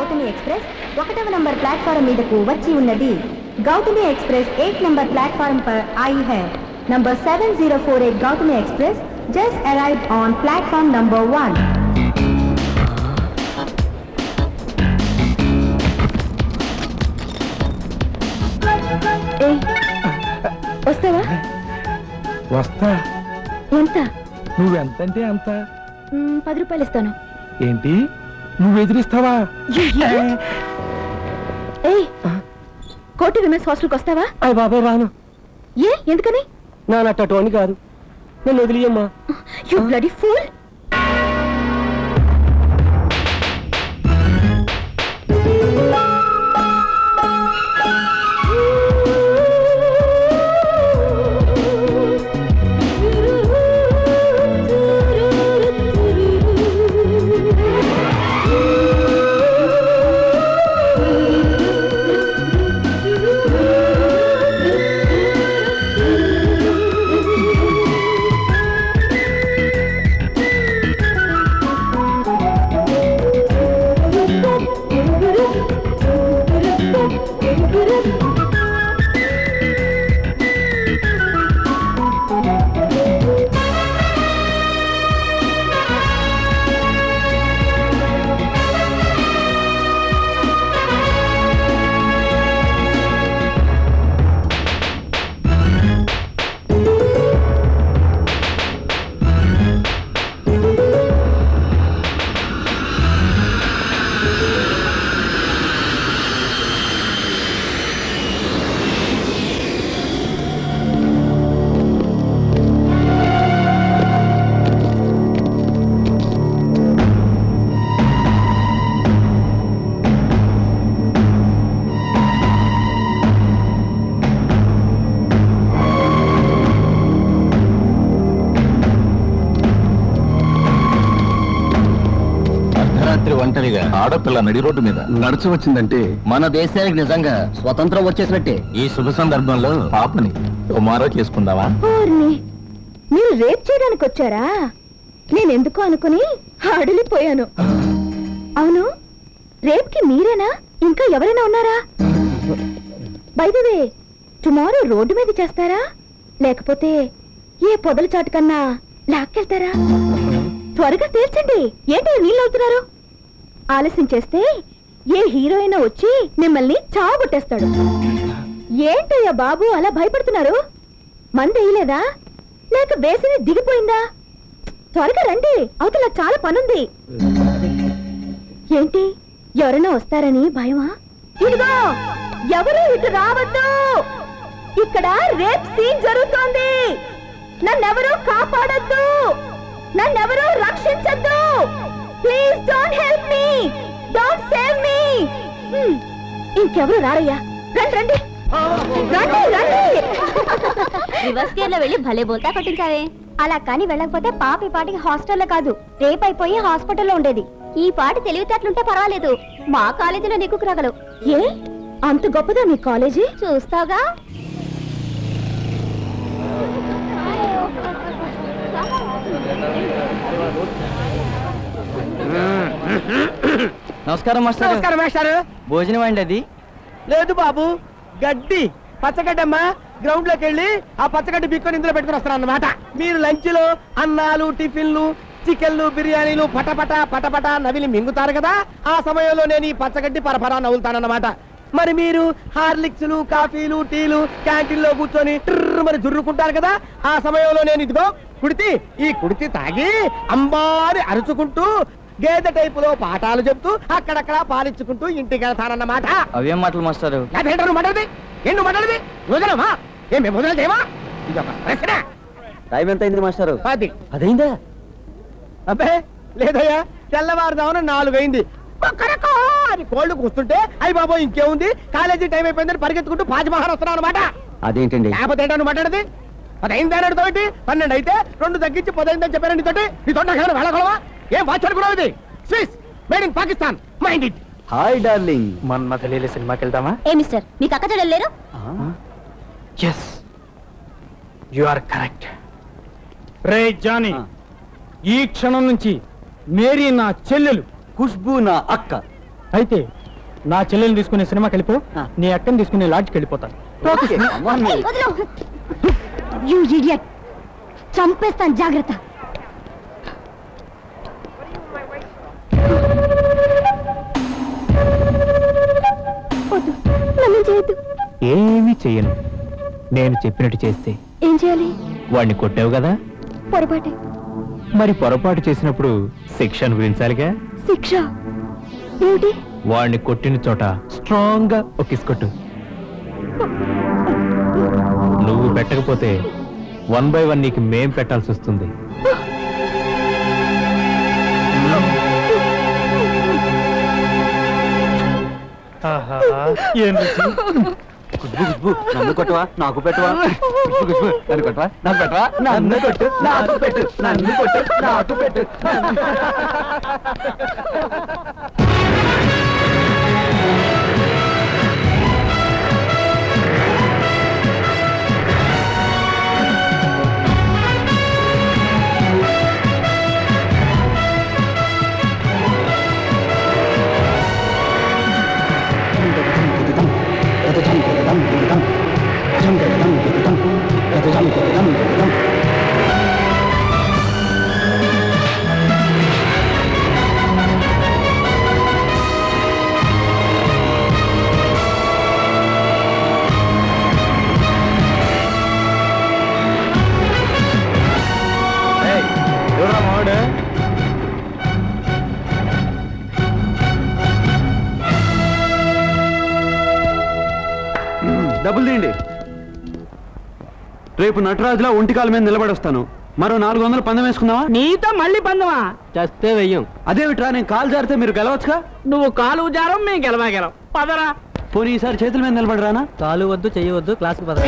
Gautami express ఒకటవ number platform మీదకు వచ్చి ఉన్నది Gautami express eight number platform పర్ आई है number 7048 Gautami express just arrived on platform number 1 ఏయ్, వస్తావా వస్తా ఎంత నువ్వెంతంటే అంత మ్, పది రూపాయలు ఇస్తాను ఏంటి నువ్వు ఎదిరిస్తావా ఏయ్ కోటి విమెన్స్ హాస్టల్కి వస్తావా అయ్య బాబాయ్ రాను ఏ ఎందుకని నా నట్టటు అని కాదు నన్ను వదిలియమ్మా యు బ్లడీ ఫూల్ అర్ధరాత్రి ఒంటరిగా ఆడపిల్ల నడి రోడ్డు మీద నడిచి వచ్చిందంటే మన దేశానికి నిజంగా స్వతంత్రం వచ్చేసినట్టే ఈ శుభ సందర్భంలో పాపని టుమారో చేసుకుందావా ఓర్ని మీరు రేప్ చేయడానికి వచ్చారా నేను ఎందుకు అనుకుని అడిలిపోయాను అవును రేప్కి మీరేనా ఇంకా ఎవరైనా ఉన్నారా బైదవే టుమారో రోడ్డు మీద చేస్తారా లేకపోతే ఏ పొదల చాటు కన్నా లాక్కెళ్తారా త్వరగా తీర్చండి ఏంటి నీళ్ళు అవుతున్నారు ఆలస్యం చేస్తే ఏ హీరోయిన్ వచ్చి మిమ్మల్ని చావగొట్టేస్తాడు ఏంటయ్యా బాబు అలా భయపడుతున్నారు మంది వేయలేదా లేక వేసిని దిగిపోయిందా త్వరగా రండి అవతల చాలా పనుంది ఏంటి ఎవరైనా వస్తారని భయమా ఇదిగో ఎవరు ఇటు రావద్దు ఇక్కడ రేప్ సీన్ జరుగుతోంది నన్నెవరూ కాపాడొద్దు నన్నెవరూ రక్షించద్దు please don't help me don't save me ఇంకెవరు రారయ్యా రండి రండి రండి రండి రివర్స్ గేర్ లో వెళ్ళి భలే బోల్తా పట్టించావే అలా కానీ వెళ్ళకపోతే పాప ఈ పాటికి హాస్టల్లో కాదు రేపు అయిపోయి హాస్పిటల్లో ఉండేది ఈ పాటి తెలివితేటలుంటే పర్వాలేదు మా కాలేజీలో నీకు రాగలవు ఏ అంత గొప్పదా మీ కాలేజీ చూస్తావుగా నమస్కారం మాస్టర్ నమస్కారం మాస్టారు భోజనం అండి అది లేదు బాబు గడ్డి పచ్చగడ్డమ్మా గ్రౌండ్ లోకి వెళ్ళి ఆ పచ్చగడ్డి బిక్కొని ఇందులో పెట్టుకుని వస్తాను అన్నమాట మీరు లంచ్ లో అన్నాలు టిఫిన్లు చికెన్లు బిర్యానీలు పటపట పటపట నవిలి మింగుతారు కదా ఆ సమయంలో నేను ఈ పచ్చగడ్డి పరపరా నవ్వులుతానన్నమాట మరి మీరు హార్లిక్స్లు కాఫీలు టీలు క్యాంటీన్ లో కూర్చొని ట్రర్ మరి జుర్రుకుంటారు కదా ఆ సమయంలో నేను ఇదిగో కుడితి ఈ కుడితి తాగి అంబారి అరుచుకుంటూ గేదె టైపులో పాఠాలు చెప్తూ అక్కడక్కడ పాలించుకుంటూ ఇంటికి వెళ్తానన్నమాట అవేం మాటలు మాస్టారు లేకపోతే నువ్వు మాట్లాడది ఏం నువ్వు మాట్లాడది వదలమా ఏం మేము వదల చేయమా ఇది ఒక ప్రశ్న టైం ఎంత అయింది మాస్టారు పది అదైందా అబ్బే లేదయ్యా తెల్లవారుదామున నాలుగు అయింది కుక్కరకో అని కోళ్ళు కూస్తుంటే అయ్యి బాబో ఇంకేముంది కాలేజీ టైం అయిపోయిందని పరిగెత్తుకుంటూ పాజమహాన్ వస్తున్నావు అనమాట అదేంటండి లేకపోతే ఏంటో నువ్వు మాట్లాడది పదైంది అని అడుగుతావు పన్నెండు అయితే రెండు తగ్గించి పదైందని చెప్పాను నీతోటి నీతో నాకు వెళ్ళగలవా ఏం వాచ్ అనుకున్నావు ఇది Swiss made in Pakistan mind it hi darling Manmatha Leela సినిమాకి వెళ్దామా ఏ మిస్టర్ మీకు అక్క చెల్లెలు లేరు ఎస్ యు ఆర్ కరెక్ట్ రే జానీ ఈ క్షణం నుంచి మేరీ నా చెల్లెలు ఖుష్బూ నా అక్క అయితే నా చెల్లెల్ని తీసుకునే సినిమాకి వెళ్ళిపో నీ అక్కని తీసుకునే లాడ్జ్కి వెళ్ళిపోతాను యూ ఇడియట్ చంపేస్తాను జాగ్రత్త వద్దు నన్ను చేయొద్దు ఏమీ చెయ్యను నేను చెప్పినట్టు చేస్తే ఏం చేయాలి వాడిని కొట్టావు కదా పొరపాటే మరి పొరపాటు చేసినప్పుడు శిక్ష అనుభవించాలిగా శిక్ష ఏమిటి వాడిని కొట్టిన చోట స్ట్రాంగ్ గా ఒక కిస్ కొట్టు నువ్వు పెట్టకపోతే వన్ బై వన్ నీకు మేం పెట్టాల్సి వస్తుంది ఏం రుచి నన్ను కొట్టవా నాకు పెట్టవా గుజ్బు, గుజ్బు, నన్ను కొట్టవా నాకు పెట్టవా నన్ను కొట్టు నాకు పెట్టు నన్ను కొట్టు నాకు పెట్టు డబ్బులు తీయండి రేపు నటరాజులా ఒంటికాల మీద నిలబడొస్తాను మరో నాలుగు వందలు పందెం వేసుకుందావా నీతో మళ్ళీ పందమా చస్తే వెయ్యం అదేమిట్రా నేను కాలు జారితే మీరు గెలవచ్చుగా నువ్వు కాలు జారం మేము గెలవా గెలవ పదరా పోనీ ఈసారి చేతుల మీద నిలబడరానా కాలు వద్దు చెయ్యవద్దు క్లాస్కి పద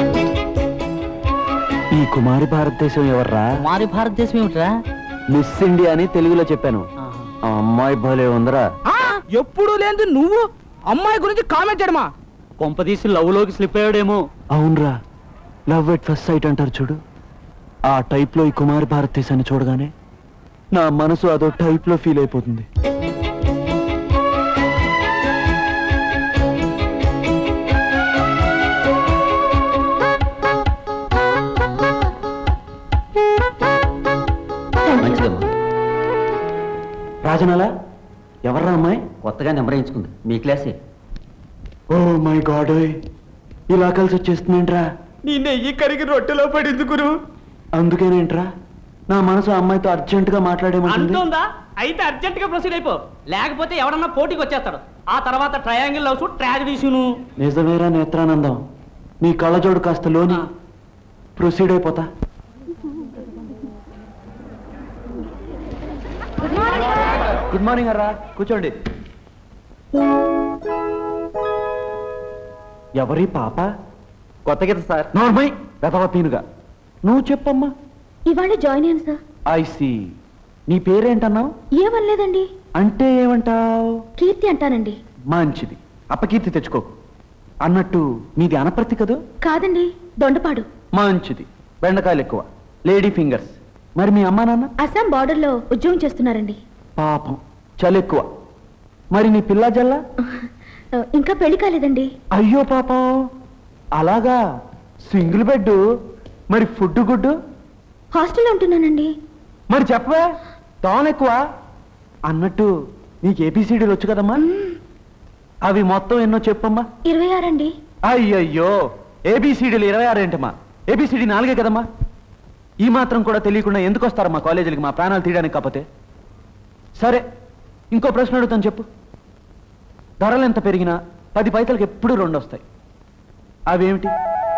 ఈ కుమారి భారతదేశం ఎవర్రా మారి భారతదేశం ఏమిట్రా మిస్ ఇండియా అని తెలుగులో చెప్పాను ఆ అమ్మాయి భలే ఉందరా ఎప్పుడు లేదు నువ్వు అమ్మాయి గురించి కామెంట్ చేయడమా కొంపదీసి లవ్ లోకి స్లిప్ అయ్యాడేమో అవునరా లవ్ ఎట్ ఫస్ట్ సైట్ అంటారు చూడు ఆ టైప్ లో ఈ కుమారి భారతదేశాన్ని చూడగానే నా మనసు అదో టైప్ లో ఫీల్ అయిపోతుంది మంచిదమ్మా రాజనాల ఎవర్రా అమ్మాయి కొత్తగా నెంబర్ వేయించుకుంది మీ క్లాసే ఓ మై గాడ్ ఇలా కలిసి వచ్చేస్తుందేంట్రా నీ నెయ్యి కరిగి రొట్టెలో పడింది గురు అందుకేనేంట్రా నా మనసు ఆ అమ్మాయితో అర్జెంట్ గా మాట్లాడేమంటుంది అంటుందా అయితే అర్జెంట్ గా ప్రొసీడ్ అయిపో లేకపోతే ఎవడన్నా పోటీకి వచ్చేస్తాడు ఆ తర్వాత ట్రయాంగిల్ లవ్స్ ట్రాజడీసును నిజమేరా నేత్రానందం నీ కళ్ళజోడు కాస్త లోని ప్రొసీడ్ అయిపోతా గుడ్ మార్నింగ్ అర్రా కూర్చోండి ఎవరి పాప కొత్త గీత సార్ నోర్మై వెతవ పీనుగా నువ్వు చెప్పమ్మా ఇవాళ జాయిన్ అయ్యాను సార్ ఐ సి నీ పేరేంటన్నావు ఏమనలేదండి అంటే ఏమంటావు కీర్తి అంటానండి మంచిది అపకీర్తి తెచ్చుకోకు అన్నట్టు మీది అనప్రతి కదూ కాదండి దొండపాడు మంచిది బెండకాయలు ఎక్కువ లేడీ ఫింగర్స్ మరి మీ అమ్మా నాన్న అస్సాం బార్డర్లో ఉద్యోగం చేస్తున్నారండి పాపం చలి ఎక్కువ మరి నీ పిల్ల జల్ల ఆ, ఇంకా పెళ్లి కాలేదండి అయ్యో పాపం అలాగా సింగిల్ బెడ్ మరి ఫుడ్ గుడ్డు హాస్టల్లో ఉంటున్నానండి మరి చెప్పవే తాను ఎక్కువ అన్నట్టు నీకు ఏబిసిడీలు వచ్చు కదమ్మా అవి మొత్తం ఎన్నో చెప్పమ్మా ఇరవై ఆరండి అయ్యయ్యో ఏబిసిడీలు ఇరవై ఆరు ఏంటమ్మా ఏబిసిడి నాలుగే కదమ్మా ఈ మాత్రం కూడా తెలియకుండా ఎందుకు వస్తారమ్మా కాలేజీలకి మా ప్రాణాలు తీయడానికి కాకపోతే సరే ఇంకో ప్రశ్న అడుగుతాను చెప్పు ధరలు ఎంత పెరిగినా పది పైసలకి ఎప్పుడు రెండు వస్తాయి అవేమిటి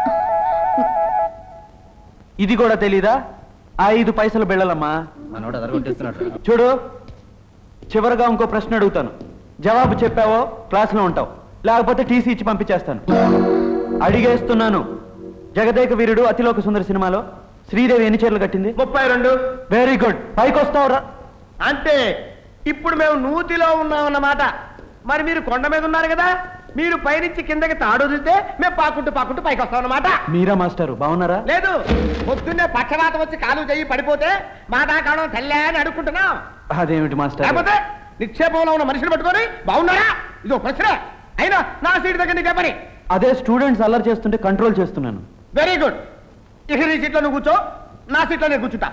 ఇది కూడా తెలీదా ఐదు పైసలు బిళ్ళలమ్మా మనోడు అదరగొట్టేస్తున్నాడు చూడు చివరిగా ఇంకో ప్రశ్న అడుగుతాను జవాబు చెప్పావో క్లాసులో ఉంటావు లేకపోతే టీసీ ఇచ్చి పంపించేస్తాను అడిగేస్తున్నాను జగదేక వీరుడు అతిలోక సుందర సినిమాలో శ్రీదేవి ఎన్ని చీరలు కట్టింది ముప్పై రెండు వెరీ గుడ్ పైకి వస్తావురా అంటే ఇప్పుడు మేము నూతిలో ఉన్నామన్నమాట మరి మీరు కొండ మీద ఉన్నారు కదా మీరు పైనుంచి కిందకి తాడు వదిలితే మేము పాకుంటూ పాకుంటూ పైకి వస్తాం అన్నమాట మీరా మాస్టారు బాగున్నారా లేదు పొద్దున్నే పక్షవాతం వచ్చి కాలు చెయ్యి పడిపోతే మా దాకా తల్లే అని అడుక్కుంటున్నాం అదేమిటి మాస్టర్ లేకపోతే నిక్షేపంలో ఉన్న మనిషిని పట్టుకొని బాగున్నారా ఇదో ప్రశ్న అయినా నా సీట్ దగ్గర నీకే పని అదే స్టూడెంట్స్ అల్లరి చేస్తుంటే కంట్రోల్ చేస్తున్నాను వెరీ గుడ్ ఇక నీ సీట్లో నువ్వు కూర్చో నా సీట్లో నేను కూర్చుంటా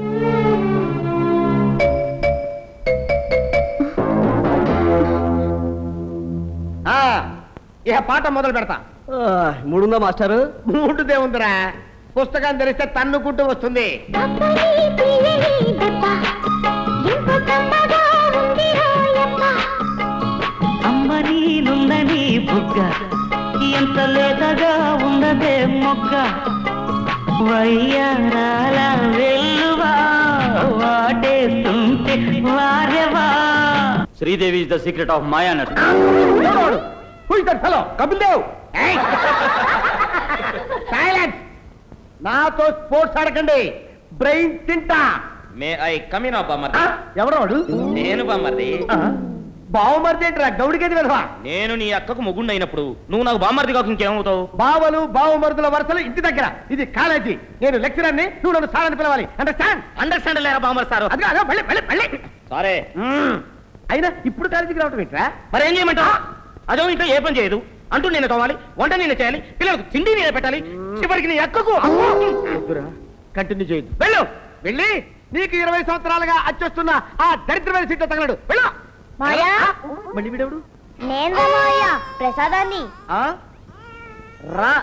ఆ, ఇక పాట మొదలు పెడతా మూడుందా మాస్టారు మూడుదే ఉందిరా పుస్తకం తెరిస్తే తన్నుకుంటూ వస్తుంది అమ్మ నీలుందని బుగ్గ ఎంత లేతగా ఉన్నదే మొగ్గ వయ్యారాల వెల్లువా వాటేస్తుంటే వారెవా Sridevi is the secret of మాయా నట్ హలో కపిల్ దేవ్ సైలెన్స్ నాతో స్పోర్ట్స్ ఆడకండి బ్రెయిన్ తింటా మే ఐ కమిన్ అబ్బా మరి ఆ, ఎవరు వాడు నేను బామ్మర్ది బావమరిది ఏంట్రా గౌడిగది వెధవా నేను నీ అక్కకు మొగుండు అయినప్పుడు నువ్వు నాకు బామ్మర్ది కాక ఇంకేమవుతావు బావలు బావమరుదుల వరుసలు ఇంటి దగ్గర ఇది కాలేజీ నేను లెక్చరర్ని నువ్వు నన్ను సార్ అని పిలవాలి అండర్స్టాండ్ అండర్స్టాండ్ లేరా బామ్మర్ సారు అది కాదు మళ్ళీ మళ్ళీ మళ్ళీ సరే అయినా ఇప్పుడు కాలేజీకి రావటం ఏంట్రా మరి ఏం చేయమంటావు అదో ఇంట్లో ఏ పని చేయదు అంటూ నేను తోవాలి వంట నేను చేయాలి పిల్లలకు తిండి నేను పెట్టాలి చివరికి నీ అక్కకు కంటిన్యూ చేయొద్దు వెళ్ళు వెళ్ళి నీకు ఇరవై సంవత్సరాలుగా అచ్చొస్తున్న ఆ దరిద్రమైన సీట్లో తగలడు వెళ్ళు మాయా? ఆ, మళ్ళీ వీడెవడు నేను మాయా ప్రసాదాన్ని ఆ? రా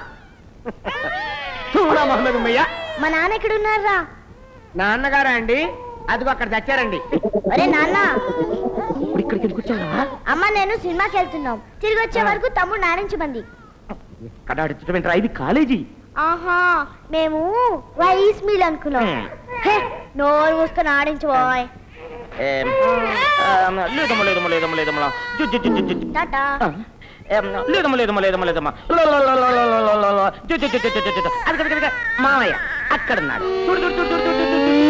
చూడా మహమ్మద్ ఉమ్మయ్య మా నాన్న ఎక్కడున్నారా నాన్నగారా అండి అదిగో అక్కడ చచ్చారండి ఒరే నాన్న ఇప్పుడు ఇక్కడికి ఎందుకు వచ్చావా అమ్మ నేను సినిమాకి వెళ్తున్నాం తిరిగి వచ్చే వరకు తమ్ముడు నానించమంది ఇక్కడ అడుగుతామేంట్రా ఇది కాలేజీ ఆహా మేము రైస్ మిల్ అనుకున్నాం హే, నోరు మూసుకొని ఆడించబోయ్ ఏం, ఆ, లేదమ్మా లేదమ్మా లేదమ్మా లేదమ్మా జు, జు, జు, జు, జు, జు. టాటా ఏం, లేదమ్మా లేదమ్మా లేదమ్మా లేదమ్మా లలలలలలలలల. జు, జు, జు, జు, జు, జు, జు. అది అది, అది, అది. మామయ్య అక్కడున్నాడు చూడు చూడు చూడు చూడు చూడు, చూడు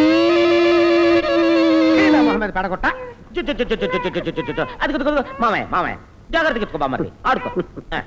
ఈయన మహమ్మద్ పడగొట్ట జు, జు, జు, జు, జు, జు, జు, జు, జు, జు. అది అది, అది, మామయ్య మామయ్య జాగ్రత్తగా ఎత్తుకో బామ్మది ఆడుకో ఆ.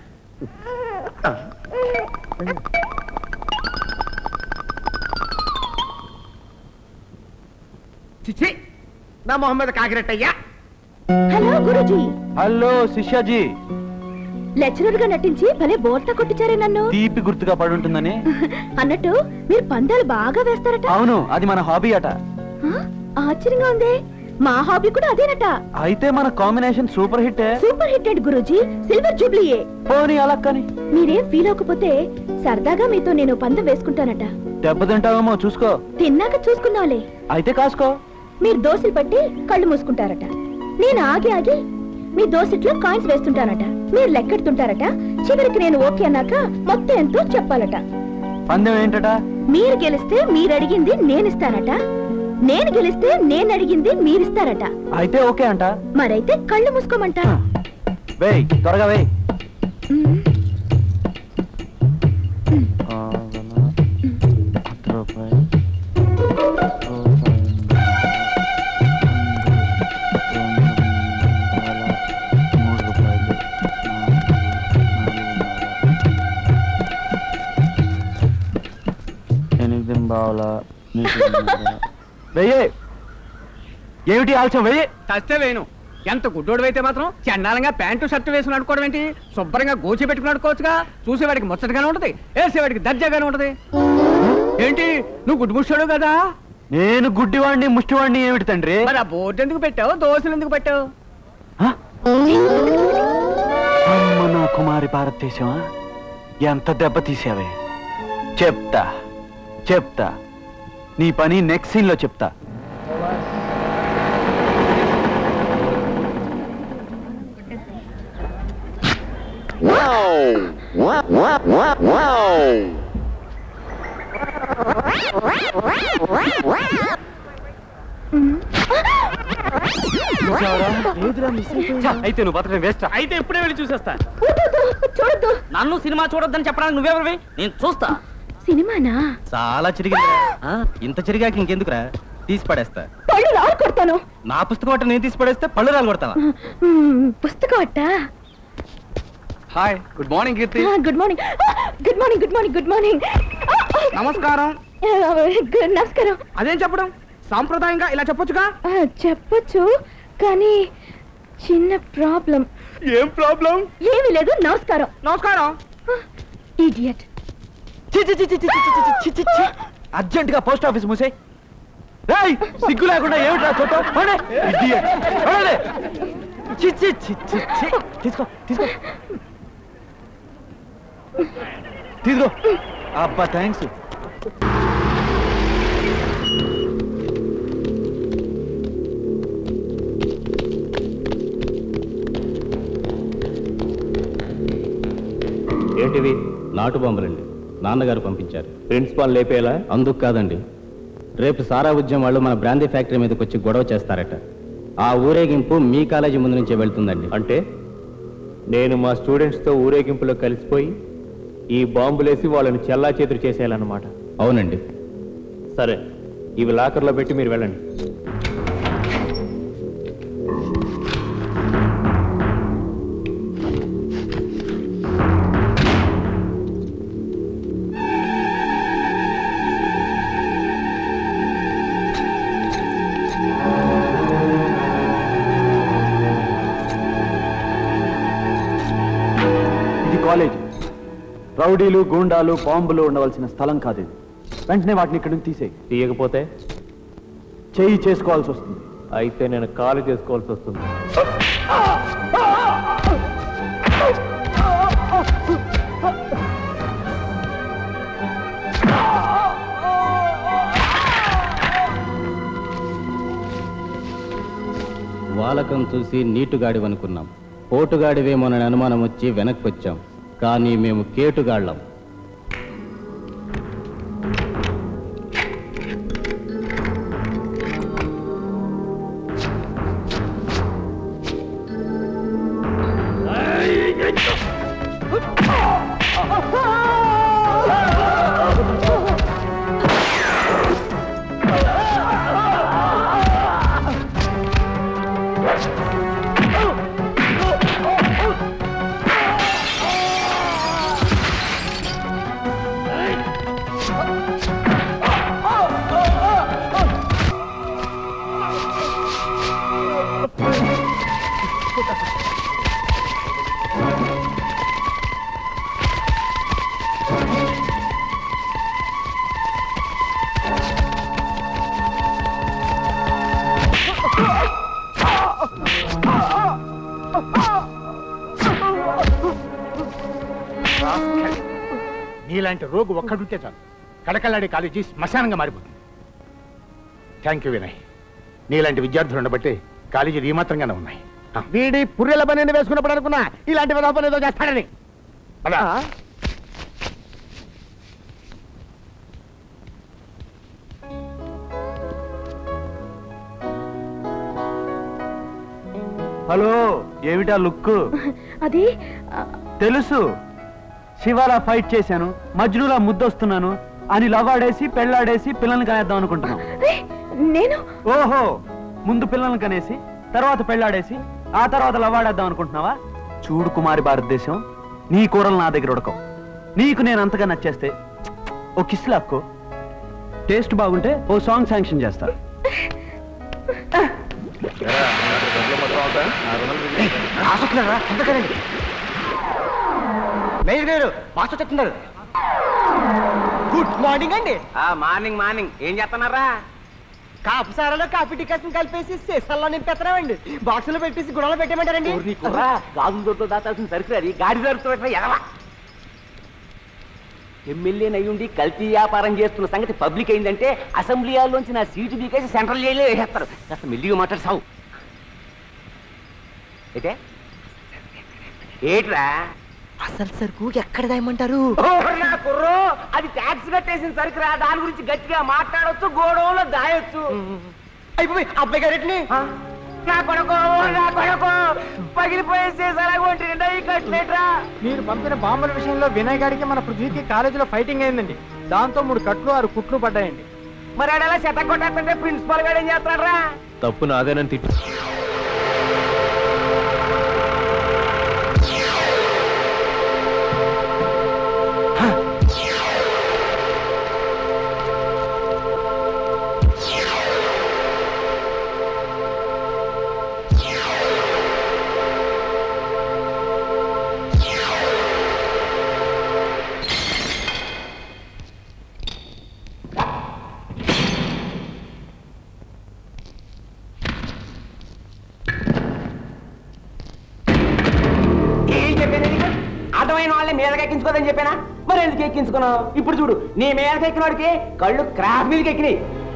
చిచి నా మొహమ్మద్ కాకిరెట్టయ్యా హలో గురుజీ హలో శిష్యాజీ లెక్చరర్ గా నటించి భలే బోర్తా కొట్టించారే నన్ను తీపి గుర్తుగా పడుంటుందని అన్నట్టు మీరు పందాలు బాగా వేస్తారట అవును అది మన హాబీ అట ఆ, ఆశ్చర్యంగా ఉంది మా హాబీ కూడా అదేనట అయితే మన combination super hit super hit and guruji silver జూబ్లీయే పోనీ అలా కానీ మీరేం ఫీల్ అవ్వకపోతే సరదాగా మీతో నేను పందెం వేసుకుంటానట దెబ్బతింటావేమో చూసుకో తిన్నాక చూసుకుందాంలే అయితే కాసుకో మీరు దోశలు పట్టి కళ్ళు మూసుకుంటారట నేను ఆగి ఆగి మీ దోశట్లో కాయిన్స్ వేస్తుంటానట మీరు లెక్కెడుతుంటారట చివరికి నేను ఓకే అన్నాక మొత్తం ఎంతో చెప్పాలట పందెం ఏంటట మీరు గెలిస్తే మీరు అడిగింది నేనిస్తానట నేను గెలిస్తే నేను అడిగింది మీరిస్తారట అయితే ఓకే అంట మరైతే కళ్ళు మూసుకోమంట వేయ్ త్వరగా వేయ్ వెయ్యి ఏమిటి ఆలస్యం వెయ్యి చస్తే వేను ఎంత గుడ్డోడు అయితే మాత్రం చండాలంగా ప్యాంటు షర్ట్ వేసుకుని అడుకోవడం ఏంటి శుభ్రంగా గోచి పెట్టుకుని అడుకోవచ్చుగా చూసేవాడికి ముచ్చటగానే ఉంటది వేసేవాడికి దర్జాగానే ఉంటది ఏంటి నువ్వు గుడ్డు ముష్టాడు కదా నేను గుడ్డివాడిని ముష్టివాడిని ఏమిటి తండ్రి మరి ఆ బోర్డు ఎందుకు పెట్టావు దోశలు ఎందుకు పెట్టావు హ? అమ్మ నా కుమారి భారతదేశమా ఎంత దెబ్బ తీసావే చెప్తా చెప్తా నీ పని నెక్స్ట్ సీన్ లో చెప్తా అయితే నువ్వు బతకడం వేస్ట్ అయితే ఇప్పుడే వెళ్ళి చూసేస్తా చూడద్దు నన్ను సినిమా చూడొద్దని చెప్పడానికి నువ్వెవరివి నేను చూస్తా సినిమానా చాలా చిరిగిందిరా ఆ, ఇంత చిరిగాక ఇంకెందుకురా తీసి పడేస్తా పళ్ళు రాలు కొడతాను నా పుస్తకం అట్ట నేను తీసి పడేస్తే పళ్ళు రాలు కొడతావా మ్మ్, పుస్తకం అట్ట hi good morning Keerthi good morning good morning good morning good morning నమస్కారం నమస్కారం అదేం చెప్పడం సాంప్రదాయంగా ఇలా చెప్పొచ్చుగా ఆ, చెప్పొచ్చు కానీ చిన్న ప్రాబ్లం ఏం ప్రాబ్లం ఏమీ లేదు నమస్కారం నమస్కారం ఇడియట్ అర్జెంట్ గా పోస్ట్ ఆఫీస్ మూసే రేయ్ సిగ్గు లేకుండా ఏమిట్రా చూద్దాం పోనీ. Idiot. పోనీ. చి, చి, చి, చి, చి. తీసుకో తీసుకో తీసుకో అబ్బా థ్యాంక్స్ ఏంటివి నాటు బొమ్మలండి నాన్నగారు పంపించారు ప్రిన్సిపాల్ లేపేలా అందుకు కాదండి రేపు సారా ఉద్యమం వాళ్ళు మన బ్రాందీ ఫ్యాక్టరీ మీదకి వచ్చి గొడవ చేస్తారట ఆ ఊరేగింపు మీ కాలేజీ ముందు నుంచే వెళ్తుందండి అంటే నేను మా స్టూడెంట్స్తో ఊరేగింపులో కలిసిపోయి ఈ బాంబులేసి వాళ్ళని చెల్లా చేతులు చేసేయాలన్నమాట అవునండి సరే ఇవి లాకర్లో పెట్టి మీరు వెళ్ళండి ఇది కాలేజ్ రౌడీలు గూండాలు బాంబులు ఉండవలసిన స్థలం కాదు ఇది వెంటనే వాటిని ఇక్కడి నుంచి తీసేయి తీయకపోతే చేయి చేసుకోవాల్సి వస్తుంది అయితే నేను కాలు చేసుకోవాల్సి వస్తుంది వాలకం చూసి నీటుగాడివనుకున్నాం పోటుగాడివేమోనని అనుమానం వచ్చి వెనక్కి వచ్చాం కానీ మేము కేటుగాళ్ళం నీలాంటి రోగు ఒక్కడుంటే చాలు కడకల్లాడి కాలేజీ శ్మశానంగా మారిపోతుంది థ్యాంక్ యూ వినయ్ నీలాంటి విద్యార్థులు ఉండబట్టి కాలేజీలు ఈ మాత్రంగానే ఉన్నాయి ఆ, వీడి పుర్రెల పని వేసుకున్నప్పుడు అనుకున్నా ఇలాంటి విధ పని ఏదో చేస్తాడని పద. హలో ఏమిటా లుక్ అది తెలుసు శివాలా ఫైట్ చేశాను మజ్నులా ముద్దొస్తున్నాను అని లవ్వాడేసి పెళ్ళాడేసి పిల్లల్ని కనేద్దాం అనుకుంటున్నాం నేను ఓహో ముందు పిల్లల్ని కనేసి తర్వాత పెళ్ళాడేసి ఆ తర్వాత లవ్వాడేద్దాం అనుకుంటున్నావా చూడు కుమారి భారతదేశం నీ కూరలు నా దగ్గర ఉడకవు నీకు నేను అంతగా నచ్చేస్తే ఓ కిస్ లాక్కో టేస్ట్ బాగుంటే ఓ సాంగ్ శాంక్షన్ చేస్తా లేదు లేరు మాస్టర్ చెప్తున్నారు గుడ్ మార్నింగ్ అండి మార్నింగ్ మార్నింగ్ ఏం చేస్తున్నారా కాపు సారాలో కాఫీ టికెట్స్ కలిపేసి సీసాల్లో నింపేస్తున్నామండి బాక్సులో పెట్టేసి గుణాలు పెట్టేయమంటారండి గాజుల దొడ్లో దాచాల్సిన సరుకులు గాడి జరుగుతున్నట్టు ఎదవా ఎమ్మెల్యే నయ్యుండి కల్తీ వ్యాపారం చేస్తున్న సంగతి పబ్లిక్ అయిందంటే అసెంబ్లీ హాల్లోంచి నా సీటు బీకేసి సెంట్రల్ జైల్లో వేసేస్తారు కాస్త మెల్లిగా మాట్లాడు సావు అయితే ఏట్రా అసలు సరుకు ఎక్కడ దాయమంటారు నా కుర్రో అది ట్యాక్స్ కట్టేసిన సరుకురా దాని గురించి గట్టిగా మాట్లాడొచ్చు గోడౌన్లో దాయొచ్చు అయిపోయి అబ్బాయి గారెట్ని నా కొడుకు నా కొడుకు పగిలిపోయే సీసాలాగా ఈ కట్లేట్రా మీరు పంపిన బాంబుల విషయంలో వినయ్ గారికి మన పృథ్వీకి కాలేజీలో ఫైటింగ్ అయిందండి దాంతో మూడు కట్లు ఆరు కుట్లు పడ్డాయండి మరి ఆడ శత కొట్టేస్తుంటే ప్రిన్సిపల్ గారు ఏం చేస్తాడ్రా తప్పు నాదేనని తిట్టు అందమైన వాళ్ళని మీదకి ఎక్కించుకోదని చెప్పానా మరి ఎందుకు ఎక్కించుకున్నావు ఇప్పుడు చూడు నీ మీదకి ఎక్కినోడికి కళ్ళు క్రాఫ్ మీదకి ఎక్కినాయి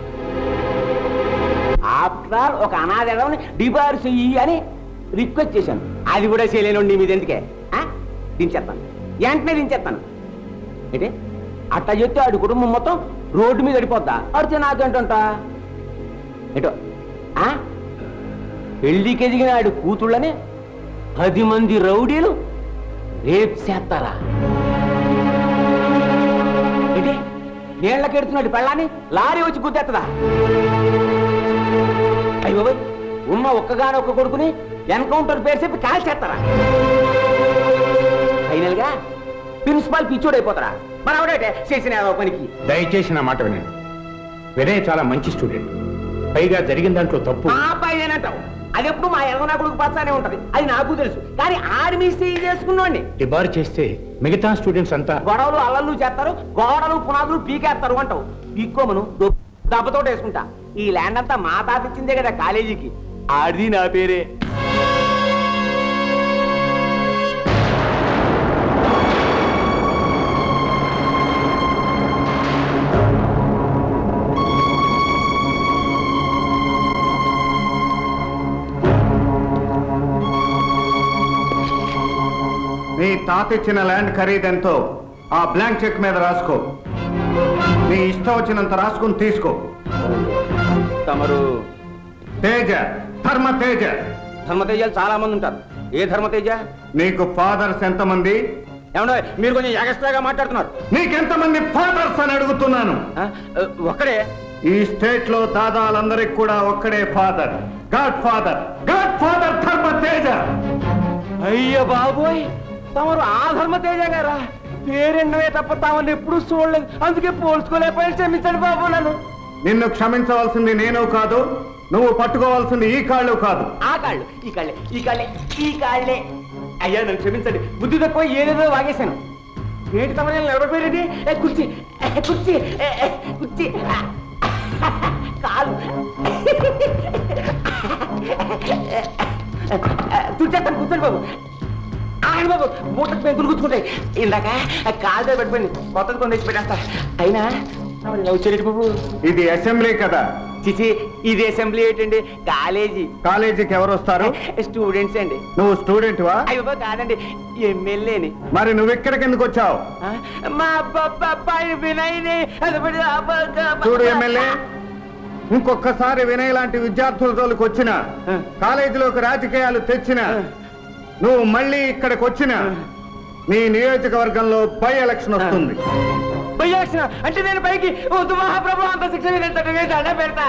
ఆఫ్టర్ ఆల్ ఒక అనాథని డిబార్ చెయ్యి అని రిక్వెస్ట్ చేశాను అది కూడా చేయలేను నీ మీద ఎందుకే ఆ? దించేస్తాను వెంటనే దించేస్తాను ఏంటి అట్టా చెప్తే ఆడి కుటుంబం మొత్తం రోడ్డు మీద పడిపోద్దా అడితే నాకేంటంటా ఏంటో ఆ? పెళ్లికి ఎదిగిన ఆడి కూతుళ్ళని పది మంది రౌడీలు రేప్ చేస్తారా ఏంటి నీళ్ళకెడుతున్నాడు పెళ్ళాన్ని లారీ వచ్చి గుద్దేత్తదా అయ్యో బాబోయ్, ఉన్న ఒక్కగానే ఒక్క కొడుకుని ఎన్కౌంటర్ పేరు చెప్పి కాల్ చేస్తారా ఫైనల్ గా ప్రిన్సిపాల్ పిచ్చోడు అయిపోతారా మరి ఆవిడే చేసిన ఏదో పనికి దయచేసి నా మాట వినండి వినయ్ చాలా మంచి స్టూడెంట్ పైగా జరిగిన దాంట్లో తప్పు ఆ అబ్బాయి నేనంటావు అది ఎప్పుడు మా ఎర్రనా కొడుకు పచ్చానే ఉంటది అది నాకు తెలుసు కానీ ఆడి మిస్టేక్ చేసుకున్నోండి డిబార్ చేస్తే మిగతా స్టూడెంట్స్ అంతా గొడవలు అల్లలు చేస్తారు గోడలు పునాదులు పీకేస్తారు అంటావు పీక్కోమను దొ- దెబ్బతో వేసుకుంటా ఈ ల్యాండ్ అంతా మా తాత ఇచ్చిందే కదా కాలేజీకి ఆడిది నా పేరే నీ తాత ఇచ్చిన ల్యాండ్ ఖరీదెంతో ఆ బ్లాంక్ చెక్ మీద రాసుకో నీ ఇష్టం వచ్చినంత రాసుకుని తీసుకో తమరు తేజ ధర్మ తేజ ధర్మతేజాలు చాలా మంది ఉంటారు ఏ ధర్మతేజ నీకు ఫాదర్స్ ఎంతమంది ఏమన్నా మీరు కొంచెం ఎగస్ట్రాగా మాట్లాడుతున్నారు నీకెంతమంది ఫాదర్స్ అని అడుగుతున్నాను ఒక్కడే ఈ స్టేట్ లో దాదాలందరికి కూడా ఒక్కడే father god father god father Dharma Teja అయ్య బాబోయ్ తమరు ఆ ధర్మతేజ గారా పేరెన్నవే తప్ప తమను ఎప్పుడు చూడలేదు అందుకే పోల్చుకోలేకపోయి క్షమించండి బాబు నన్ను నిన్ను క్షమించవలసింది నేను కాదు నువ్వు పట్టుకోవాల్సింది ఈ కాళ్ళు కాదు ఆ కాళ్ళు ఈ కాళ్ళే ఈ కాళ్ళే ఈ కాళ్ళే అయ్యా నన్ను క్షమించండి బుద్ధి తక్కువ ఏదేదో వాగేశాను ఏంటి తమరు నిలబడిపోయారండి ఏ, కుర్చీ ఏ, కుర్చీ ఏ, ఏ, కుర్చీ ఆ, కాలు తుచ్చేస్తాను కూర్చోండి బాబు ఆయన బాబు మూటకు పెంకులు కూర్చుంటాయి ఇందాక కాలు మీద పడిపోయింది కొత్తది కొన్ని తెచ్చి పెట్టేస్తా అయినా తమరు ఇలా వచ్చేటి బాబు ఇది అసెంబ్లీ కదా చిచి ఇది అసెంబ్లీ ఏంటండి కాలేజీ కాలేజీకి ఎవరు వస్తారు స్టూడెంట్స్ అండి నువ్వు స్టూడెంట్ వా అయ్యో కాదండి ఎమ్మెల్యేని మరి నువ్వు ఇక్కడికి ఎందుకు వచ్చావు ఆ, మా అబ్బ- అబ్బాయి వినయ్ని అది పడి అబ్బ- అబ్బ- చూడు ఎమ్మెల్యే ఇంకొకసారి వినయ్ లాంటి విద్యార్థుల జోలికి వచ్చిన కాలేజీలోకి రాజకీయాలు తెచ్చిన నువ్వు మళ్ళీ ఇక్కడికి వచ్చిన నీ నియోజకవర్గంలో బై ఎలక్షన్ వస్తుంది భయ్యాక్షణ అంటే నేను పైకి వద్దు మహాప్రభు అంత శిక్ష విధించటం మీద దండ పెడతా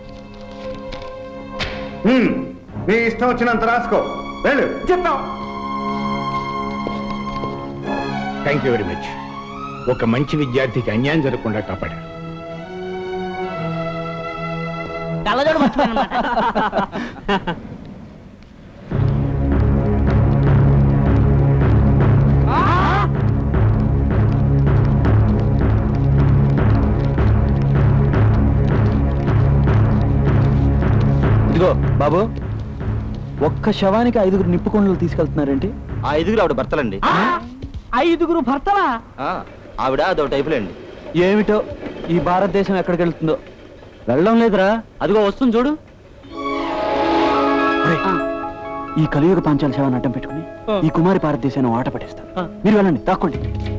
హ్మ్. నీ ఇష్టం వచ్చినంత రాసుకో వెళ్ళు చెప్పాం థ్యాంక్ యూ వెరీ మచ్ ఒక మంచి విద్యార్థికి అన్యాయం జరగకుండా కాపాడారు కళ్ళజోడు మర్చిపోయానమాట ఇదిగో బాబు ఒక్క శవానికి ఐదుగురు నిప్పుకొండలు తీసుకెళ్తున్నారేంటి ఆ ఐదుగురు ఆవిడ భర్తలండి ఐదుగురు భర్తలా ఆ, ఆవిడ అదో టైపులండి ఏమిటో ఈ భారతదేశం ఎక్కడికి వెళ్తుందో వెళ్ళడం లేదురా అదిగో వస్తుంది చూడు ఒరేయ్, ఈ కలియుగ పాంచాల శవాన్ని అడ్డం పెట్టుకుని ఈ కుమారి భారతదేశాన్ని ఆట పట్టిస్తాను మీరు వెళ్ళండి దాక్కోండి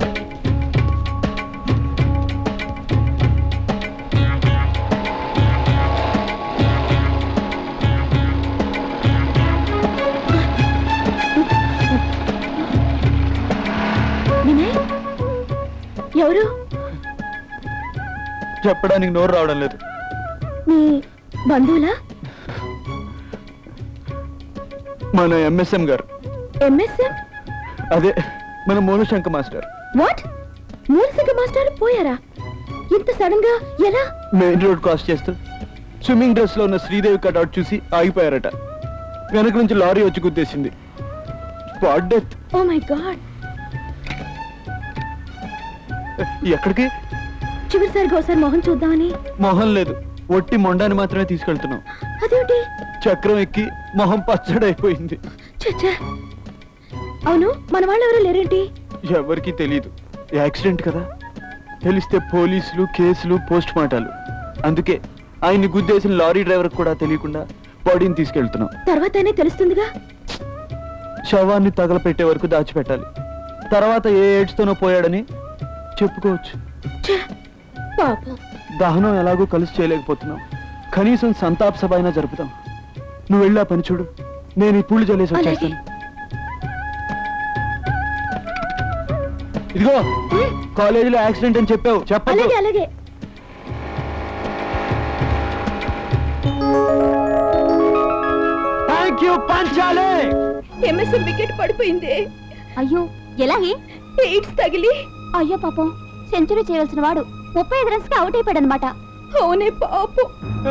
వినయ్ ఎవరు చెప్పడానికి నోరు రావడం లేదు మీ బంధువులా మన ఎంఎస్ఎం గారు ఎంఎస్ఎం అదే మన మోనుశంక మాస్టర్ వాట్ మూలసింగ మాస్టర్ పోయారా ఇంత సడన్ గా ఎలా మెయిన్ రోడ్ క్రాస్ చేస్తూ స్విమ్మింగ్ డ్రెస్ లో ఉన్న శ్రీదేవి కట్అవుట్ చూసి ఆగిపోయారట వెనక నుంచి లారీ వచ్చి గుద్దేసింది spot death oh my god ఎక్కడికి చివరిసారిగా ఒకసారి మొహం చూద్దామని మొహం లేదు ఒట్టి మొండాన్ని మాత్రమే తీసుకెళ్తున్నాం అదేమిటి చక్రం ఎక్కి మొహం పచ్చడైపోయింది చచ్చా అవును మన వాళ్ళు ఎవరు లేరేంటి ఎవరికి తెలియదు యాక్సిడెంట్ కదా తెలిస్తే పోలీసులు కేసులు పోస్ట్ మార్టాలు అందుకే ఆయన్ని గుద్దేసిన లారీ డ్రైవర్ కూడా తెలియకుండా బాడీని తీసుకెళ్తున్నాం తర్వాతనే తెలుస్తుందిగా శవాన్ని తగలపెట్టే వరకు దాచిపెట్టాలి తర్వాత ఏ ఏడ్స్తోనో పోయాడని చెప్పుకోవచ్చు పాపం దహనం ఎలాగో కలిసి చేయలేకపోతున్నాం కనీసం సంతాప సభ అయినా జరుపుతాం నువ్వు వెళ్ళా పని చూడు నేను ఈ పూలు జల్లేసి వచ్చేస్తాను ఇదిగో కాలేజీలో యాక్సిడెంట్ అని చెప్పావు చెప్పదు అలాగే అలాగే థ్యాంక్ యూ పంచాలే ఎంఎస్ఎం వికెట్ పడిపోయింది అయ్యో ఎలాగే ఎయిడ్స్ తగిలి అయ్యో పాపం సెంచరీ చేయవలసిన వాడు ముప్పై ఐదు రన్స్ కి అవుట్ అయిపోయాడు అనమాట అవునే పాపం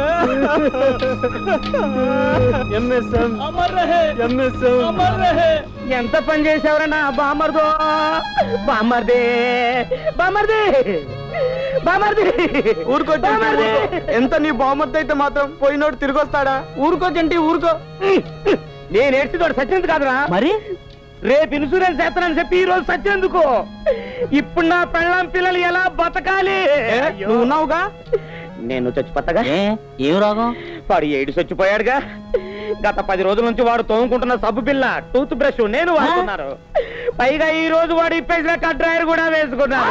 ఎంత పని చేసావురా బామర్దో బామర్దే బామర్దే బామర్ది ఊరుకో బామర్ది. ఎంత నీ బామ్మద్దు అయితే మాత్రం పోయినోడు తిరిగి వస్తాడా ఊరుకో తింటి ఊరుకో నేను ఏడ్చితోడు సత్యంది కాదురా మరి రేపు ఇన్సూరెన్స్ చేస్తానని చెప్పి ఈ రోజు సత్యందుకు ఇప్పుడు నా పెళ్ళం పిల్లలు ఎలా బతకాలి అయ్యో. నువ్వు ఉన్నావుగా నేను చచ్చిపోతాగా ఏం రోగం వాడు ఏడు చచ్చిపోయాడుగా గత పది రోజుల నుంచి వాడు తోముకుంటున్న సబ్బు పిల్ల టూత్ బ్రష్ నేను వాడుతున్నారు పైగా ఈ రోజు వాడు ఇప్పేసిన కట్ డ్రైవర్ కూడా వేసుకున్నారు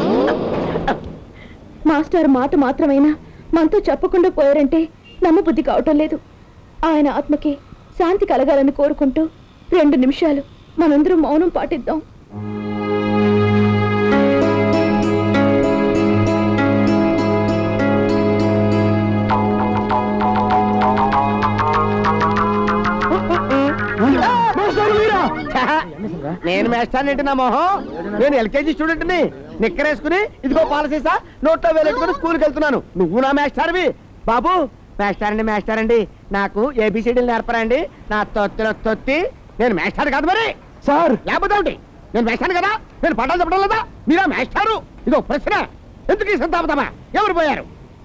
మాస్టర్ మాట మాత్రమైనా మనతో చెప్పకుండా పోయారంటే నమ్మబుద్ధి కావటం లేదు ఆయన ఆత్మకి శాంతి కలగాలని కోరుకుంటూ రెండు నిమిషాలు మనందరం మౌనం పాటిద్దాం నేను మేస్తానంటే నా మొహం నేను ఎల్కేజీ స్టూడెంట్ ని నిక్కరేసుకుని ఇదిగో పాలసీసా నోట్లో వేలెట్టుకుని స్కూల్కి వెళ్తున్నాను నువ్వు నా మేస్టార్వి బాబు మేస్టార్ అండి మేస్టార్ అండి నాకు ఏబిసిడీలు నేర్పరండి నా తొత్తిలో తొత్తి నేను మేస్టార్ కాదు మరి సార్ లేకపోతే ఏమిటి? నేను మేస్టాను కదా నేను పట్టాలు చెప్పడం లేదా మీరా మేస్టారు ఇదో ప్రశ్న ఎందుకు ఈ సంతాపతమా ఎవరు పోయారు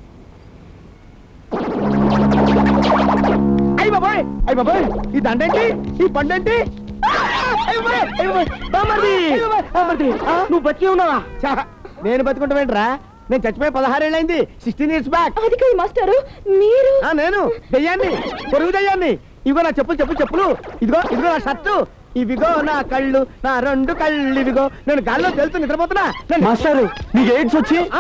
అయ్యి బాబాయ్ అయ్యి బాబాయ్ ఈ దండేంటి ఈ పండేంటి అయ్య బాబోయ్, అయ్య బాబోయ్, బామ్మర్ది, బామ్మర్ది, ఆ, నువ్వు బతికి ఉన్నావా ఛా, నేను బతుకుంటావేంట్రా నేను చచ్చిపోయి పదహారేళ్ళైంది సిక్స్టీన్ ఇయర్స్ బ్యాక్ అది కాదు మాస్టారు మీరు ఆ నేను దయ్యాన్ని పొరుగు దయ్యాన్ని ఇదిగో నా చెప్పులు చెప్పులు చెప్పులు ఇదిగో ఇదిగో నా షర్టు ఇవిగో నా కళ్ళు నా రెండు కళ్ళు ఇవిగో నేను గాల్లో తెలుతూ నిద్రపోతున్నా నేను- మాస్టారు నీకు ఎయిడ్స్ వచ్చి ఆ?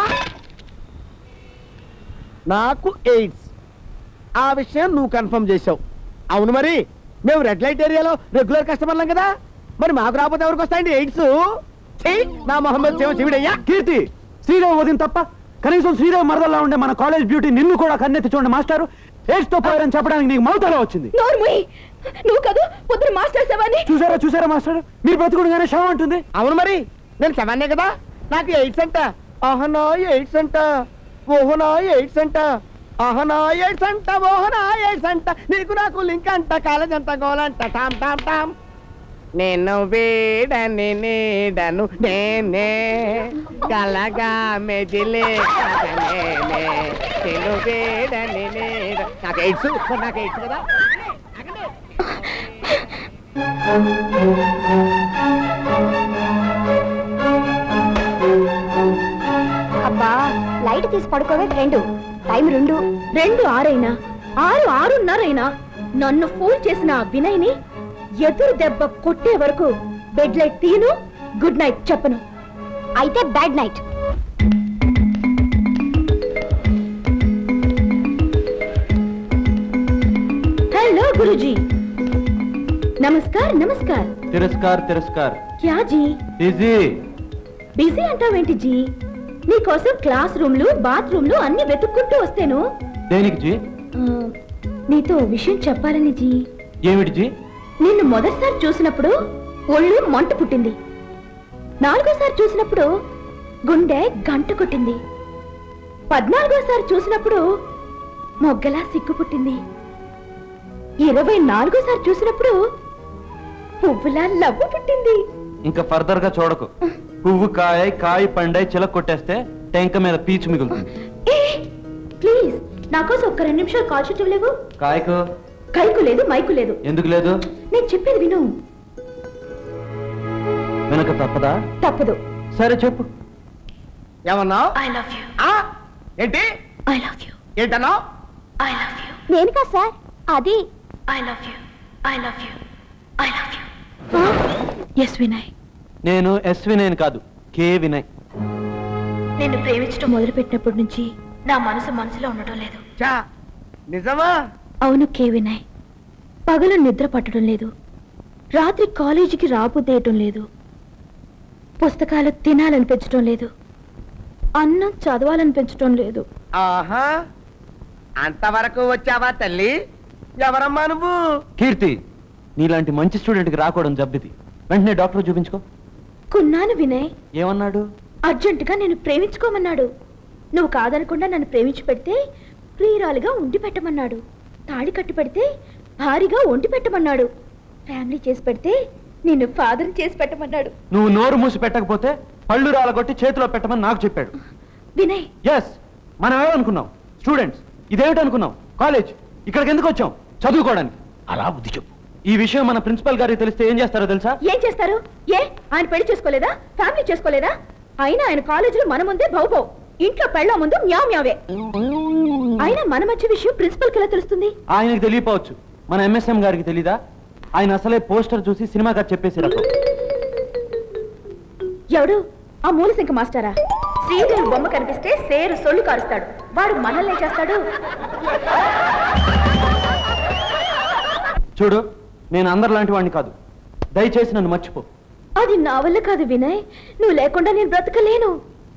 నాకు ఎయిడ్స్ ఆ విషయం నువ్వు కన్ఫర్మ్ చేసావు అవును మరి మేము రెడ్ లైట్ ఏరియాలో రెగ్యులర్ కస్టమర్లం కదా మరి మాకు రాకపోతే ఎవరికి వస్తాయండి ఎయిడ్స్ చెయ్యి నా మొహమ్మద్ శివ శివుడయ్యా కీర్తి శ్రీదేవి వదిన తప్ప కనీసం శ్రీదేవి మరదల్లా ఉండే మన కాలేజ్ బ్యూటీ నిన్ను కూడా కన్నెత్తి చూడండి మాస్టారు ఎయిడ్స్ తో పోయారని చెప్పడానికి నీకు మౌతలో వచ్చింది నోర్ముయ్ నువ్వు కాదు పొద్దున మాస్టర్ శవాన్ని చూసారా చూసారా మాస్టర్ మీరు బ్రతుకుడుగానే శవం అంటుంది అవును మరి నేను సెవెన్నే కదా నాకు ఎయిడ్స్ అంట ఆహనా ఎయిడ్స్ అంట ఓహనా ఎయిడ్స్ అంట ఆహనా ఎయిడ్స్ అంట ఓహనా ఎయిడ్స్ అంట నీకు నాకు లింక్ అంట కాలేజ్ అంట గోలంట టామ్ టామ్ టామ్ నేను వేడని నీడను నేనే కలగా మెదిలే కదనేనే. నేను వేడని నీడ నాకు ఎయిడ్స్ మరి నాకు ఎయిడ్స్ కదా అబ్బా లైట్ తీసి పడుకోవే రెండు టైం రెండు రెండు ఆరైనా ఆరు ఆరున్నరైనా నన్ను ఫోన్ చేసిన ఆ వినయ్ని ఎదురు దెబ్బ కొట్టే వరకు బెడ్ లైట్ తీను గుడ్ నైట్ చెప్పను అయితే బ్యాడ్ నైట్ हेलो गुरुजी నమస్కార్ నమస్కార్ తిరస్కార్ తిరస్కార్ క్యా జీ ఈజీ బిజీ అంటావేంటి జీ నీకోసం క్లాస్ రూమ్లు బాత్రూమ్లు అన్ని వెతుక్కుంటూ వస్తేను దేనికి జీ ఆ, నీతో ఓ విషయం చెప్పాలని జీ ఏమిటి జీ నిన్ను మొదటిసారి చూసినప్పుడు ఒళ్ళు మంట పుట్టింది నాలుగోసారి చూసినప్పుడు గుండె గంట కొట్టింది పద్నాలుగోసారి చూసినప్పుడు మొగ్గలా సిగ్గు పుట్టింది ఇరవై నాలుగోసారి చూసినప్పుడు పువ్వులా లవ్వు పుట్టింది ఇంకా ఫర్దర్ గా చూడకు పువ్వు కాయ కాయ పండై చిలక కొట్టేస్తే టెంక మీద పీచు మిగులుతుంది ఏ ప్లీజ్ నా కోసం ఒక్క రెండు నిమిషాలు కాల్ షీట్ లేవు కాయకు కైకు లేదు మైకు లేదు ఎందుకు లేదు నేను చెప్పేది విను విన వినక తప్పదా తప్పదు సరే చెప్పు ఏమన్నావు ఐ లవ్ యూ ఆ? ఏంటి ఐ లవ్ యూ ఏంటన్నావు ఐ లవ్ యూ నేను కాదు సార్ అది I love you I love you I love you yes Vinay నేను ఎస్ వినయ్ కాదు కే వినయ్ నిన్ను ప్రేమించడం మొదలుపెట్టినప్పటి నుంచి నా మనసు మనసులో ఉండటం లేదు చా నిజమా అవును కే వినయ్ పగలు నిద్ర పట్టడం లేదు రాత్రి కాలేజీకి రాబుద్దేయటం లేదు పుస్తకాలు తినాలనిపించడం లేదు అన్నం చదవాలనిపించడం లేదు ఆహా అంతవరకు వచ్చావా తల్లి ఎవరమ్మా నువ్వు కీర్తి నీలాంటి మంచి స్టూడెంట్కి రాకూడదు జబ్బిది వెంటనే డాక్టర్ చూపించుకో కున్నాను వినయ్ ఏమన్నాడు అర్జెంటుగా నేను ప్రేమించుకోమన్నాడు నువ్వు కాదనకుండా నన్ను ప్రేమించి పెడితే ప్రియురాలిగా ఉండి పెట్టమన్నాడు తాళి కట్టి పెడితే భారీగా వండి పెట్టమన్నాడు ఫ్యామిలీ చేసి పెడితే నిన్ను ఫాదర్ చేసి పెట్టమన్నాడు నువ్వు నోరు మూసి పెట్టకపోతే పళ్ళు రాలగొట్టి చేతిలో పెట్టమని నాకు చెప్పాడు వినయ్ ఎస్ మనం ఏమనుకున్నాం స్టూడెంట్స్ ఇదేమిటనుకున్నాం కాలేజ్ ఇక్కడికి ఎందుకు వచ్చాం చదువుకోవడానికి అలా బుద్ధి చెప్పు ఈ విషయం మన ప్రిన్సిపల్ గారికి తెలిస్తే ఏం చేస్తారో తెలుసా ఏం చేస్తారు ఏ ఆయన పెళ్లి చేసుకోలేదా ఫ్యామిలీ చేసుకోలేదా అయినా ఆయన కాలేజీలో మన ముందే భౌభౌ ఇంట్లో పెళ్ళ ముందు మ్యావ్ మ్యావే అయినా మన మధ్య విషయం ప్రిన్సిపల్ కి ఎలా తెలుస్తుంది ఆయనకు తెలియపోవచ్చు మన ఎంఎస్ఎం గారికి తెలీదా ఆయన అసలే పోస్టర్ చూసి సినిమా గారు చెప్పేసి రకం ఎవడు ఆ మూలశంక మాస్టరా శ్రీదేవి బొమ్మ కనిపిస్తే సేరు సొల్లు కారుస్తాడు వాడు మనల్ని చేస్తాడు చూడు నేను అందరిలాంటి వాడిని కాదు దయచేసి నన్ను మర్చిపో అది నా వల్ల కాదు వినయ్ నువ్వు లేకుండా నేను బ్రతకలేను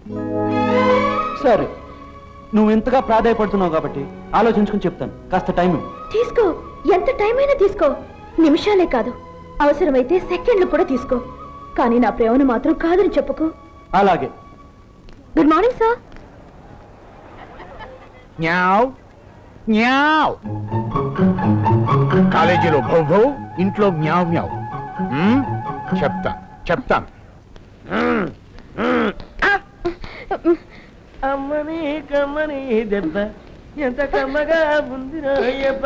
సరే నువ్వు ఇంతగా ప్రాధాయపడుతున్నావు కాబట్టి ఆలోచించుకుని చెప్తాను కాస్త టైం ఇవ్వు. తీసుకో ఎంత టైం అయినా తీసుకో నిమిషాలే కాదు అవసరమైతే సెకండ్లు కూడా తీసుకో కానీ నా ప్రేమను మాత్రం కాదని చెప్పుకో అలాగే గుడ్ మార్నింగ్ సార్ న్యావ్ న్యావ్ కాలేజీలో భౌ భౌ ఇంట్లో మ్యావ్ మ్యావ్ మ్మ్? చెప్తా చెప్తాను అమ్మని కమ్మని దెబ్బ ఎంత కమ్మగా ఉంది అయ్యప్ప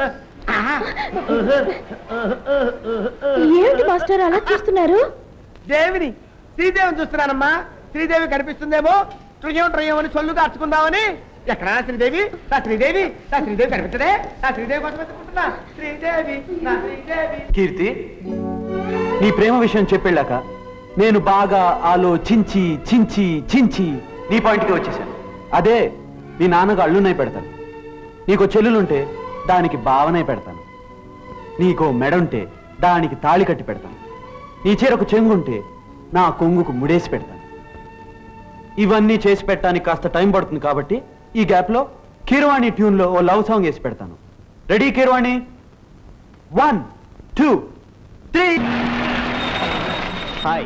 ఏమిటి మాస్టర్ అలా చూస్తున్నారు దేవిని శ్రీదేవిని చూస్తున్నానమ్మా శ్రీదేవి కనిపిస్తుందేమో ట్రుయం ట్రుయం అని సొల్లు కార్చుకుందామని ఎక్కడా శ్రీదేవి నా శ్రీదేవి నా శ్రీదేవి కనిపించదే నా శ్రీదేవి కోసం వెతుకుంటున్నా శ్రీదేవి నా శ్రీదేవి కీర్తి నీ ప్రేమ విషయం చెప్పెళ్ళాక నేను బాగా ఆలోచించి చించి చించి నీ పాయింట్కి వచ్చేసాను అదే మీ నాన్నకు అల్లునై పెడతాను నీకో చెల్లులుంటే దానికి భావనై పెడతాను నీకో మెడుంటే దానికి తాళి కట్టి పెడతాను నీ చీరకు చెంగుంటే నా కొంగుకు ముడేసి పెడతాను ఇవన్నీ చేసి పెట్టడానికి కాస్త టైం పడుతుంది కాబట్టి ఈ గ్యాప్లో కీరవాణి ట్యూన్లో ఓ లవ్ సాంగ్ వేసి పెడతాను ready Keeravani one two three hi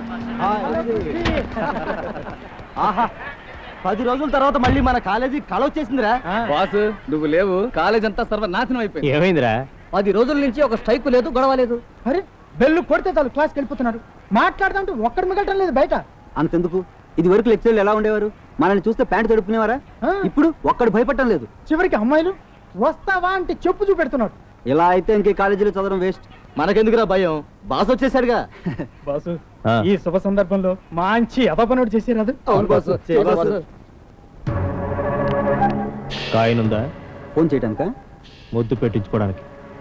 ఆహా పది రోజుల తర్వాత మళ్ళీ మన కాలేజీ కళ వచ్చేసిందిరా బాసు నువ్వు లేవు కాలేజ్ అంతా సర్వనాశనం అయిపోయింది ఏమైందిరా పది రోజుల నుంచి ఒక స్ట్రైక్ లేదు గొడవ లేదు అరే బెల్లు కొడితే చాలు క్లాస్కి వెళ్ళిపోతున్నాడు మాట్లాడదాంటూ ఒక్కడు మిగలటం లేదు బయట అంతెందుకు ఇది వరకు లెక్చర్లు ఎలా ఉండేవారు మనల్ని చూస్తే ప్యాంట్ తడుపుకునేవారా ఇప్పుడు ఒక్కడు భయపడటం లేదు చివరికి అమ్మాయిలు వస్తావా అంటే చెప్పు చూపెడుతున్నాడు ఇలా అయితే ఇంకే కాలేజీలో చదవడం వేస్ట్ మనకెందుకురా భయం బాస్ వచ్చేసాడుగా బాసు ఆ. ఈ శుభ సందర్భంలో మంచి అపపనుడు చేసేరాదు అవును బాసు బాసు కాయనుందా ఫోన్ చేయటానికా ముద్దు పెట్టించుకోవడానికి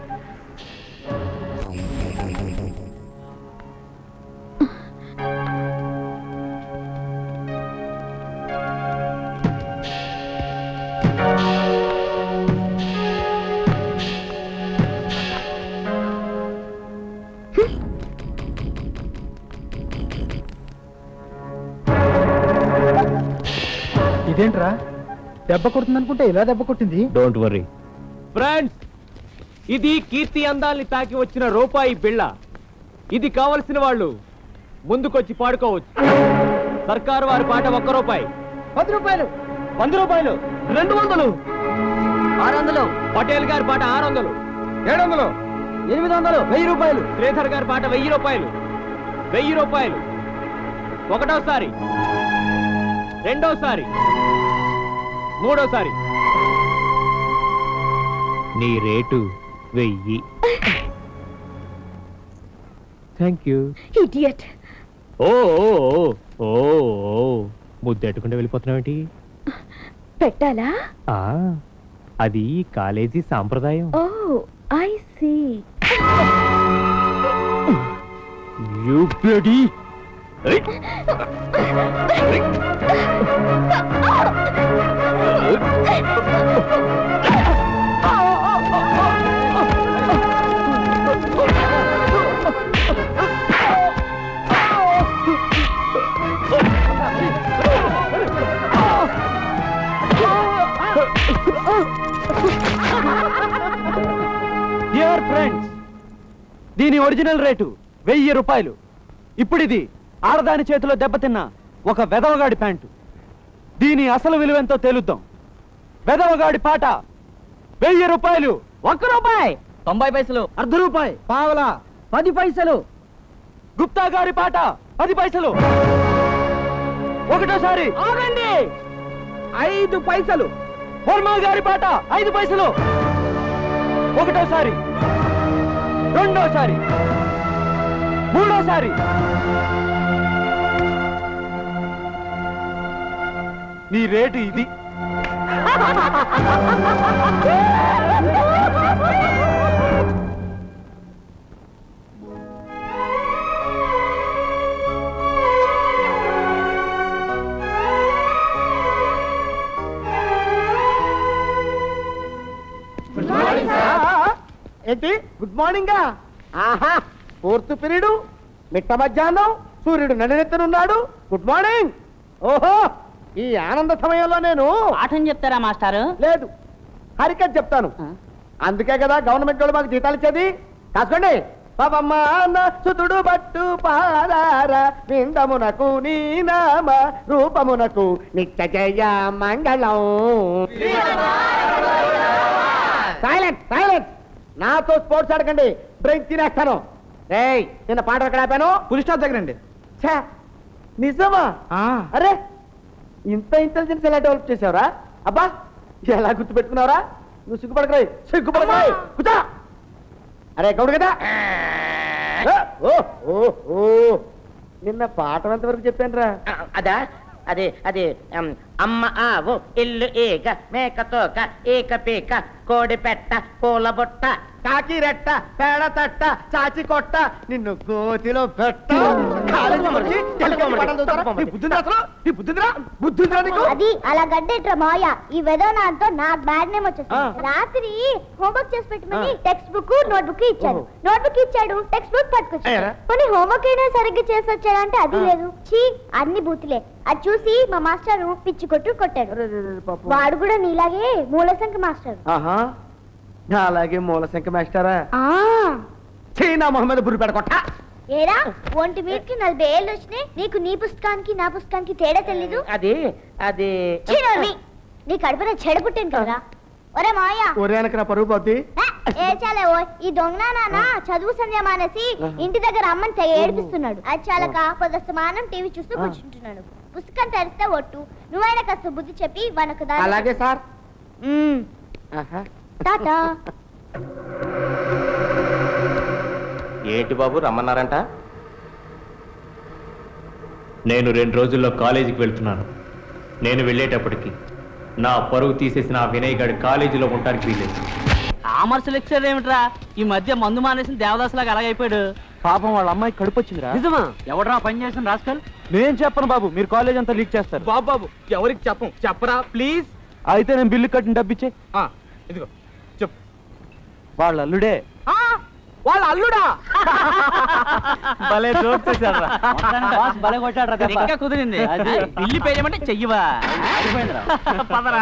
ఇదేంట్రా దెబ్బ కొడుతుంది అనుకుంటే ఇలా దెబ్బ కొట్టింది డోంట్ వరీ ఫ్రెండ్స్ ఇది కీర్తి అందాల్ని తాకి వచ్చిన రూపాయి బిళ్ళ ఇది కావలసిన వాళ్ళు ముందుకొచ్చి పాడుకోవచ్చు సర్కారు వారి పాట ఒక్క రూపాయి పది రూపాయలు వంద రూపాయలు రెండు వందలు ఆరు వందలు పటేల్ గారి పాట ఆరు వందలు ఏడు వందలు ఎనిమిది వందలు వెయ్యి రూపాయలు శ్రీధర్ గారి పాట వెయ్యి రూపాయలు వెయ్యి రూపాయలు ఒకటోసారి రెండోసారి మూడోసారి నీ రేటు వెయ్యి థ్యాంక్ యూ ఇడియట్ ఓ ఓ, ఓ, ఓ ఓ. ముద్దెట్టుకుంటే వెళ్ళిపోతున్నావేంటి పెట్టాలా ఆ, అది కాలేజీ సాంప్రదాయం oh I see you bloody dear friends దీని ఒరిజినల్ రేటు వెయ్యి రూపాయలు ఇప్పుడు ఇది ఆడదాని చేతిలో దెబ్బతిన్న ఒక వెదవగాడి ప్యాంటు దీని అసలు విలువెంతో తేలుద్దాం వెదవగాడి పాట వెయ్యి రూపాయలు ఒక్క రూపాయి తొంభై పైసలు అర్ధ రూపాయి పావలా పది పైసలు గుప్తా గారి పాట పది పైసలు ఒకటోసారి ఆగండి ఐదు పైసలు వర్మ గారి పాట ఐదు పైసలు ఒకటోసారి రెండోసారి మూడోసారి నీ రేటు ఇది ఏంటి గుడ్ మార్నింగ్ ఆహా ఫోర్త్ పీరియడ్ మిట్ట మధ్యాహ్నం సూర్యుడు నడినెత్తనున్నాడు గుడ్ మార్నింగ్ ఓహో ఈ ఆనంద సమయంలో నేను పాఠం చెప్తారా మాస్టారు లేదు హరికథ చెప్తాను అందుకే కదా గవర్నమెంట్ వాళ్ళు మాకు జీతాలు ఇచ్చేది కాసుకోండి పాపమ్మ అన్న సుతుడు బట్టు పాదార విందమునకు నీ నామ రూపమునకు నిత్య జయ మంగళం సైలెంట్ సైలెంట్ నాతో స్పోర్ట్స్ ఆడకండి డ్రింక్ తినేస్తాను ఏయ్ నిన్న పాట ఎక్కడ ఆపాను పులి స్టాప్ దగ్గరండి ఛే, నిజమా అరే ఇంత ఇంటెలిజెన్స్ ఎలా డెవలప్ చేసావురా అబ్బా ఎలా గుర్తు పెట్టుకున్నావురా నువ్వు సిగ్గుపడకరాయి సిగ్గుపడకరాయి కూర్చో అరే గౌడు కదా ఏ, ఓ ఓ ఓ నిన్న పాఠం ఎంతవరకు చెప్పాను రా అదా అదే అదే ఉమ్, అమ్మ ఆవు ఇల్లు ఈగ మేక తోక ఈక పీక కోడి పెట్ట పూల బుట్ట కాకి రెట్ట పేడ తట్ట చాచి కొట్ట నిన్ను గోతిలో పెట్ట కాలేజీ వచ్చి తెలుగు పాఠాలు చదువుతారా? నీ బుద్ధిందిరా అసలు? నీ బుద్ధిందిరా? బుద్ధిందిరా నీకు? అది అలా గడ్డెట్రా మాయ ఈ వెదోనాంతో నాకు బ్యాడ్ నేమ్ ఆ. వచ్చేసింది రాత్రి హోంవర్క్ చేసి పెట్టమని టెక్స్ట్ బుక్ నోట్ బుక్ ఇచ్చాడు నోట్ బుక్ ఇచ్చాడు టెక్స్ట్ బుక్ పట్టుకొచ్చాడు అయ్యరా. కొన్ని హోంవర్క్ అయినా సరిగ్గా చేసి వచ్చాడంటే అది లేదు చీ అన్ని బూతులే అది చూసి మా మాస్టర్ పిచ్చి కొట్టు కొట్టాడు అరే, అరే, అరే, పాపం. వాడు కూడా నీలాగే మూలసంఖ్య మాస్టర్ ఆహా నా అలాగే మూలశంక మాస్టారా ఆ చైనా మొహమ్మద్ బురి పెడకొట్ట ఏరా ఒంటి మీదకి నలభై ఏళ్ళు వచ్చినాయి నీకు నీ పుస్తకానికి నా పుస్తకానికి తేడా తెలీదు అది అది ఛీ, నోర్మి. నీ కడుపున చెడ పుట్టింది కదరా ఒరే మాయా ఒరే వెనక పరుగు పోద్ది ఏ చాలే ఓ ఈ దొంగ నాన్న చదువు సంధ్య మానేసి ఇంటి దగ్గర అమ్మని తెగ ఏడిపిస్తున్నాడు అది చాలక పొదస్తమానం టీవీ చూస్తూ కూర్చుంటున్నాడు పుస్తకం తెరిస్తే ఒట్టు నువ్వైనా కాస్త బుద్ధి చెప్పి వనకు అలాగే సార్ టాటా ఏంటి బాబు రమ్మన్నారంట నేను రెండు రోజుల్లో కాలేజీకి వెళ్తున్నాను నేను వెళ్ళేటప్పటికి నా పరువు తీసేసిన ఆ వినయ్ గారి కాలేజీలో ఉండడానికి వీలేదు కామర్స్ లెక్చర్ ఏమిట్రా ఈ మధ్య మందు మానేసిన దేవదాస్ లాగా అలాగైపోయాడు పాపం వాళ్ళ అమ్మాయి కడుపు వచ్చిందిరా నిజమా ఎవడరా పని చేసిన రాస్కల్ నేను చెప్పను బాబు మీరు కాలేజ్ అంతా లీక్ చేస్తారు బాబు బాబు ఎవరికి చెప్పం చెప్పరా ప్లీజ్ అయితే నేను బిల్లు కట్టిన డబ్బిచ్చే ఇదిగో చెప్పు వాళ్ళ అల్లుడే వాళ్ళ అల్లుడా భలే జోక్ చేశాడ్రా. బాస్ భలే కొట్టాడ్రా దెబ్బ. ఇంకా కుదిరింది అది. బిల్లు పే చేయమంటే చెయ్యవా పదరా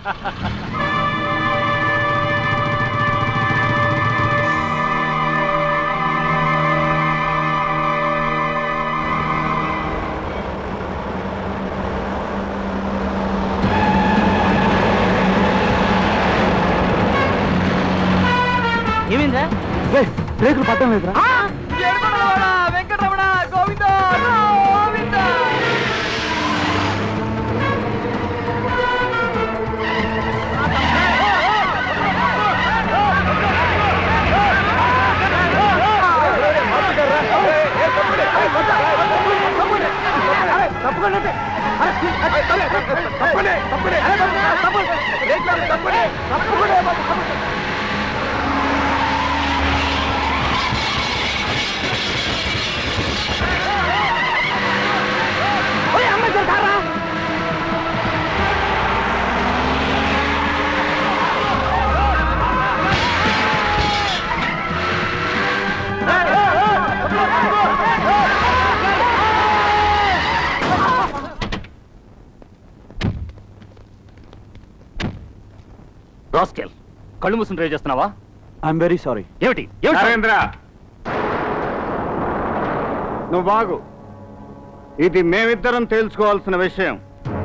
ఏమైందా రేయ్, బ్రేకులు పట్టం లేదురా వెంకటరమణ గోవింద గోవింద తప్పకుండా తప్పండి తప్పండి తప్పండి తప్పకుండా రాస్కెల్ కళ్ళు మూసుని డ్రైవ్ చేస్తున్నావా ఐఎమ్ వెరీ సారీ ఏమిటి ఏమిటి నరేంద్ర నువ్వు బాగు ఇది మేమిద్దరం తేల్చుకోవాల్సిన విషయం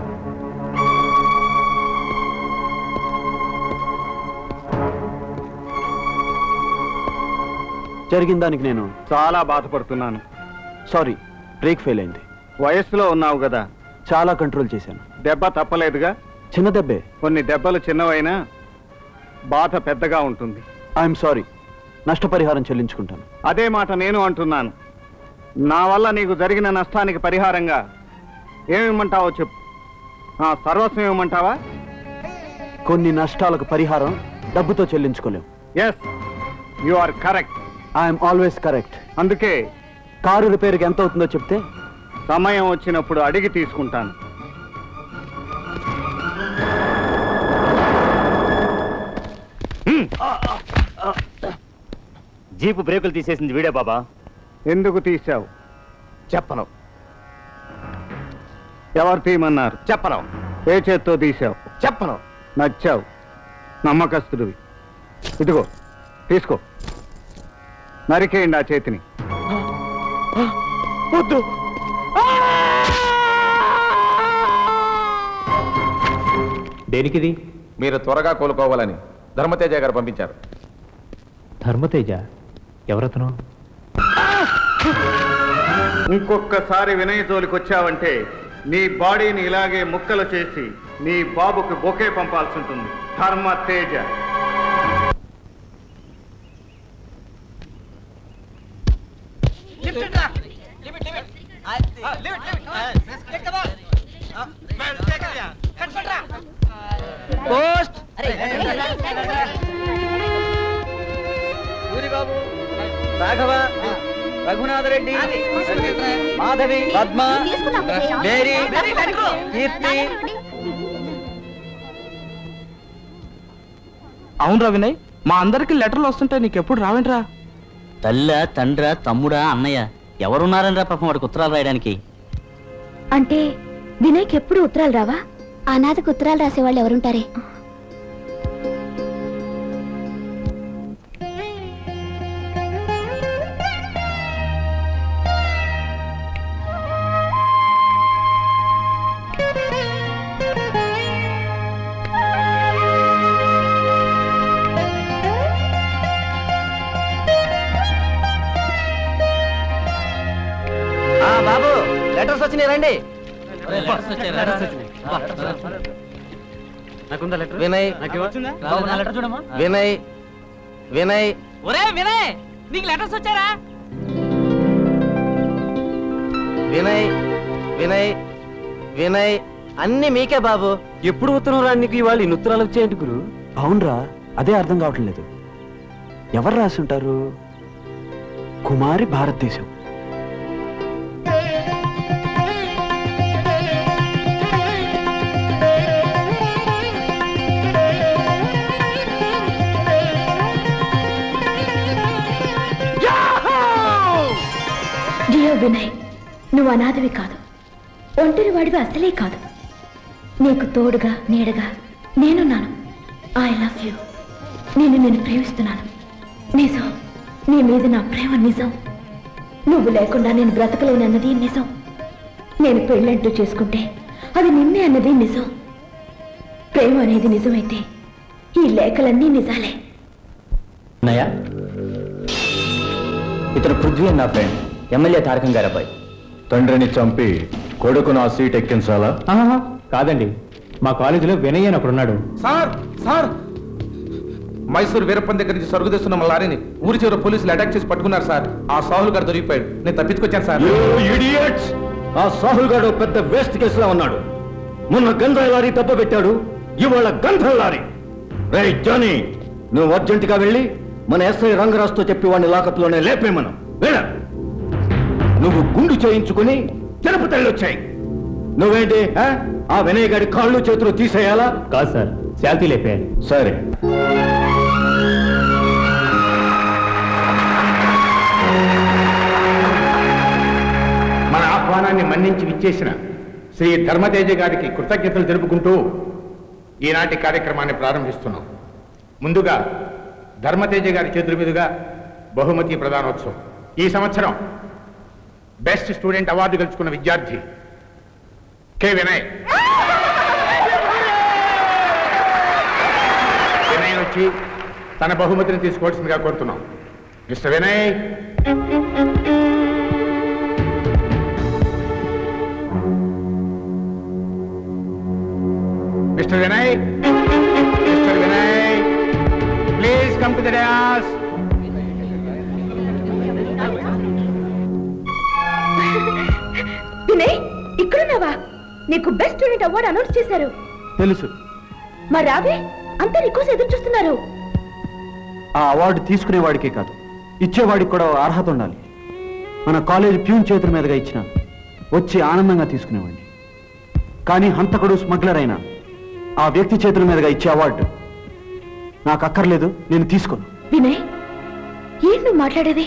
జరిగిన దానికి నేను చాలా బాధపడుతున్నాను సారీ బ్రేక్ ఫెయిల్ అయింది వయస్సులో ఉన్నావు కదా చాలా కంట్రోల్ చేశాను దెబ్బ తప్పలేదుగా చిన్న దెబ్బే కొన్ని దెబ్బలు చిన్నవైనా బాధ పెద్దగా ఉంటుంది ఐఎమ్ సారీ నష్టపరిహారం చెల్లించుకుంటాను అదే మాట నేను అంటున్నాను నా వల్ల నీకు జరిగిన నష్టానికి పరిహారంగా ఏమిమ్మంటావో చెప్పు ఆ, సర్వస్వం ఇవ్వమంటావా కొన్ని నష్టాలకు పరిహారం డబ్బుతో చెల్లించుకోలేం yes you are correct I'm always correct అందుకే కారు రిపేర్కి ఎంత అవుతుందో చెప్తే సమయం వచ్చినప్పుడు అడిగి తీసుకుంటాను జీపు బ్రేకులు తీసేసింది వీడే బాబా ఎందుకు తీశావు చెప్పను ఎవరు తీయమన్నారు చెప్పను ఏ చేత్తో తీశావు చెప్పను నచ్చావు నమ్మకస్తుడివి ఇదిగో తీసుకో నరికేయండి ఆ చేతిని వద్దు దేనికిది మీరు త్వరగా కోలుకోవాలని ధర్మతేజ గారు పంపించారు ధర్మతేజ ఎవరతను ఇంకొక్కసారి వినయ్ జోలికి వచ్చావంటే నీ బాడీని ఇలాగే ముక్కలు చేసి నీ బాబుకి బొకే పంపాల్సి ఉంటుంది ధర్మ తేజ పోస్ట్ సూరిబాబు రాఘవ రఘునాథ రెడ్డి మాధవి పద్మ మేరీ కీర్తి అవునరా వినయ్ మా అందరికి లెటర్లు వస్తుంటాయి నీకు ఎప్పుడు రావేంట్రా తల్ల తండ్ర తమ్ముడా అన్నయ్య ఎవరున్నారనరా పాపం వాడికి ఉత్తరాలు రాయడానికి అంటే వినయ్కి ఎప్పుడు ఉత్తరాలు రావా అనాథకు ఉత్తరాలు రాసేవాళ్ళు ఎవరుంటారే ఆ బాబు లెటర్స్ వచ్చినాయి రండి నాకుందా లెటర్ వినయ్ లెటర్ చూడమ్మా వినయ్ వినయ్ ఒరే వినయ్ నీకు లెటర్స్ వచ్చారా వినయ్ వినయ్ వినయ్ అన్ని మీకే బాబు ఎప్పుడు ఉత్తరం రాని నీకు ఇవాళ ఇన్ని ఉత్తరాలు వచ్చాయంటి గురు అవునరా అదే అర్థం కావట్లేదు ఎవరు రాసి ఉంటారు కుమారి భారతదేశం జియో వినయ్ నువ్వు అనాథవి కాదు ఒంటరి వాడివి అసలే కాదు నీకు తోడుగా నీడగా నేనున్నాను ఐ లవ్ యూ నేను నిన్ను ప్రేమిస్తున్నాను నిజం నీ మీద నా ప్రేమ నిజం నువ్వు లేకుండా నేను బ్రతకలేనన్నది నిజం నేను పెళ్ళంటూ చేసుకుంటే అది నిన్నే అన్నది నిజం ప్రేమ అనేది నిజమైతే ఈ లేఖలన్నీ నిజాలే నయా ఇతను పృథ్వీ నా ఫ్రెండ్ ఎమ్మెల్యే తారకం గారి అబ్బాయి తండ్రిని చంపి కొడుకు నా సీట్ ఎక్కించాలా ఆహా, కాదండి మా కాలేజీలో వినయ్ అని ఒకడున్నాడు సార్ సార్ మైసూరు వీరప్పన్ దగ్గర నుంచి సరుకు తెస్తున్న మా లారీని ఊరి చివర పోలీసులు అటాక్ చేసి పట్టుకున్నారు సార్ ఆ సాహుల్ గారు దొరికిపోయాడు నేను తప్పించుకొచ్చాను సార్ ఆ సాహుల్ గాడు పెద్ద వేస్ట్ కేసులో ఉన్నాడు మొన్న గంధం లారీ దెబ్బ పెట్టాడు ఇవాళ గంధం లారీ రే జానీ నువ్వు అర్జెంటుగా వెళ్ళి మన ఎస్ఐ రంగరాజుతో చెప్పి వాడిని లాకప్లోనే లేపేమను వెళ్ళ నువ్వు గుండు చేయించుకుని తిరుపతి వెళ్ళొచ్చాయి నువ్వేంటి ఆ? ఆ వినయ్ గారి కాళ్ళు చేతులు తీసేయాలా కాదు సార్ శాంతి లేపేయాలి సరే మన ఆహ్వానాన్ని మన్నించి విచ్చేసిన శ్రీ ధర్మతేజ గారికి కృతజ్ఞతలు తెలుపుకుంటూ ఈనాటి కార్యక్రమాన్ని ప్రారంభిస్తున్నాం ముందుగా ధర్మతేజ గారి చేతుల మీదుగా బహుమతి ప్రధానోత్సవం ఈ సంవత్సరం బెస్ట్ స్టూడెంట్ అవార్డు గెలుచుకున్న విద్యార్థి కె వినయ్ వినయ్ వచ్చి తన బహుమతిని తీసుకోవాల్సిందిగా కోరుతున్నాం mister Vinay Mr. Vinay? Mr. Vinay? Please come to the dais. Vinay ఇక్కడున్నావా నీకు బెస్ట్ స్టూడెంట్ అవార్డు అనౌన్స్ చేశారు తెలుసు మరి రావే అంతా నీకోసం ఎదురు చూస్తున్నారు ఆ అవార్డు తీసుకునేవాడికే కాదు ఇచ్చేవాడికి కూడా ఓ అర్హత ఉండాలి మన కాలేజ్ ప్యూన్ చేతుల మీదుగా ఇచ్చిన వచ్చి ఆనందంగా తీసుకునేవాడిని కానీ హంతకుడు స్మగ్లర్ అయిన ఆ వ్యక్తి చేతుల మీదుగా ఇచ్చే అవార్డు నాకు అక్కర్లేదు నేను తీసుకోను వినయ్ ఏంటి నువ్వు మాట్లాడేది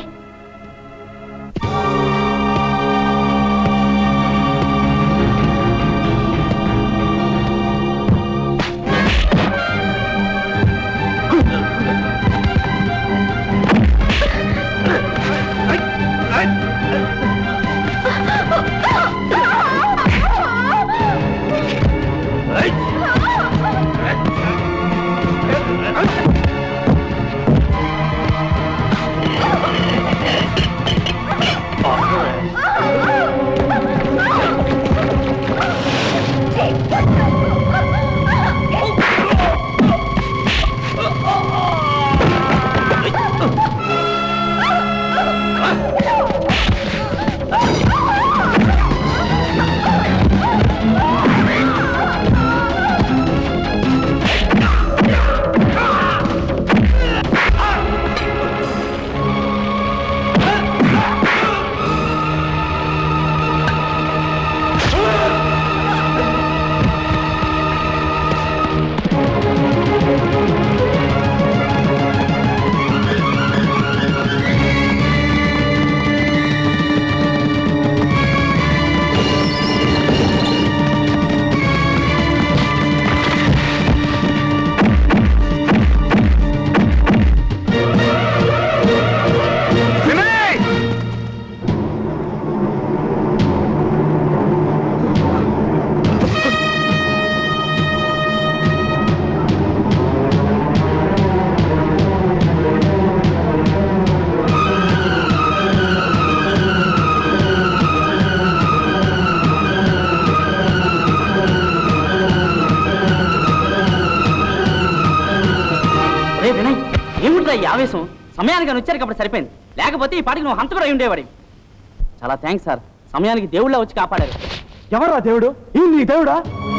రే వినయ్ ఏమిట్రా ఈ ఆవేశం సమయానికి ఆయన వచ్చారు కాబట్టి సరిపోయింది లేకపోతే ఈ పాటికి నువ్వు హంతకుడు అయి ఉండేవాడి చాలా థ్యాంక్స్ సార్ సమయానికి దేవుళ్ళ వచ్చి కాపాడారు ఎవరా దేవుడు ఈ నీ దేవుడా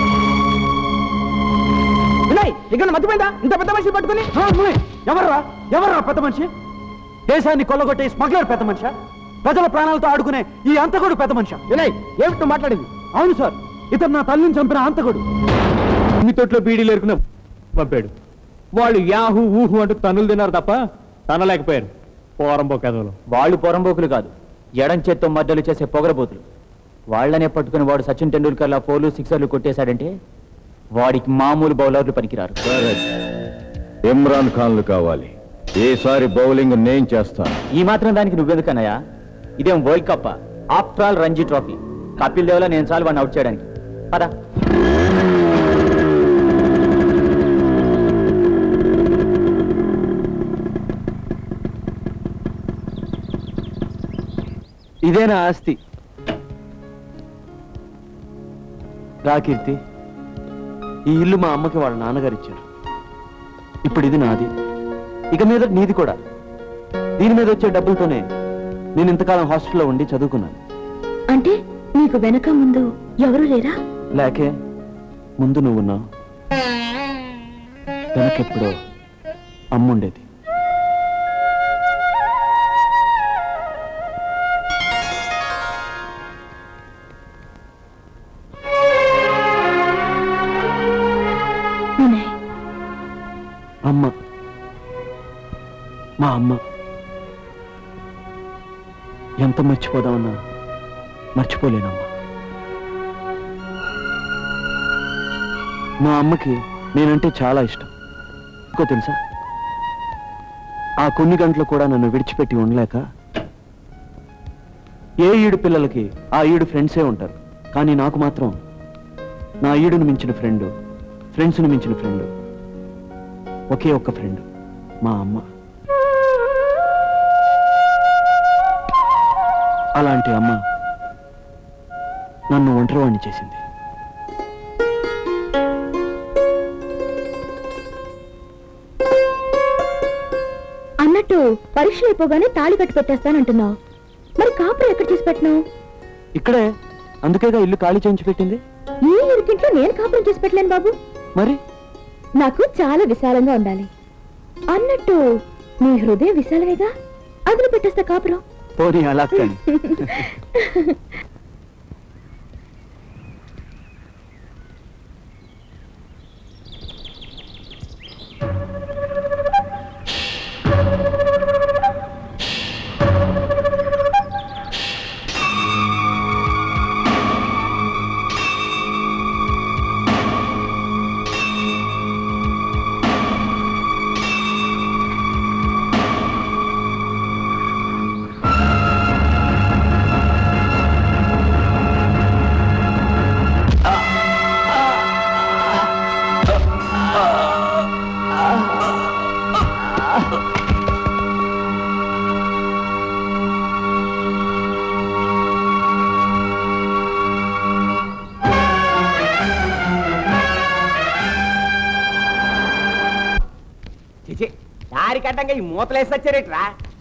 వినయ్ ఇక్కడ మర్చిపోయిందా ఇంత పెద్ద మనిషి పట్టుకుని ఎవర్రా ఎవర్రా పెద్ద మనిషి దేశాన్ని కొల్లగొట్టే స్మగ్లర్ పెద్ద మనిషి ప్రజల ప్రాణాలతో ఆడుకునే ఈ అంతకుడు పెద్ద మనిషి వినయ్ ఏమిటి నువ్వు మాట్లాడింది అవును సార్ ఇతను నా తల్లిని చంపిన అంతకుడు మీ తొట్లో బీడీలు ఎరుకున్న పంపాడు వాళ్ళు యాహూ ఊహు అంటూ తన్నులు తిన్నారు తప్ప తనలేకపోయారు పోరంబో కథలు వాళ్ళు పొరంబోకులు కాదు ఎడం చేత్తో మద్దలు చేసే పొగరబోతులు వాళ్ళనే పట్టుకుని వాడు సచిన్ టెండూల్కర్లా పోలు సిక్సర్లు కొట్టేశాడంటే వాడికి మామూలు బౌలర్లు పనికిరారు ఇమ్రాన్ ఖాన్లు కావాలి ఈసారి బౌలింగ్ నేను చేస్తాను ఈ మాత్రం దానికి నువ్వెందుకన్నయ్యా ఇదేం world cup after all Ranji trophy Kapil దేవ్లా నేను చాలు వాడిని అవుట్ చేయడానికి పదా ఇదేనా ఆస్తి రా కీర్తి ఈ ఇల్లు మా అమ్మకి వాళ్ళ నాన్నగారు ఇచ్చారు ఇప్పుడు ఇది నాది ఇక మీద నీది కూడా దీని మీద వచ్చే డబ్బులతోనే నేను ఇంతకాలం హాస్టల్లో ఉండి చదువుకున్నాను అంటే నీకు వెనక ముందు ఎవరు లేరా లేకే ముందు నువ్వున్నావు వెనకెప్పుడో అమ్ముండేది వినయ్ అమ్మ మా అమ్మ ఎంత మర్చిపోదామన్నా మర్చిపోలేనమ్మా మా అమ్మకి నేనంటే చాలా ఇష్టం ఇంకో తెలుసా ఆ కొన్ని గంటలు కూడా నన్ను విడిచిపెట్టి ఉండలేక ఏ ఈడు పిల్లలకి ఆ ఈడు ఫ్రెండ్సే ఉంటారు కానీ నాకు మాత్రం నా ఈడును మించిన ఫ్రెండ్ ఫ్రెండ్స్ను మించిన ఫ్రెండ్ ఒకే ఒక్క ఫ్రెండ్ మా అమ్మ అలాంటి అమ్మ నన్ను ఒంటరివాణ్ణి చేసింది అన్నట్టు పరీక్షలు అయిపోగానే తాళి కట్టి పెట్టేస్తానంటున్నావు మరి కాపురం ఎక్కడ చేసి పెట్టినావు ఇక్కడే అందుకేగా ఇల్లు ఖాళీ చేయించి పెట్టింది ఈ ఇరుకింట్లో నేను కాపురం చేసి పెట్టలేను బాబు మరి నాకు చాలా విశాలంగా ఉండాలి అన్నట్టు నీ హృదయం విశాలమేగా అందులో పెట్టేస్తా కాపురం పోనీ అలా కానీ చిచి దారి కట్టంగా ఈ మూతలేసి వచ్చారేట్రా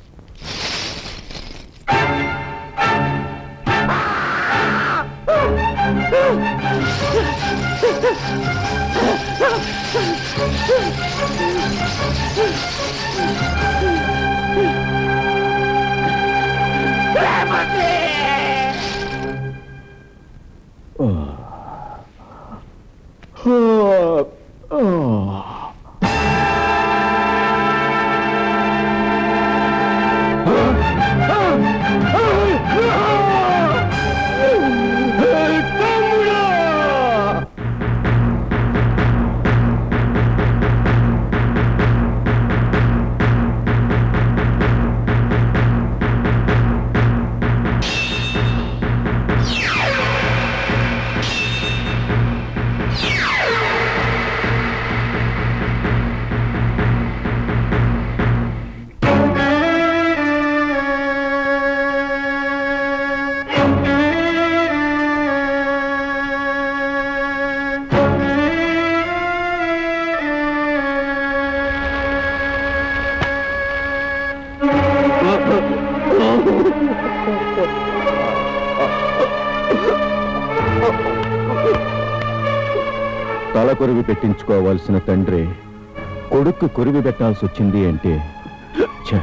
తల కొరివి పెట్టించుకోవాల్సిన తండ్రి కొడుక్కు కొరివి పెట్టాల్సి వచ్చింది అంటే ఛ,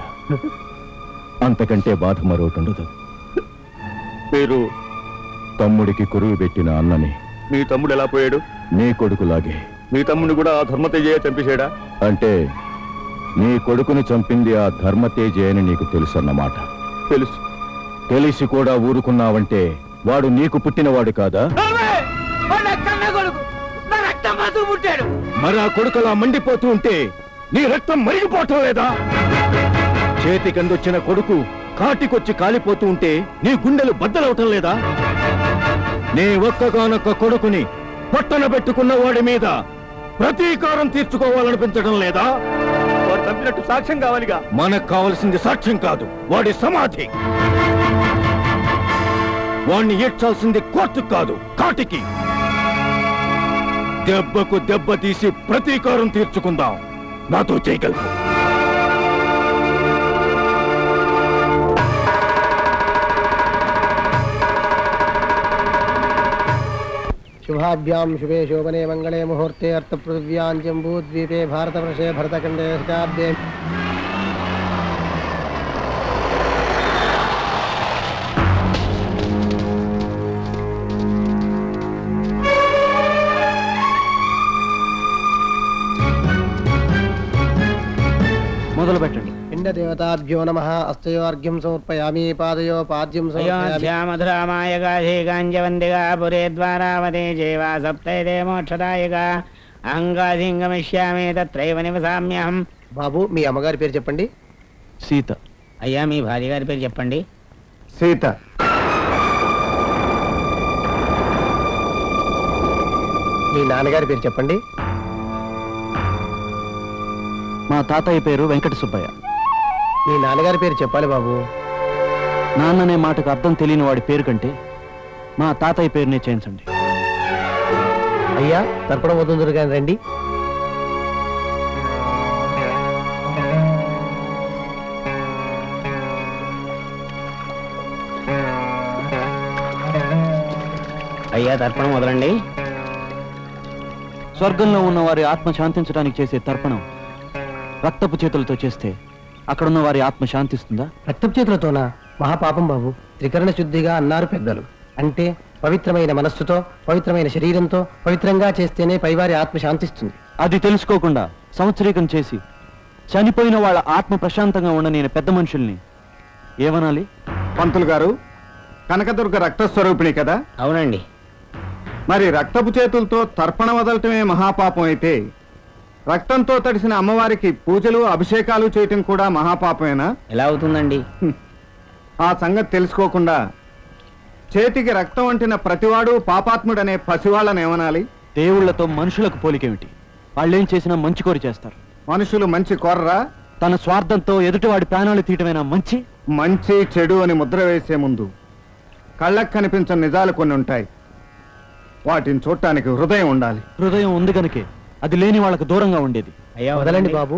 అంతకంటే బాధ మరొకటి ఉండదు మీరు తమ్ముడికి కొరివి పెట్టిన అన్నని మీ తమ్ముడు ఎలా పోయాడు నీ కొడుకులాగే మీ తమ్ముడిని కూడా ఆ ధర్మతేజయ చంపేశాడా అంటే నీ కొడుకుని చంపింది ఆ ధర్మతేజే అని నీకు తెలుసన్నమాట తెలుసు తెలిసి కూడా ఊరుకున్నావంటే వాడు నీకు పుట్టినవాడు కాదా కన్న కొడుకు నా రక్తం మాసు పుట్టాడు మరి ఆ కొడుకలా మండిపోతూ ఉంటే నీ రక్తం మరిగిపోవటం లేదా చేతికందొచ్చిన కొడుకు కాటికొచ్చి కాలిపోతూ ఉంటే నీ గుండెలు బద్దలవటం లేదా నీ ఒక్కగానొక్క కొడుకుని పట్టన పెట్టుకున్న వాడి మీద ప్రతీకారం తీర్చుకోవాలనిపించడం లేదా వాడు చంపినట్టు సాక్ష్యం కావాలిగా మనకు కావలసింది సాక్ష్యం కాదు వాడి సమాధి వాణ్ణి ఈడ్చాల్సింది కోర్టు కాదు కాటికి దెబ్బకు దెబ్బ తీసి ప్రతీకారం తీర్చుకుందాం నాతో చేయగలరు శుభాభ్యాం శుభే శోభనే మంగళే ముహూర్తే అర్థపృథివ్యాం జంబూద్వీపే భారతవర్షే భరతఖండే శతాబ్దే మొదలు పెట్టండి పిండదేవతాభ్యో నమ అస్తయోర్ఘ్యం సమర్పయామి పాదయో పాద్యం సమర్పయామి అయోధ్యామధురామాయ గాంజవందిగా పురే ద్వారావతే జీవా సప్తైదే మోక్షదాయగా అహంగాధింగమిష్యామి తత్రైవ నివసామ్యహం బాబు మీ అమ్మగారి పేరు చెప్పండి సీత అయ్యా మీ భార్య గారి పేరు చెప్పండి సీత మీ నాన్నగారి పేరు చెప్పండి మా తాతయ్య పేరు వెంకట సుబ్బయ్య మీ నాన్నగారి పేరు చెప్పాలి బాబు నాన్ననే మాటకు అర్థం తెలియని వాడి పేరు కంటే మా తాతయ్య పేరునే చేయించండి అయ్యా తర్పణం వద్దుందరు కానీ రండి అయ్యా తర్పణం వదలండి స్వర్గంలో ఉన్న వారి ఆత్మ శాంతించడానికి చేసే తర్పణం రక్తపు చేతులతో చేస్తే అక్కడున్న వారి ఆత్మ శాంతిస్తుందా రక్తపు చేతులతోనా మహాపాపం బాబు త్రికరణ శుద్ధిగా అన్నారు పెద్దలు అంటే పవిత్రమైన మనస్సుతో పవిత్రమైన శరీరంతో పవిత్రంగా చేస్తేనే పైవారి ఆత్మ శాంతిస్తుంది అది తెలుసుకోకుండా సంవత్సరీకం చేసి చనిపోయిన వాళ్ళ ఆత్మ ప్రశాంతంగా ఉండని పెద్ద మనుషుల్ని ఏమనాలి పంతులు గారు కనకదుర్గ రక్తస్వరూపిణి కదా అవునండి మరి రక్తపు చేతులతో తర్పణ వదలటమే మహాపాపం అయితే రక్తంతో తడిసిన అమ్మవారికి పూజలు అభిషేకాలు చేయటం కూడా మహాపాపమేనా ఎలా అవుతుందండి ఆ సంగతి తెలుసుకోకుండా చేతికి రక్తం అంటిన ప్రతివాడు పాపాత్ముడనే పసివాళ్ళని ఏమనాలి దేవుళ్లతో మనుషులకు పోలికేమిటి వాళ్ళేం చేసినా మంచి కోరి చేస్తారు మనుషులు మంచి కోరరా తన స్వార్థంతో ఎదుటివాడి ప్రాణాలు తీయటమైనా మంచి మంచి చెడు అని ముద్ర వేసే ముందు కళ్ళకు కనిపించని నిజాలు కొన్ని ఉంటాయి వాటిని చూడటానికి హృదయం ఉండాలి హృదయం ఉంది కనుకే అది లేని వాళ్ళకు దూరంగా ఉండేది అయ్యా వదలండి బాబు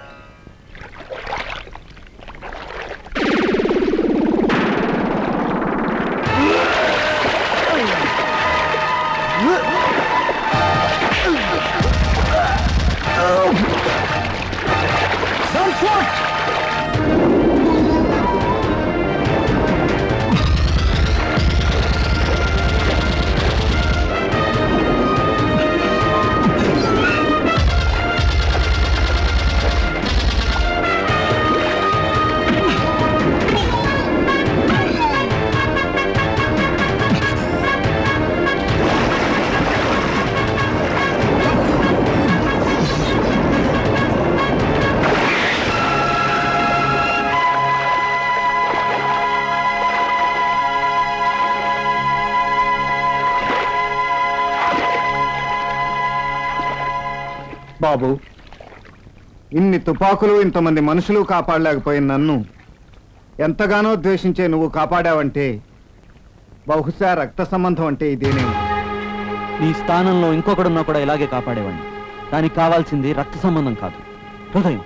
బాబు ఇన్ని తుపాకులు ఇంతమంది మనుషులు కాపాడలేకపోయిన నన్ను ఎంతగానో ద్వేషించే నువ్వు కాపాడావంటే బహుశా రక్త సంబంధం అంటే ఇదేనేమో నీ స్థానంలో ఇంకొకడున్నా కూడా ఇలాగే కాపాడేవాడిని దానికి కావాల్సింది రక్త సంబంధం కాదు హృదయం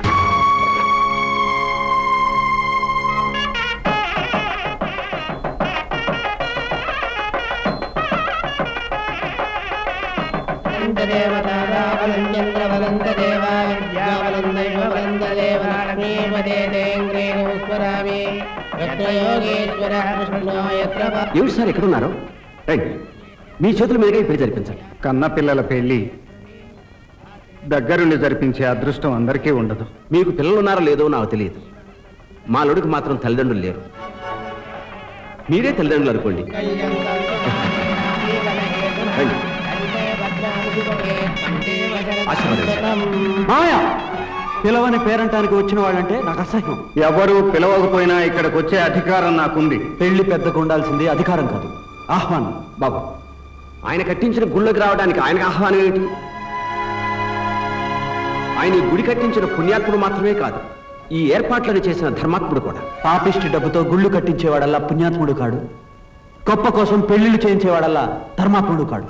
ఏమిటి సార్ ఎక్కడున్నారు రండి మీ చేతుల మీదుగా ఇప్పుడు జరిపించండి కన్న పిల్లల పెళ్లి దగ్గరుండి జరిపించే అదృష్టం అందరికీ ఉండదు మీకు పిల్లలు ఉన్నారో లేదో నాకు తెలియదు మా అల్లుడికి మాత్రం తల్లిదండ్రులు లేరు మీరే తల్లిదండ్రులు అనుకోండి రండి. ఆశీర్వదించండి. మాయా పిలవని పేరంటానికి వచ్చిన వాళ్ళంటే నాకు అసహ్యం ఎవరు పిలవకపోయినా ఇక్కడికి వచ్చే అధికారం నాకుంది పెళ్లి పెద్దకు ఉండాల్సింది అధికారం కాదు ఆహ్వానం బాబు ఆయన కట్టించిన గుళ్ళకి రావడానికి ఆయనకు ఆహ్వానం ఏమిటి ఆయన ఈ గుడి కట్టించిన పుణ్యాత్ముడు మాత్రమే కాదు ఈ ఏర్పాట్లను చేసిన ధర్మాత్ముడు కూడా పాపిష్టి డబ్బుతో గుళ్ళు కట్టించేవాడల్లా పుణ్యాత్ముడు కాడు గొప్ప కోసం పెళ్లిళ్ళు చేయించేవాడల్లా ధర్మాత్ముడు కాడు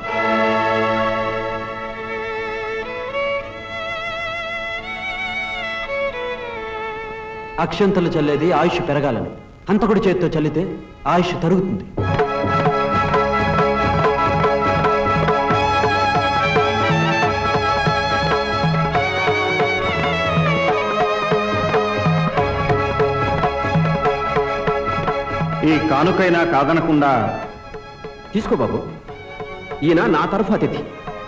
అక్షంతలు చల్లేది ఆయుష్ పెరగాలని హంతకుడి చేతితో చల్లితే ఆయుష్ తరుగుతుంది కానుకైనా కాదనకుండా తీసుకో బాబు ఈయన నా తరఫు అతిథి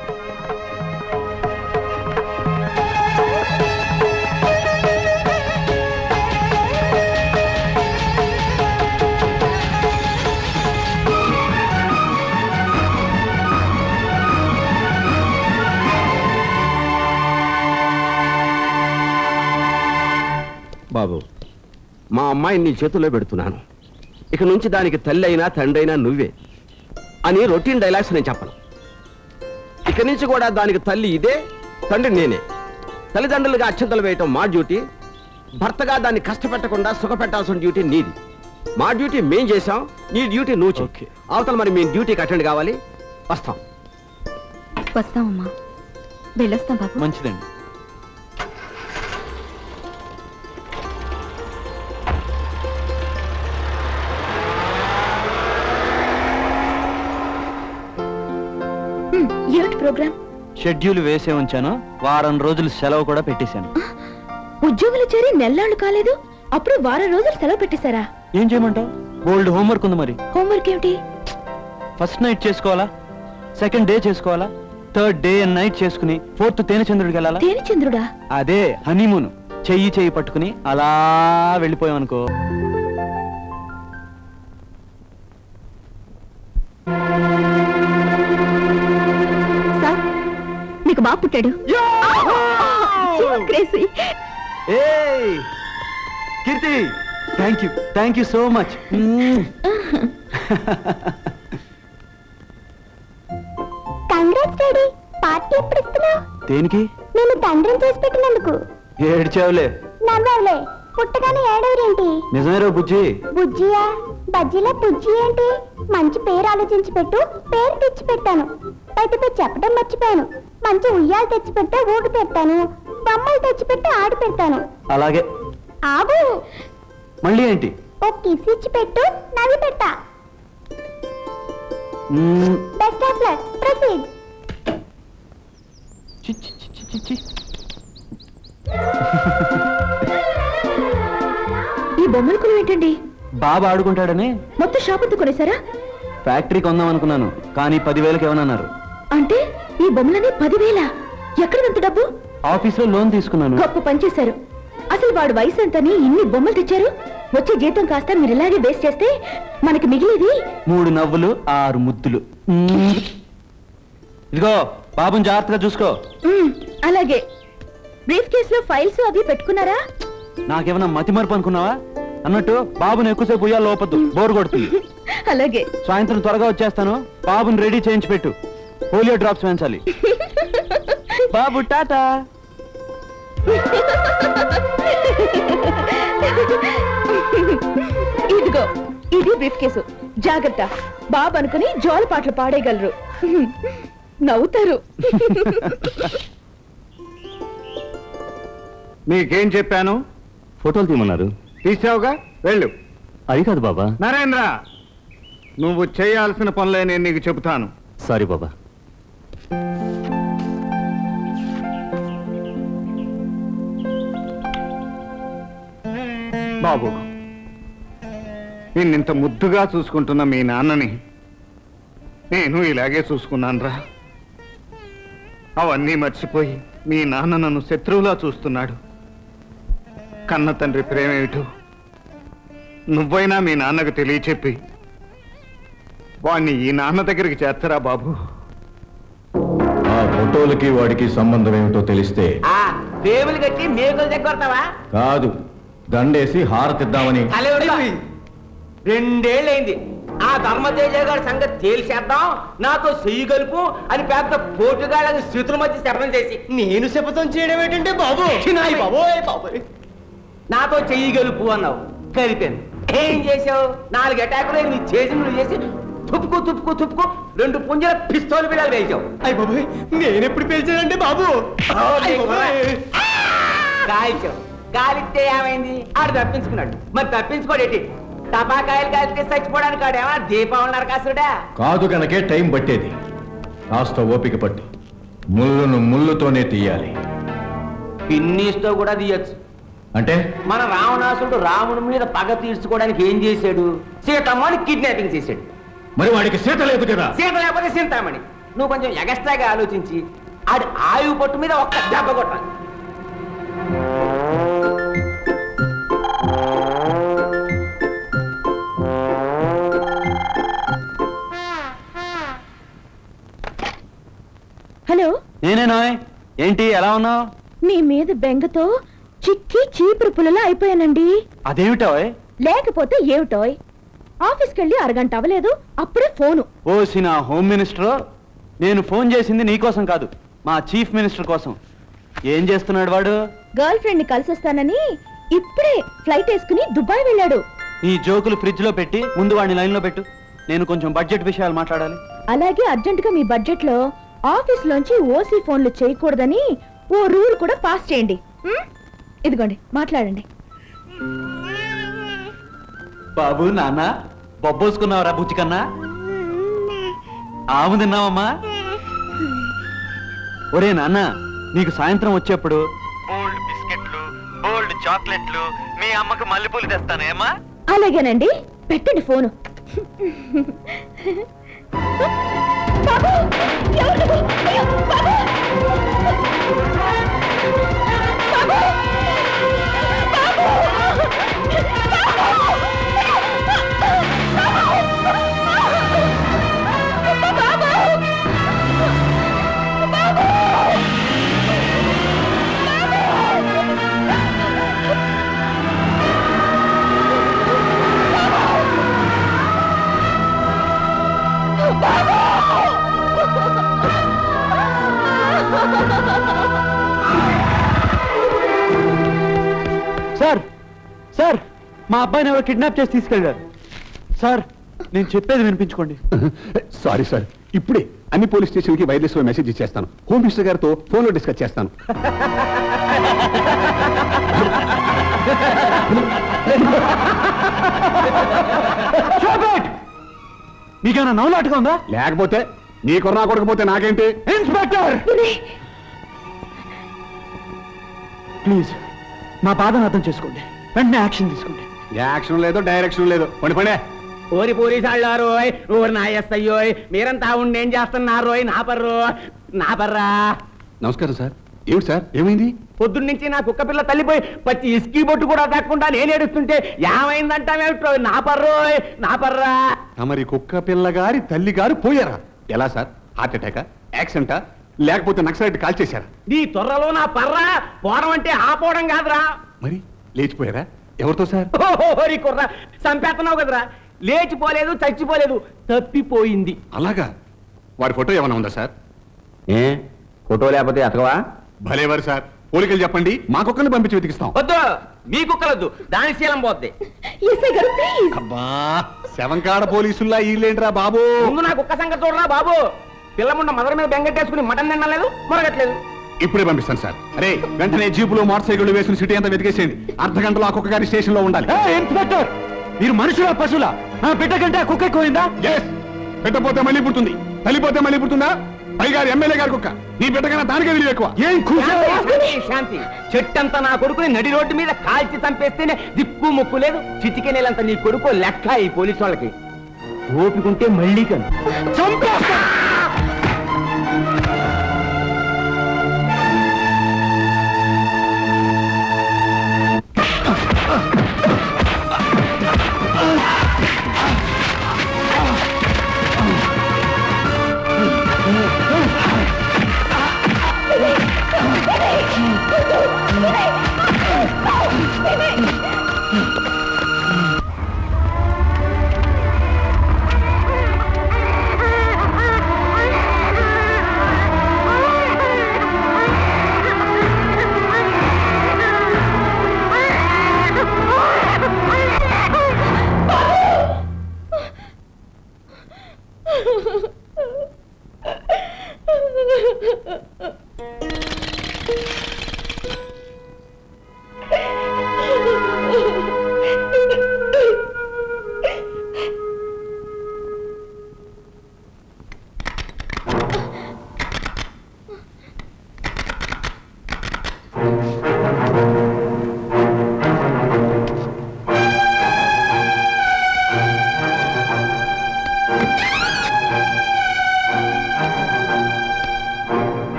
బాబు మా అమ్మాయిని నీ చేతుల్లో పెడుతున్నాను ఇక నుంచి దానికి తల్లి అయినా తండ్రి అయినా నువ్వే అని రొటీన్ డైలాగ్స్ నేను చెప్పను ఇక నుంచి కూడా దానికి తల్లి ఇదే తండ్రి నేనే తల్లిదండ్రులుగా అక్షంతలు వేయటం మా డ్యూటీ భర్తగా దాన్ని కష్టపెట్టకుండా సుఖపెట్టాల్సిన డ్యూటీ నీది మా డ్యూటీ మేం చేసాం నీ డ్యూటీ నువ్వు చెయ్యి అవతల మరి మేము డ్యూటీకి అటెండ్ కావాలి వస్తాం వస్తామమ్మా వెళ్ళొస్తాం బాబు మంచిదండి హ్మ్, ఏమిటి ప్రోగ్రామ్ షెడ్యూల్ వేసే ఉంచాను వారం రోజులు సెలవు కూడా పెట్టేశాను ఉద్యోగులు చేరి నెల్లాళ్ళు కాలేదు అప్పుడు వారం రోజులు సెలవు పెట్టేశారా ఏం చేయమంటావు బోల్డ్ హోంవర్క్ ఉంది మరి హోంవర్క్ ఏమిటి ఫస్ట్ నైట్ చేసుకోవాలా సెకండ్ డే చేసుకోవాలా థర్డ్ డే అండ్ నైట్ చేసుకుని ఫోర్త్ తేనె చంద్రుడికి వెళ్ళాలా తేనెచంద్రుడా అదే హనీమూన్ చెయ్యి చెయ్యి పట్టుకుని అలా వెళ్ళిపోయాం అనుకో సార్ మీకు బాబు పుట్టాడు క్రేజీ ఏయ్ Keerthi thank you thank you so much congrats daddy party ఎప్పుడు ఇస్తున్నావు దేనికి నేను తండ్రిని చేసి పెట్టినందుకు ఏడ్చావులే నవ్వవులే పుట్టగానే ఏడవరేంటి నిజమేరో బుజ్జి బుజ్జియా బజ్జీలా బుజ్జి ఏంటి మంచి పేరు ఆలోచించి పెట్టు పేరు తెచ్చి పెట్టాను అయితే పేరు చెప్పడం మర్చిపోయాను మంచి ఉయ్యాలు తెచ్చి పెడితే ఊగి పెడతాను బొమ్మలు తెచ్చి పెట్టి ఆడి పెడతాను అలాగే ఆగు మళ్ళీ ఏంటి ఓ కిస్ ఇచ్చి పెట్టు నవ్వి పెట్టా మ్మ్, బెస్ట్ ఆఫ్ లక్ ప్రొసీడ్ ఈ బొమ్మలు కొను ఏంటండి బాబా ఆడుకుంటాడని మొత్తం షాప్ అంతా కొనేసారా ఫ్యాక్టరీ కొందాం అనుకున్నాను కానీ పదివేలకు ఏమన్నారు అంటే ఈ బొమ్మలని పదివేల ఎక్కడంత డబ్బు ఆఫీస్లో లోన్ తీసుకున్నాను గొప్ప పని చేశారు అసలు వాడు వయసు ఎంతని ఇన్ని బొమ్మలు తెచ్చారు వచ్చే జీతం కాస్త మీరు ఇలాగే వేస్ట్ చేస్తే మనకి మిగిలేది మూడు నవ్వులు ఆరు ముద్దులు మ్మ్. ఇదిగో బాబుని జాగ్రత్తగా చూసుకో మ్మ్, అలాగే బ్రీఫ్ కేసులో ఫైల్స్ అవి పెట్టుకున్నారా నాకేమన్నా మతి మరపు అనుకున్నావా అన్నట్టు బాబుని ఎక్కువసేపు ఉయ్యాలి లోపద్దు బోర్ కొడుతుంది అలాగే సాయంత్రం త్వరగా వచ్చేస్తాను బాబుని రెడీ చేయించి పెట్టు పోలియో డ్రాప్స్ వేయించాలి బాబు టాటా ఇదిగో ఇది బ్రీఫ్ కేసు జాగ్రత్త బాబు అనుకుని జోల పాటలు పాడేయగలరు నవ్వుతారు నీకేం చెప్పాను ఫోటోలు తీయమన్నారు తీసావుగా వెళ్ళు అది కాదు బాబా నరేంద్ర నువ్వు చేయాల్సిన పనులే నేను నీకు చెబుతాను సారీ బాబా బాబు నిన్నింత ముద్దుగా చూసుకుంటున్న మీ నాన్నని నేను ఇలాగే చూసుకున్నానురా అవన్నీ మర్చిపోయి మీ నాన్న నన్ను శత్రువులా చూస్తున్నాడు కన్న తండ్రి ప్రేమేమిటో నువ్వైనా మీ నాన్నకు తెలియచెప్పి వాణ్ణి ఈ నాన్న దగ్గరికి చేర్చరా బాబు ఆ ఫోటోలకి వాడికి సంబంధం ఏమిటో తెలిస్తే ఆ టేబుల్ కట్టి మేకులు దగ్గరతావా కాదు దండేసి హారతిద్దామని రెండేళ్ళైంది ఆ ధర్మతేజ గారి సంగతి తేల్చేద్దాం నాతో చెయ్యి కలుపు అని పెద్ద పోటుగాళ్ళని స్థితుల మధ్య శపథం చేసి నేను శపథం చేయడం ఏంటంటే బాబు బాబోయ్ బాబోయ్ నాతో చెయ్యి గలుపు అన్నావు కలిపాను ఏం చేసావు నాలుగు అటాకులు నీ చేసిన చేసి తుప్పుకు తుప్పుకు తుప్పుకు రెండు పుంజల పిస్తోల్ బిళ్ళలు వేసావు అయ్యి బాబోయ్ నేను ఎప్పుడు పేల్చానంటే బాబు కాల్చావు కాలిస్తే ఏమైంది ఆడు తప్పించుకున్నాడు మరి తప్పించుకోడేటి టపాకాయలు కాలితే చచ్చిపోవడానికి ఆడేమా దీపావళి నరకాసుడా కాదు గనకే టైం పట్టేది కాస్త ఓపిక పట్టు ముళ్ళును ముళ్ళుతోనే తీయాలి పిన్నీస్తో కూడా తీయచ్చు అంటే మన రావణాసుడు రాముడి మీద పగ తీర్చుకోవడానికి ఏం చేశాడు సీతమ్మని కిడ్నాపింగ్ చేశాడు మరి వాడికి సీత లేదు కదా సీత లేకపోతే సింతామణి నువ్వు కొంచెం ఎగస్ట్రాగా ఆలోచించి ఆడి ఆయువు పట్టు మీద ఒక్క దెబ్బ కొట్టాలి హలో నేనేనా ఏంటి ఎలా ఉన్నావు మీ మీద బెంగతో చిక్కి చీపురు పుల్లలా అయిపోయానండి అదేమిటో లేకపోతే ఏమిటోయ్ ఆఫీస్కి వెళ్ళి అరగంట అవ్వలేదు అప్పుడే ఫోను ఓ సినా హోమ్ మినిస్టర్ నేను ఫోన్ చేసింది నీకోసం కాదు మా చీఫ్ మినిస్టర్ కోసం ఏం చేస్తున్నాడు వాడు గర్ల్ ఫ్రెండ్ ని కలిసొస్తానని ఇప్పుడే ఫ్లైట్ వేసుకుని దుబాయ్ వెళ్ళాడు ఈ జోకులు ఫ్రిడ్జ్ లో పెట్టి ముందు వాడిని లైన్ లో పెట్టు నేను కొంచెం బడ్జెట్ విషయాలు మాట్లాడాలి అలాగే అర్జెంట్ గా మీ బడ్జెట్ లో ఆఫీస్ లోంచి ఓసీ ఫోన్లు చేయకూడదని ఓ రూల్ కూడా పాస్ చేయండి ఉం? ఇదిగోండి మాట్లాడండి బాబు నాన్న బొబ్బోసుకున్నావురా బుచ్చి కన్నా ఆము తిన్నావమ్మా ఒరే నాన్న నీకు సాయంత్రం వచ్చేప్పుడు బోల్డ్ బిస్కెట్లు బోల్డ్ చాక్లెట్లు మీ అమ్మకు మల్లెపూలు తెస్తానేమ్మా అలాగేనండి పెట్టండి ఫోను బాబు! ఎవరు నువ్వు? అయ్యో, బాబు! బాబు! సార్ సార్ మా అబ్బాయిని ఎవరో కిడ్నాప్ చేసి తీసుకెళ్ళారు సార్ నేను చెప్పేది వినిపించుకోండి సారీ సార్ ఇప్పుడే అన్ని పోలీస్ స్టేషన్కి వైర్లెస్ లో మెసేజ్ ఇచ్చేస్తాను హోమ్ మినిస్టర్ గారితో ఫోన్లో డిస్కస్ చేస్తాను మీకేమైనా నవ్వులాటగా ఉందా లేకపోతే నీ కొరనా కొడకపోతే నాకేంటి ఇన్స్పెక్టర్ ప్లీజ్ మా బాధను అర్థం చేసుకోండి వెంటనే యాక్షన్ తీసుకోండి యాక్షన్ లేదు డైరెక్షన్ లేదు పండి పండే ఓరి పోలీసాళ్ళారోయ్ ఓరి నా ఎస్ఐయోయ్ మీరంతా ఉండి ఏం చేస్తున్నారోయ్ నా పర్రు నా పర్రా నమస్కారం సార్ ఏమిటి సార్ ఏమైంది పొద్దున్నుంచి నా కుక్క పిల్ల తల్లిపోయి పచ్చి ఇస్కీ బొట్టు కూడా తక్కకుండా నేను ఏడుస్తుంటే ఏమైందంటావేమిట్రో నా పర్రోయ్ నా పర్రా తమరి కుక్క పిల్లగారి తల్లి గారు పోయారా ఎలా సార్ హార్ట్ అటాకా యాక్సిడెంటా లేకపోతే నక్సలైట్ కాల్ చేశారా నీ తొర్రలో నా పర్రా పోవడం అంటే ఆపోవడం కాదురా మరి లేచిపోయారా ఎవరితో సార్ ఓరి కుర్రా చంపేస్తున్నావు కదరా లేచిపోలేదు చచ్చిపోలేదు తప్పిపోయింది అలాగా వారి ఫోటో ఏమైనా ఉందా సార్ ఏ ఫోటో లేకపోతే ఎతకవా భలేవారు సార్ పోలికలు చెప్పండి మా కుక్కల్ని పంపించి వెతికిస్తాం వద్దు మీ కుక్కలొద్దు దాని శీలం పోద్ది ఎస్ఐ గారు ప్లీజ్ అబ్బా శవంకాడ పోలీసుల్లా ఈళ్ళేంట్రా బాబు ముందు నా కుక్క సంగతి చూడరా బాబు పిల్లముండ మదర్ మీద బెంగట్టేసుకుని మటన్ తినలేదు మొరగట్లేదు ఇప్పుడే పంపిస్తాను సార్ అరే వెంటనే జీపులో మోటార్ సైకిల్ వేసుకుని సిటీ అంతా వెతికేసేయండి అర్ధ గంటలో ఆ కుక్క గారి స్టేషన్ లో ఉండాలి ఇన్స్పెక్టర్ మీరు మనుషులా పశువులా నా బిడ్డ కంటే ఆ కుక్క ఎక్కువైందా ఎస్ పెట్టపోతే మళ్ళీ పుడుతుంది తల్లిపోతే మళ్ళీ పుడుతుందా పైగా ఎమ్మెల్యే గారి కుక్క నీ బిడ్డకన్నా దానికే విలువ ఎక్కువ ఏం శాంతి, శాంతి చెట్టంతా నా కొడుకుని నడి రోడ్డు మీద కాల్చి చంపేస్తేనే దిక్కు ముక్కు లేదు చిటికెనేలంత నీ కొడుకు లెక్క ఈ పోలీసు వాళ్ళకి ఓపికంటే మళ్ళీ కను చంపేస్తా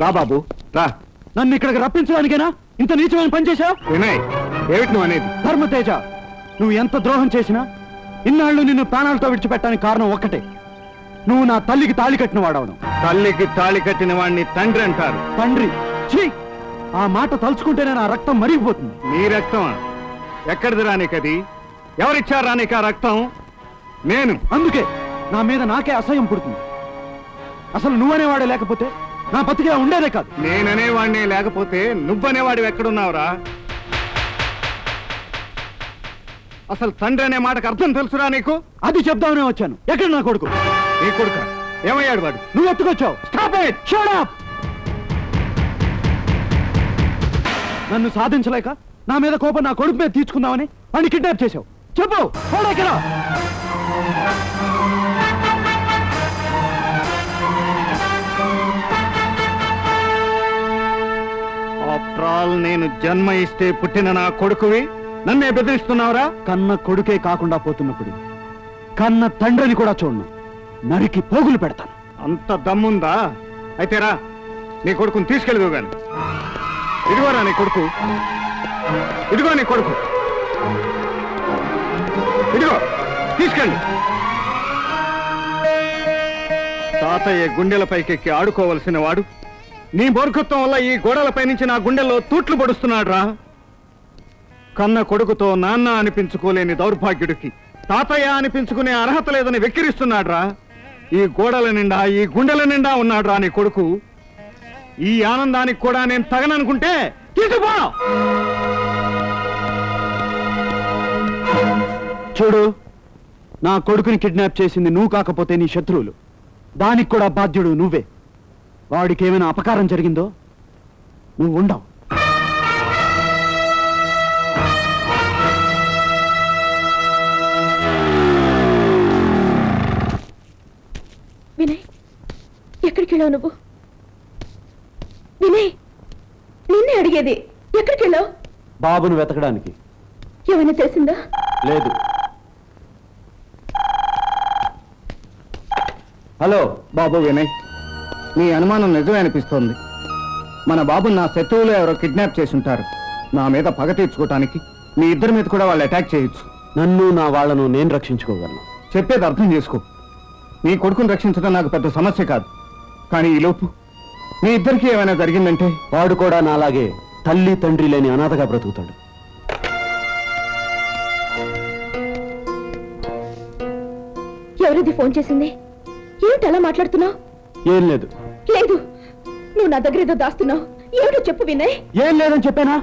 రా బాబు రా నన్ను ఇక్కడికి రప్పించడానికేనా ఇంత నీచమైన పని చేశావు వినయ్ ఏమిటి నువ్వు అనేది ధర్మతేజ నువ్వు ఎంత ద్రోహం చేసినా ఇన్నాళ్ళు నిన్ను ప్రాణాలతో విడిచిపెట్టడానికి కారణం ఒక్కటే నువ్వు నా తల్లికి తాళి కట్టిన వాడవడం తల్లికి తాళి కట్టిన వాడిని తండ్రి అంటారు తండ్రి ఛీ ఆ మాట తలుచుకుంటేనే నా రక్తం మరిగిపోతుంది నీ రక్తమా ఎక్కడిది రానికది ఎవరిచ్చారు రానిక ఆ రక్తం నేను అందుకే నా మీద నాకే అసహ్యం పుడుతుంది అసలు నువ్వనేవాడే లేకపోతే నా బతికే ఉండేదే కాదు నేననేవాడినే లేకపోతే నువ్వనేవాడివి ఎక్కడున్నావురా అసలు తండ్రి అనే మాటకు అర్థం తెలుసురా నీకు అది చెప్దామనే వచ్చాను ఎక్కడ నా కొడుకు నీ కొడుక ఏమయ్యాడు వాడు నువ్వు ఎత్తుకొచ్చావు Stop it! Shut up! నన్ను సాధించలేక నా మీద కోపం నా కొడుకు మీద తీర్చుకుందామని వాడిని కిడ్నాప్ చేశావు చెప్పు పోడెక్కడా ఆఫ్టర్ ఆల్ నేను జన్మ ఇస్తే పుట్టిన నా కొడుకువి నన్నే బెదిరిస్తున్నావురా కన్న కొడుకే కాకుండా పోతున్నప్పుడు కన్న తండ్రిని కూడా చూడను నరికి పోగులు పెడతాను అంత దమ్ముందా అయితే రా నీ కొడుకుని తీసుకెళ్ళదు గాని ఇదిగోరా నీ కొడుకు ఇదిగో నీ కొడుకు ఇదిగో తీసుకెళ్ళు తాతయ్య గుండెల పైకెక్కి ఆడుకోవలసిన వాడు నీ మూర్ఖత్వం వల్ల ఈ గోడలపై నుంచి నా గుండెల్లో తూట్లు పడుస్తున్నాడు రా కన్న కొడుకుతో నాన్న అనిపించుకోలేని దౌర్భాగ్యుడికి తాతయ్య అనిపించుకునే అర్హత లేదని వెక్కిరిస్తున్నాడు రా ఈ గోడల నిండా ఈ గుండెల నిండా ఉన్నాడు రా నీ కొడుకు ఈ ఆనందానికి కూడా నేను తగననుకుంటే తీసుకుపో చూడు నా కొడుకుని కిడ్నాప్ చేసింది నువ్వు కాకపోతే నీ శత్రువులు దానికి కూడా బాధ్యుడు నువ్వే వాడికి ఏమైనా అపకారం జరిగిందో నువ్వు ఉండవు వినయ్ ఎక్కడికి వెళ్ళావు నువ్వు వినయ్ నిన్నే అడిగేది ఎక్కడికి వెళ్ళావు బాబును వెతకడానికి ఏమైనా తెలిసిందా లేదు హలో బాబు వినయ్ నీ అనుమానం నిజమే అనిపిస్తోంది మన బాబుని నా శత్రువులు ఎవరో కిడ్నాప్ చేసి ఉంటారు నా మీద పగ తీర్చుకోవటానికి మీ ఇద్దరి మీద కూడా వాళ్ళు అటాక్ చేయొచ్చు నన్ను నా వాళ్లను నేను రక్షించుకోగలను చెప్పేది అర్థం చేసుకో నీ కొడుకుని రక్షించడం నాకు పెద్ద సమస్య కాదు కానీ ఈ లోపు మీ ఇద్దరికి ఏమైనా జరిగిందంటే వాడు కూడా నాలాగే తల్లి తండ్రి లేని అనాథగా బ్రతుకుతాడు ఎవరిది ఫోన్ చేసింది ఏమిటి అలా మాట్లాడుతున్నావు ఏం లేదు లేదు నువ్వు నా దగ్గర ఏదో దాస్తున్నావు ఏమిటో చెప్పు వినయ్ ఏం లేదని చెప్పానా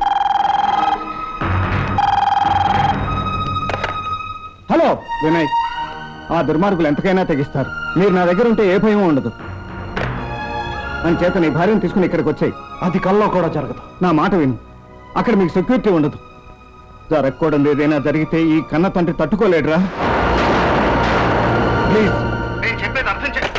హలో వినయ్ ఆ దుర్మార్గులు ఎంతకైనా తెగిస్తారు మీరు నా దగ్గర ఉంటే ఏ భయం ఉండదు అని చేత నీ భార్యను తీసుకుని ఇక్కడికి వచ్చాయి అది కల్లో కూడా జరగదు నా మాట విను అక్కడ మీకు సెక్యూరిటీ ఉండదు జరగకూడదు ఏదైనా జరిగితే ఈ కన్న తండ్రి తట్టుకోలేడురా ప్లీజ్ నేను చెప్పేది అర్థం చే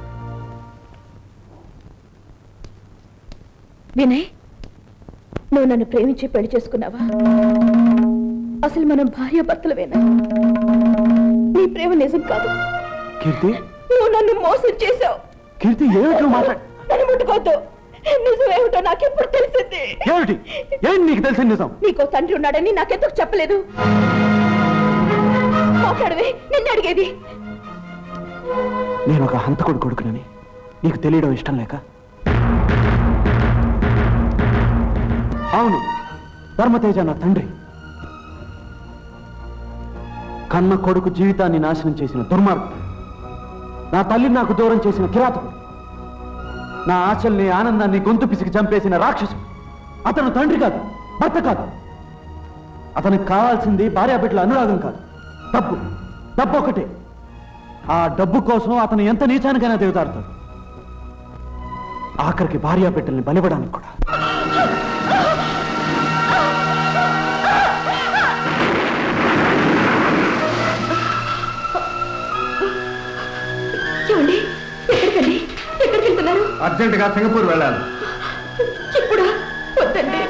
వినయ్ నువ్వు నన్ను ప్రేమించి పెళ్లి చేసుకున్నావా అసలు మనం భార్య భర్తలవేనా నీ ప్రేమ నిజం కాదు కీర్తి నువ్వు నన్ను మోసం చేశావు కీర్తి ఏమిటో మాట్లాడు నన్ను ముట్టుకోవద్దు నిజమేమిటో నాకెప్పుడు తెలిసింది ఏమిటి ఏం నీకు తెలిసిన నిజం నీకో తండ్రి ఉన్నాడని నాకెందుకు చెప్పలేదు మాట్లాడవే నిన్ను అడిగేది నేను ఒక హంతకుడు కొడుకునని నీకు తెలియడం ఇష్టం లేక అవును ధర్మతేజ నా తండ్రి కన్న కొడుకు జీవితాన్ని నాశనం చేసిన దుర్మార్గుడు నా తల్లిని నాకు దూరం చేసిన కిరాతకుడు నా ఆశల్ని ఆనందాన్ని గొంతు పిసికి చంపేసిన రాక్షసుడు అతను తండ్రి కాదు భర్త కాదు అతనికి కావాల్సింది భార్యాబిడ్డల అనురాగం కాదు డబ్బు డబ్బు ఒకటే ఆ డబ్బు కోసం అతను ఎంత నీచానికైనా దిగుతాడుతాడు ఆఖరికి భార్యాబిడ్డల్ని బలివ్వడానికి కూడా చూడండి ఎక్కడికండి ఎక్కడికి వెళ్తున్నారు అర్జెంటుగా సింగపూర్ వెళ్ళాలి ఇప్పుడా వద్దండి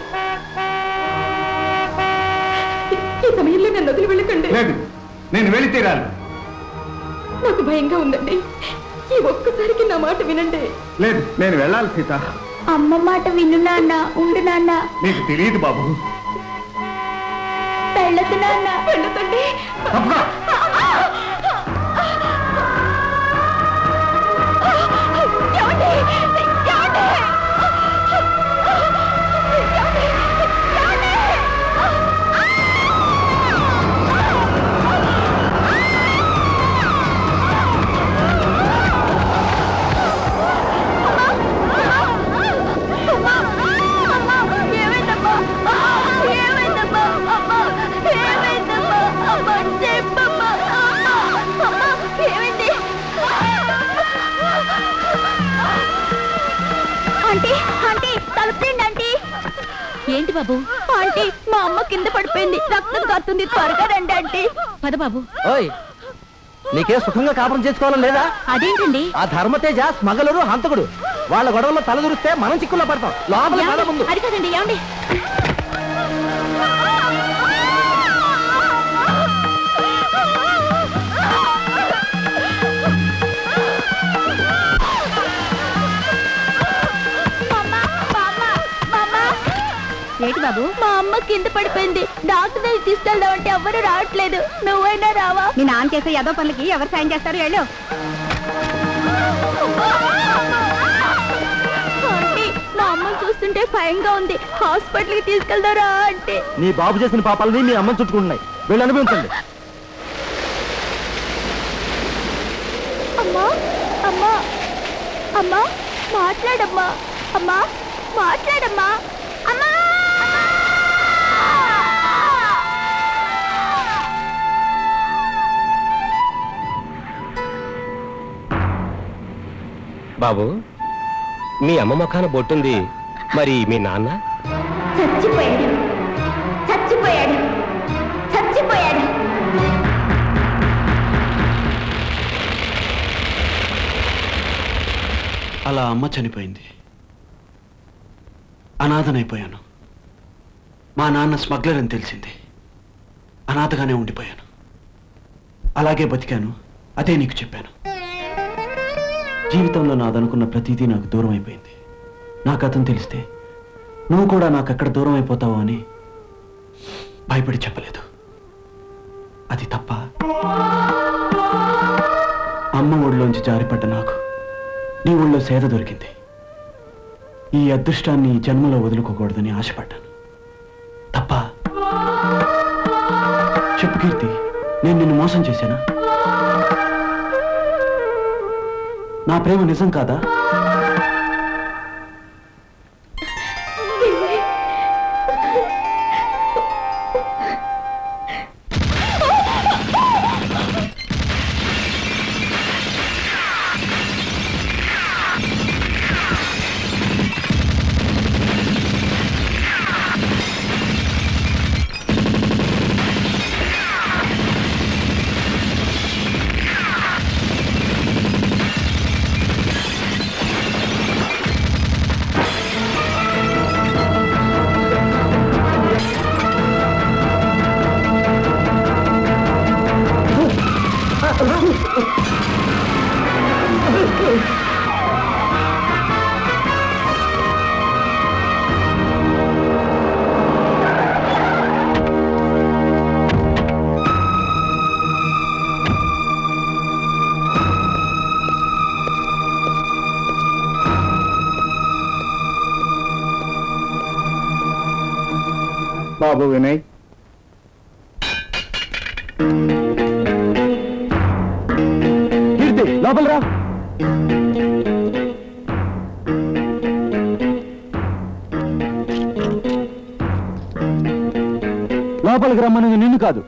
ఈ సమయంలో నన్ను వదిలి వెళ్ళకండి లేదు నేను వెళ్ళి తీరాలి నాకు భయంగా ఉందండి ఈ ఒక్కసారికి నా మాట వినండి లేదు నేను వెళ్ళాలి సీత అమ్మ మాట విను నాన్న ఉండు నాన్న నీకు తెలియదు బాబు వెళ్ళదు నాన్న వెళ్ళదండి ఆంటీ ఆంటీ తలుపుండి ఆంటీ ఏంటి బాబు ఆంటీ మా అమ్మ కింద పడిపోయింది రక్తం కారుతుంది త్వరగా రండి ఆంటీ పద బాబు ఓయ్ నీకే సుఖంగా కాపురం చేసుకోవాలని లేదా అదేంటండి ఆ ధర్మతేజ స్మగలరు హంతకుడు వాళ్ళ గొడవల్లో తలదూరిస్తే మనం చిక్కుల్లో పడతాం లోపల పద ముందు అది కదండి ఏమండి ఏంటి బాబు మా అమ్మ కింద పడిపోయింది డాక్టర్ దగ్గర తీసుకెళ్దాం అంటే ఎవ్వరు రావట్లేదు నువ్వైనా రావా మీ నాన్న చేసే ఏదో పనులకి ఎవరు సాయం చేస్తారు వెళ్ళు ఆంటీ మా అమ్మని చూస్తుంటే భయంగా ఉంది హాస్పిటల్కి తీసుకెళ్దారా అంటే నీ బాబు చేసిన పాపాలని మీ అమ్మని చుట్టుకుంటున్నాయి వీళ్ళు అనుభవించండి అమ్మా అమ్మా అమ్మా మాట్లాడమ్మా అమ్మా మాట్లాడమ్మా అమ్మా బాబు మీ అమ్మ ముఖాన బొట్టుంది మరి మీ నాన్న చచ్చిపోయాడు చచ్చిపోయాడు చచ్చిపోయాడు అలా అమ్మ చనిపోయింది అనాథనైపోయాను మా నాన్న స్మగ్లర్ అని తెలిసింది అనాథగానే ఉండిపోయాను అలాగే బతికాను అదే నీకు చెప్పాను జీవితంలో నాదనుకున్న ప్రతిదీ నాకు దూరం అయిపోయింది నాకు అతను తెలిస్తే నువ్వు కూడా నాకు ఎక్కడ దూరం అయిపోతావో అని భయపడి చెప్పలేదు అది తప్ప అమ్మ ఒడిలోంచి జారిపడ్డ నాకు నీ ఊళ్ళో సేద దొరికింది ఈ అదృష్టాన్ని ఈ జన్మలో వదులుకోకూడదని ఆశపడ్డాను తప్ప చెప్పు కీర్తి నేను నిన్ను మోసం చేశానా నా ప్రేమ నిజం కాదా బాబు వినయ్ కీర్తి లోపల రా లోపలికి రమ్మన్నది నిన్ను కాదు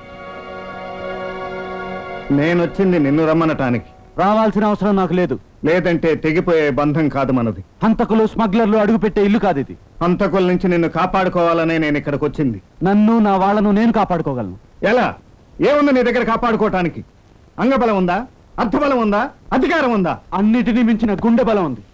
నేనొచ్చింది నిన్ను రమ్మనటానికి రావాల్సిన అవసరం నాకు లేదు లేదంటే తెగిపోయే బంధం కాదు మనది హంతకులు స్మగ్లర్లు అడుగుపెట్టే ఇల్లు కాదు ఇది హంతకుల నుంచి నిన్ను కాపాడుకోవాలనే నేను ఇక్కడికి వచ్చింది నన్ను నా వాళ్ళను నేను కాపాడుకోగలను ఎలా ఏముంది నీ దగ్గర కాపాడుకోవటానికి అంగబలం ఉందా అర్థబలం ఉందా అధికారం ఉందా అన్నిటినీ మించిన గుండె బలం ఉంది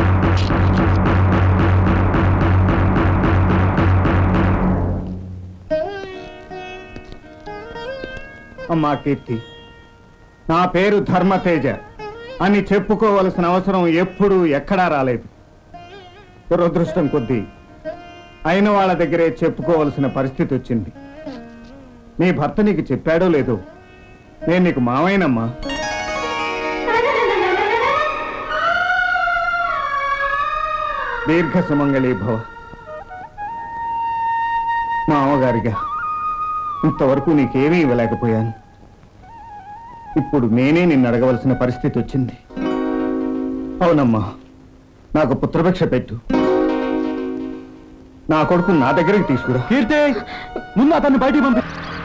అమ్మా కీర్తి నా పేరు ధర్మతేజ అని చెప్పుకోవలసిన అవసరం ఎప్పుడూ ఎక్కడా రాలేదు దురదృష్టం కొద్దీ అయిన వాళ్ళ దగ్గరే చెప్పుకోవలసిన పరిస్థితి వచ్చింది నీ భర్త నీకు చెప్పాడో లేదో నేను నీకు మావైనమ్మా దీర్ఘ సుమంగళీ భవ మామగారిగా ఇంతవరకు నీకేమీ ఇవ్వలేకపోయాను ఇప్పుడు నేనే నిన్ను అడగవలసిన పరిస్థితి వచ్చింది అవునమ్మా నాకు పుత్రభిక్ష పెట్టు నా కొడుకు నా దగ్గరికి తీసుకురా కీర్తి ముందు అతన్ని బయటికి పంపి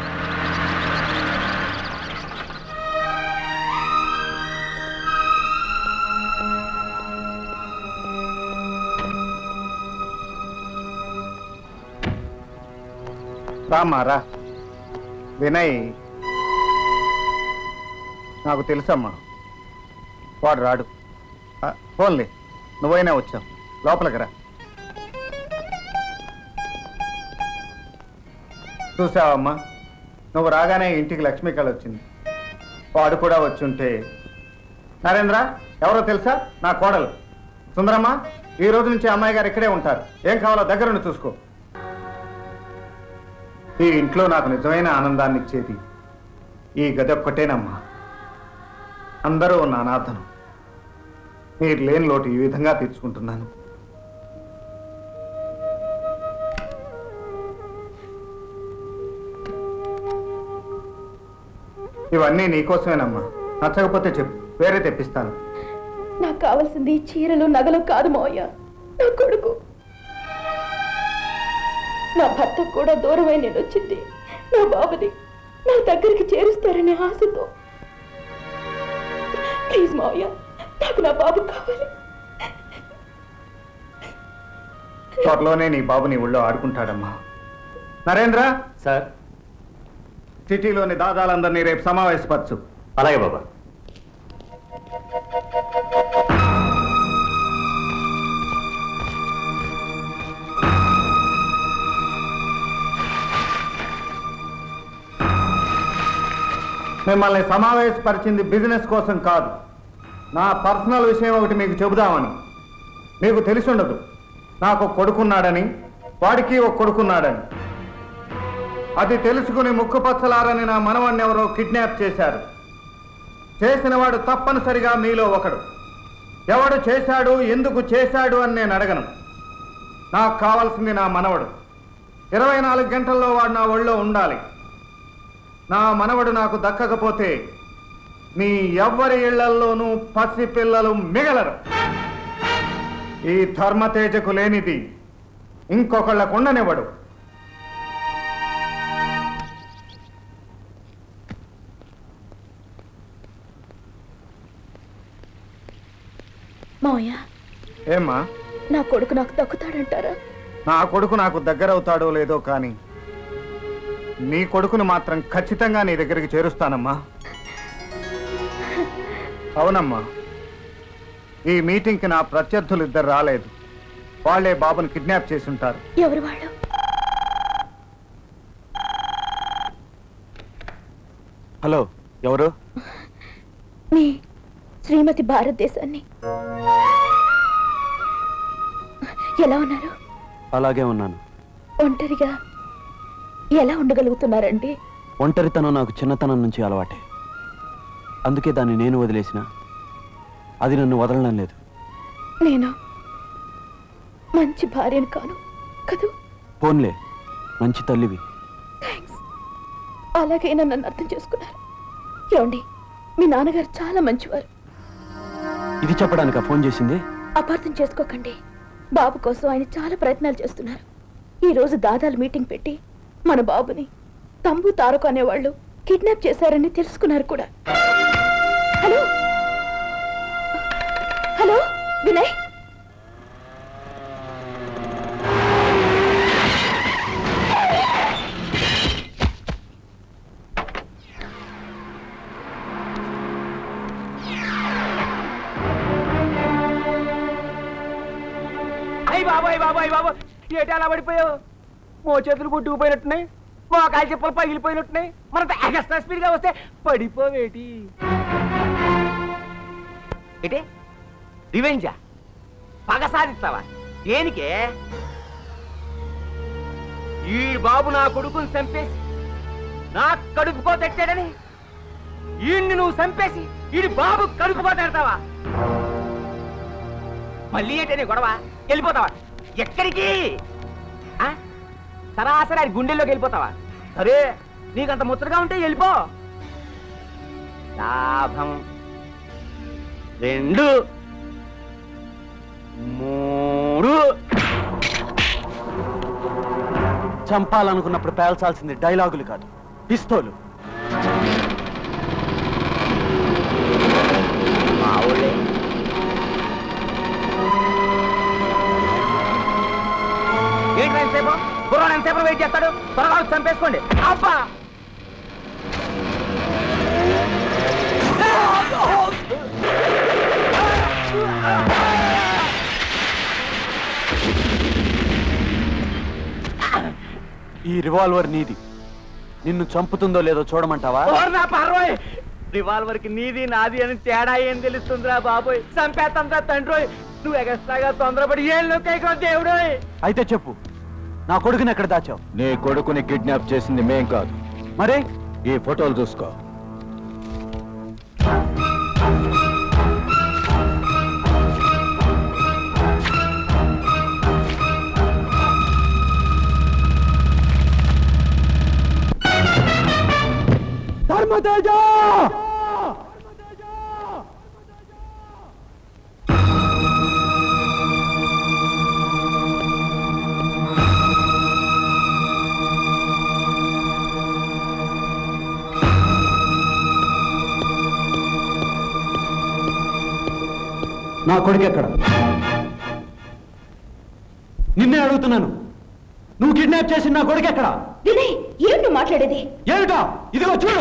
రామ్మా రా వినయ్ నాకు తెలుసమ్మా వాడు రాడు ఆ, పోన్లే నువ్వైనా వచ్చావు లోపలికి రా చూసావమ్మా నువ్వు రాగానే ఇంటికి లక్ష్మీ కళ వచ్చింది వాడు కూడా వచ్చుంటే నరేంద్ర ఎవరో తెలుసా నా కోడలు సుందరమ్మ ఈ రోజు నుంచి అమ్మాయి గారు ఇక్కడే ఉంటారు ఏం కావాలో దగ్గరుండి చూసుకో ఈ ఇంట్లో నాకు నిజమైన ఆనందాన్ని ఇచ్చేది ఈ గది ఒక్కటేనమ్మా అందరూ నా అనాథను మీరు లేని లోటు ఈ విధంగా తీర్చుకుంటున్నాను ఇవన్నీ నీకోసమేనమ్మా నచ్చకపోతే చెప్పు వేరే తెప్పిస్తాను నాకు కావాల్సింది చీరలు నగలు కాదు మావయ్య నా కొడుకు నా భర్త కూడా దూరమై నేను వచ్చింది నా బాబుని నా దగ్గరికి చేరుస్తారనే ఆశతో ప్లీజ్ మావయ్య నాకు నా బాబు కావాలి త్వరలోనే నీ బాబు నీ ఊళ్ళో ఆడుకుంటాడమ్మా నరేంద్ర సార్ సిటీలోని దాదాలందరినీ రేపు సమావేశపరచు అలాగే బాబా మిమ్మల్ని సమావేశపరిచింది బిజినెస్ కోసం కాదు నా పర్సనల్ విషయం ఒకటి మీకు చెబుదామని మీకు తెలిసి ఉండదు నాకు ఒక కొడుకున్నాడని వాడికి ఒక కొడుకున్నాడని అది తెలుసుకుని ముక్కుపచ్చలారని నా మనవణ్ణి ఎవరో కిడ్నాప్ చేశారు చేసిన వాడు తప్పనిసరిగా మీలో ఒకడు ఎవడు చేశాడు ఎందుకు చేశాడు అని నేను అడగను నాకు కావాల్సింది నా మనవడు ఇరవై నాలుగు గంటల్లో వాడు నా ఒళ్ళో ఉండాలి నా మనవడు నాకు దక్కకపోతే మీ ఎవ్వరి ఇళ్లల్లోనూ పసి పిల్లలు మిగలరు ఈ ధర్మతేజకు లేనిది ఇంకొకళ్ళకు ఉండనివ్వడు మావయ్య ఏమ్మా నా కొడుకు నాకు దక్కుతాడంటారా నా కొడుకు నాకు దగ్గరవుతాడో లేదో కానీ నీ కొడుకును మాత్రం ఖచ్చితంగా నీ దగ్గరికి చేరుస్తానమ్మా అవునమ్మా ఈ మీటింగ్కి నా ప్రత్యర్థులు ఇద్దరు రాలేదు వాళ్ళే బాబుని కిడ్నాప్ చేసి ఉంటారు ఎవరు వాళ్ళు హలో ఎవరు మీ శ్రీమతి భారతదేశాన్ని ఎలా ఉన్నారు అలాగే ఉన్నాను ఒంటరిగా ఎలా ఉండగలుగుతున్నారండి ఒంటరితనం నాకు చిన్నతనం నుంచి అలవాటే అందుకే దాన్ని నేను వదిలేసిన అది నన్ను వదలడం లేదు నేను మంచి భార్యను కాను కదూ పోన్లే మంచి తల్లివి అలాగే నన్ను అర్థం చేసుకున్నారు ఏమండి మీ నాన్నగారు చాలా మంచివారు ఇది చెప్పడానికా ఫోన్ చేసింది అపార్థం చేసుకోకండి బాబు కోసం ఆయన చాలా ప్రయత్నాలు చేస్తున్నారు ఈ రోజు దాదాలు మీటింగ్ పెట్టి మన బాబుని తంబు తారక అనేవాళ్ళు కిడ్నాప్ చేశారని తెలుసుకున్నారు కూడా హలో హలో వినయ్ అయ్యి బాబాయ్ బాబాయ్ బాబా ఏటి అలా పడిపోయావు మో చేతులు కొట్టుకుపోయినట్టున్నాయి మో కాలి చెప్పులు పగిలిపోయినట్టున్నాయి మన ఎక్స్ట్రా స్పీడ్ గా వస్తే పడిపోవేటి ఏంటి రివెంజా పగ సాధిస్తావా దేనికే ఈ బాబు నా కొడుకుని చంపేసి నా కడుపుకో తెచ్చాడని ఈయన్ని నువ్వు చంపేసి ఈడి బాబు కడుపుకో తెడతావా మళ్ళీ ఏంటనే గొడవ వెళ్ళిపోతావా ఎక్కడికి ఆ? సరాసరి అది గుండెల్లోకి వెళ్ళిపోతావా సరే నీకంత ముచ్చటగా ఉంటే వెళ్ళిపో లాభం రెండు మూడు చంపాలనుకున్నప్పుడు పేల్చాల్సింది డైలాగులు కాదు పిస్తోలు మావులే ఏంటి ఎంతసేపు కుర్రాడు ఎంతసేపు వెయిట్ చేస్తాడు త్వరగా వచ్చి చంపేసుకోండి అబ్బా ఈ రివాల్వర్ నీది నిన్ను చంపుతుందో లేదో చూడమంటావా ఓర్ నా పార్వోయ్ రివాల్వర్ కి నీది నాది అని తేడా ఏం తెలుస్తుందిరా బాబోయ్ చంపేస్తాంరా తండ్రోయ్ నువ్వు ఎగస్ట్రాగా తొందరపడి ఏం నొక్కైకో దేవుడోయ్ అయితే చెప్పు నా కొడుకుని ఎక్కడ దాచావు నీ కొడుకుని కిడ్నాప్ చేసింది మేం కాదు మరి ఈ ఫోటోలు చూసుకో ధర్మతేజ నా కొడుకు ఎక్కడ నిన్నే అడుగుతున్నాను నువ్వు కిడ్నాప్ చేసిన నా కొడుకు ఎక్కడ వినయ్ ఏం నువ్వు మాట్లాడేది ఏమిటా ఇదిగో చూడు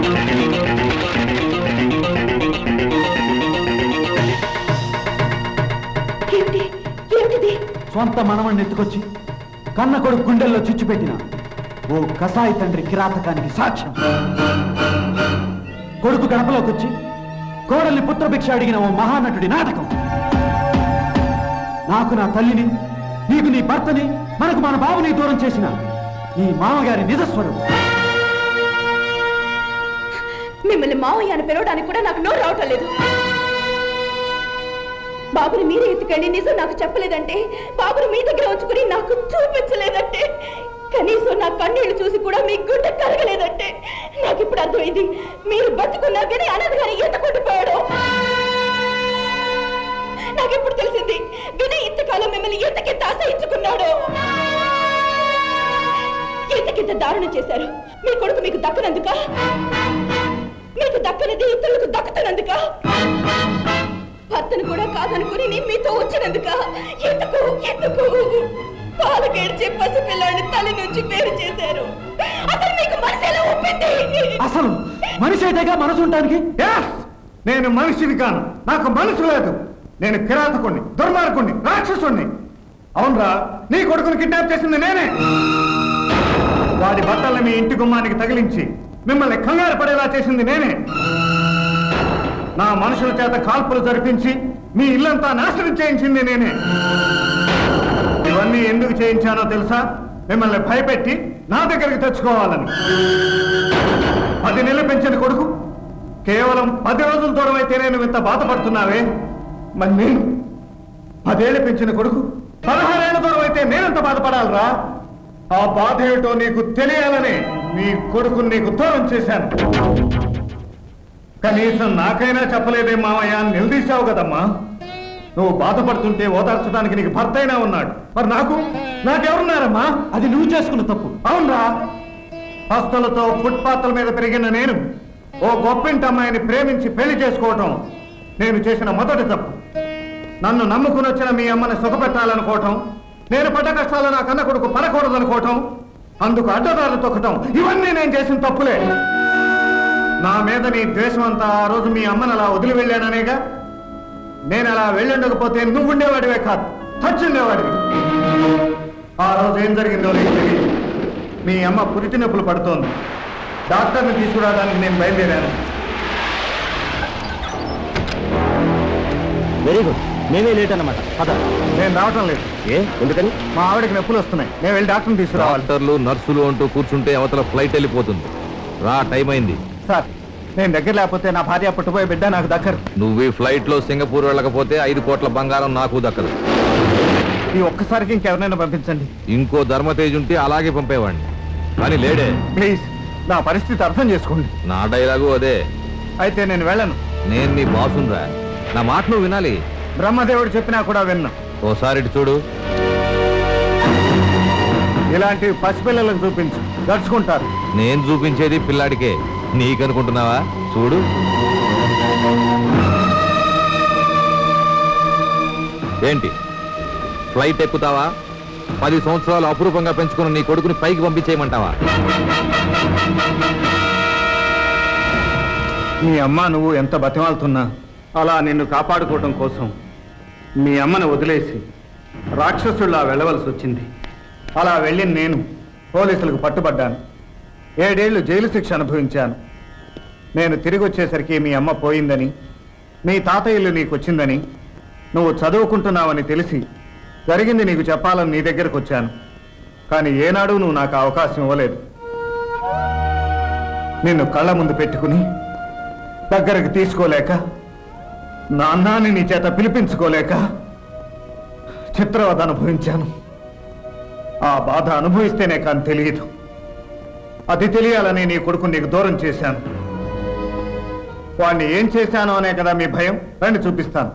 ఏమిటి ఏమిటిది సొంత మనవణ్ణి ఎత్తుకొచ్చి కన్న కొడుకు గుండెల్లో చిచ్చుపెట్టిన ఓ కసాయి తండ్రి కిరాతకానికి సాక్ష్యం కొడుకు గడపలోకి వచ్చి కోడల్ని పుత్రభిక్ష అడిగిన ఓ మహానటుడి నాటకం నాకు నా తల్లిని నీకు నీ భర్తని మనకు మన బాబుని దూరం చేసిన నీ మామగారి నిజస్వరూపం మిమ్మల్ని మావయ్య అని పిలవడానికి కూడా నాకు నోరు రావటం లేదు బాబుని మీరే ఎత్తుకెళ్ళి నిజం నాకు చెప్పలేదంటే బాబుని మీ దగ్గర ఉంచుకుని నాకు చూపించలేదంటే కనీసం నా కన్నీళ్లు చూసి కూడా మీ గుండె కరగలేదంటే నాకు ఇప్పుడు అర్థమైంది మీరు బతుకున్నా కానీ అనాథగాని ఎంత కొట్టిపోయాడు నాకు ఇప్పుడు తెలిసింది వినయ్ ఇంతకాలం మిమ్మల్ని ఎంతకెంత ఆశయించుకున్నాడు ఎంతకింత దారుణం చేశారు మీ కొడుకు మీకు దక్కనందుక మీకు దక్కనిది ఇతరులకు దక్కుతున్నందుక భర్తను కూడా కాదనుకుని నేను మీతో వచ్చినందుక ఎందుకు ఎందుకు పాలకేడ్చే పసిపిల్లాడిని తల్లి నుంచి పేరు చేశారు అసలు మీకు మనసు ఎలా ఒప్పింది అసలు మనిషి అయితేగా మనసు ఉండటానికి నేను మనిషిని కాను నాకు మనసు లేదు నేను కిరాతకుణ్ణి దుర్మార్గుణ్ణి రాక్షసుణ్ణి అవునరా నీ కొడుకుని కిడ్నాప్ చేసింది నేనే వాడి బట్టల్ని మీ ఇంటి గుమ్మానికి తగిలించి మిమ్మల్ని కంగారు పడేలా చేసింది నేనే నా మనుషుల చేత కాల్పులు జరిపించి మీ ఇల్లంతా నాశనం చేయించింది నేనే ఇవన్నీ ఎందుకు చేయించానో తెలుసా మిమ్మల్ని భయపెట్టి నా దగ్గరికి తెచ్చుకోవాలని పది నెలలు పెంచిన కొడుకు కేవలం పది రోజుల దూరం అయితే నేను ఇంత బాధపడుతున్నావే మరి నేను పదేళ్ళు పెంచిన కొడుకు పదహారేళ్ల దూరం అయితే నేనెంత బాధపడాలరా ఆ బాధ ఏమిటో నీకు తెలియాలని నీ కొడుకుని నీకు దూరం చేశాను కనీసం నాకైనా చెప్పలేదే మావయ్య అని నిలదీశావు కదమ్మా నువ్వు బాధపడుతుంటే ఓదార్చడానికి నీకు భర్త అయినా ఉన్నాడు మరి నాకు నాకెవరున్నారమ్మా అది నువ్వు చేసుకున్న తప్పు అవునరా హస్తలతో ఫుట్పాత్ల మీద పెరిగిన నేను ఓ గొప్పింటి అమ్మాయిని ప్రేమించి పెళ్లి చేసుకోవటం నేను చేసిన మొదటి తప్పు నన్ను నమ్ముకుని వచ్చిన మీ అమ్మని సుఖపెట్టాలనుకోవటం నేను పడ్డ కష్టాలు నా కన్న కొడుకు పడకూడదనుకోవటం అందుకు అడ్డదారులు తొక్కటం ఇవన్నీ నేను చేసిన తప్పులే నా మీద నీ ద్వేషం అంతా ఆ రోజు మీ అమ్మని అలా వదిలి వెళ్ళాననేగా నేను అలా వెళ్ళండకపోతే నువ్వు ఉండేవాడివే కాదు చచ్చుండేవాడివి ఆ రోజు ఏం జరిగిందో నీకు తెలియదు మీ అమ్మ పురిటి నొప్పులు పడుతోంది డాక్టర్ని తీసుకురావడానికి నేను బయలుదేరాను వెరీ గుడ్ మేమే లేట్ అన్నమాట పద నేను రావటం లేదు ఏ ఎందుకని మా ఆవిడకి నొప్పులు వస్తున్నాయి నేను వెళ్ళి డాక్టర్ని తీసుకురావాలి డాక్టర్లు నర్సులు అంటూ కూర్చుంటే అవతల ఫ్లైట్ వెళ్ళిపోతుంది రా టైం అయింది సార్ నేను దగ్గర లేకపోతే నా భార్య పుట్టబోయే బిడ్డ నాకు దక్కరు నువ్వు ఈ ఫ్లైట్ లో సింగపూర్ వెళ్ళకపోతే ఐదు కోట్ల బంగారం నాకు దక్కదు ఈ ఒక్కసారికి ఇంకెవరైనా పంపించండి ఇంకో ధర్మతేజ్ ఉంటే అలాగే పంపేవాడిని కానీ లేడే ప్లీజ్ నా పరిస్థితి అర్థం చేసుకోండి నా డైలాగు అదే అయితే నేను వెళ్ళను నేను నీ బాసుండ్రా నా మాట నువ్వు వినాలి బ్రహ్మదేవుడు చెప్పినా కూడా విన్నా ఓసారి ఇటు చూడు ఇలాంటి పసిపిల్లలకు చూపించు దడుచుకుంటారు నేను చూపించేది పిల్లాడికే నీకనుకుంటున్నావా చూడు ఏంటి ఫ్లైట్ ఎక్కుతావా పది సంవత్సరాలు అపురూపంగా పెంచుకున్న నీ కొడుకుని పైకి పంపించేయమంటావా మీ అమ్మ నువ్వు ఎంత బతిమాలుతున్నా అలా నిన్ను కాపాడుకోవడం కోసం మీ అమ్మను వదిలేసి రాక్షసుల్లా వెళ్ళవలసి వచ్చింది అలా వెళ్ళి నేను పోలీసులకు పట్టుబడ్డాను ఏడేళ్లు జైలు శిక్ష అనుభవించాను నేను తిరిగి వచ్చేసరికి మీ అమ్మ పోయిందని మీ తాతయ్యలు నీకు వచ్చిందని నువ్వు చదువుకుంటున్నావని తెలిసి జరిగింది నీకు చెప్పాలని నీ దగ్గరకు వచ్చాను కానీ ఏనాడు నువ్వు నాకు ఆ అవకాశం ఇవ్వలేదు నిన్ను కళ్ళ ముందు పెట్టుకుని దగ్గరకు తీసుకోలేక నాన్నాన్ని నీ చేత పిలిపించుకోలేక చిత్రవద అనుభవించాను ఆ బాధ అనుభవిస్తేనే కానీ తెలియదు అది తెలియాలని నీ కొడుకు నీకు దూరం చేశాను వాణ్ణి ఏం చేశాను అనే కదా మీ భయం రండి చూపిస్తాను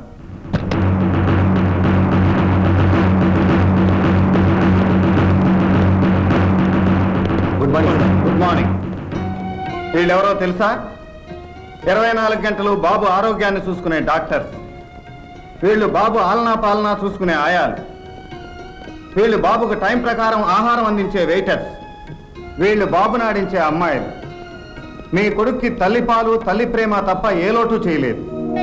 గుడ్ మార్నింగ్ గుడ్ మార్నింగ్ వీళ్ళెవరో తెలుసా ఇరవై నాలుగు గంటలు బాబు ఆరోగ్యాన్ని చూసుకునే డాక్టర్స్ వీళ్ళు బాబు ఆలనా పాలనా చూసుకునే ఆయాలు వీళ్ళు బాబుకు టైం ప్రకారం ఆహారం అందించే వెయిటర్స్ వీళ్ళు బాబును ఆడించే అమ్మాయిలు మీ కొడుక్కి తల్లి పాలు తల్లి ప్రేమ తప్ప ఏ లోటు చేయలేదు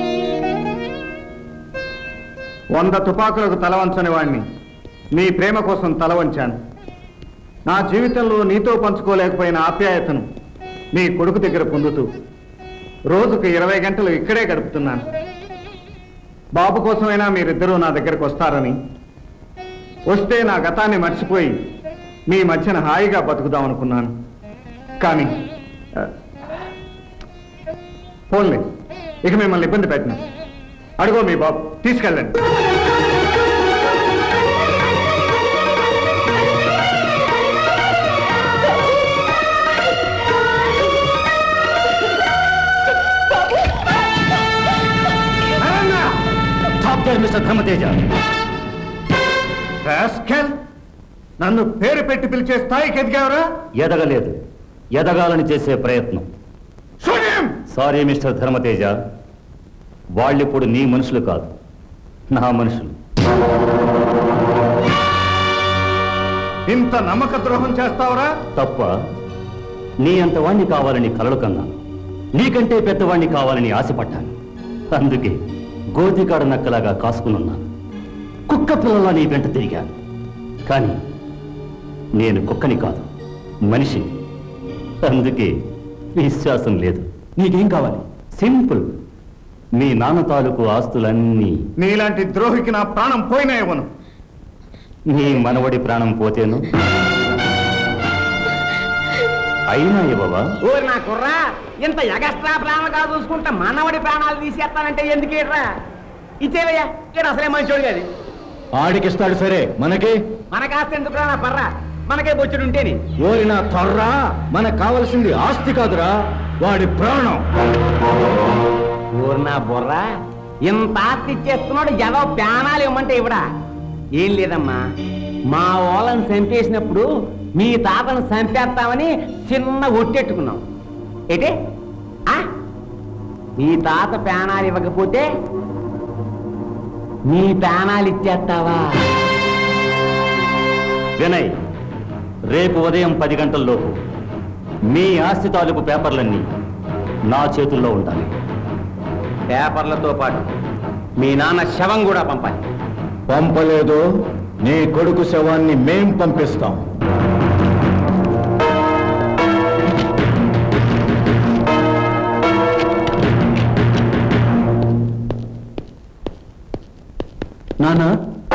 వంద తుపాకులకు తల వంచని వాణ్ణి నీ ప్రేమ కోసం తల వంచాను నా జీవితంలో నీతో పంచుకోలేకపోయిన ఆప్యాయతను నీ కొడుకు దగ్గర పొందుతూ రోజుకు ఇరవై గంటలు ఇక్కడే గడుపుతున్నాను బాబు కోసమైనా మీరిద్దరూ నా దగ్గరకు వస్తారని వస్తే నా గతాన్ని మర్చిపోయి మీ మధ్యన హాయిగా బతుకుదాం అనుకున్నాను కానీ ఆ, పోన్లే ఇక మిమ్మల్ని ఇబ్బంది పెట్టను అడుగో మీ బాబు తీసుకెళ్ళండి మిస్టర్ ధర్మతేజ రాస్కెల్ నన్ను పేరు పెట్టి పిలిచే స్థాయికి ఎదిగావరా ఎదగలేదు ఎదగాలని చేసే ప్రయత్నం సారీ మిస్టర్ ధర్మతేజ వాళ్ళిప్పుడు నీ మనుషులు కాదు నా మనుషులు ఇంత నమ్మక ద్రోహం చేస్తావరా తప్ప నీ అంత వాణ్ణి కావాలని కలలు కన్నా నీకంటే పెద్దవాణ్ణి కావాలని ఆశపడ్డాను అందుకే గోతికాడ నక్కలాగా కాసుకునున్నాను కుక్క పిల్లలా నీ వెంట తిరిగాను కానీ నేను కుక్కని కాదు మనిషి అందుకే విశ్వాసం లేదు నీకేం కావాలి సింపుల్ మీ నాన్న తాలూకు ఆస్తులన్నీ నీలాంటి ద్రోహికి నా ప్రాణం పోయినా ఇవ్వను నీ మనవడి ప్రాణం పోతేను అయినా ఇవ్వవా ఓరి నా కుర్రా ఇంత ఎగస్ట్రా ప్రేమగా చూసుకుంటా మనవడి ప్రాణాలు తీసేస్తానంటే ఎందుకు ఇట్రా ఇచ్చేవయ్యా ఇక్కడ అసలే మంచోడు కాదు ఆడికిస్తాడు సరే మనకి మన కాస్త ఎందుకురా నా పర్రా మనకే బొచ్చుడు ఉంటేని ఓరి నా తొర్రా మనకు కావలసింది ఆస్తి కాదురా వాడి ప్రాణం ఊరు నా బుర్రా ఇంత ఆస్తి ఇచ్చేస్తున్నాడు ఏదో ప్రాణాలు ఇవ్వమంటే ఇవ్వడా ఏం లేదమ్మా మా వాళ్ళని చంపేసినప్పుడు మీ తాతను చంపేస్తామని చిన్న ఒట్టెట్టుకున్నాం ఏంటి ఆ? మీ తాత ప్రాణాలు ఇవ్వకపోతే మీ ప్రాణాలు ఇచ్చేస్తావా వినయ్ రేపు ఉదయం పది గంటల్లోపు మీ ఆస్తి తాలూకు పేపర్లన్నీ నా చేతుల్లో ఉండాలి పేపర్లతో పాటు మీ నాన్న శవం కూడా పంపాలి పంపలేదు నీ కొడుకు శవాన్ని మేం పంపిస్తాం నానా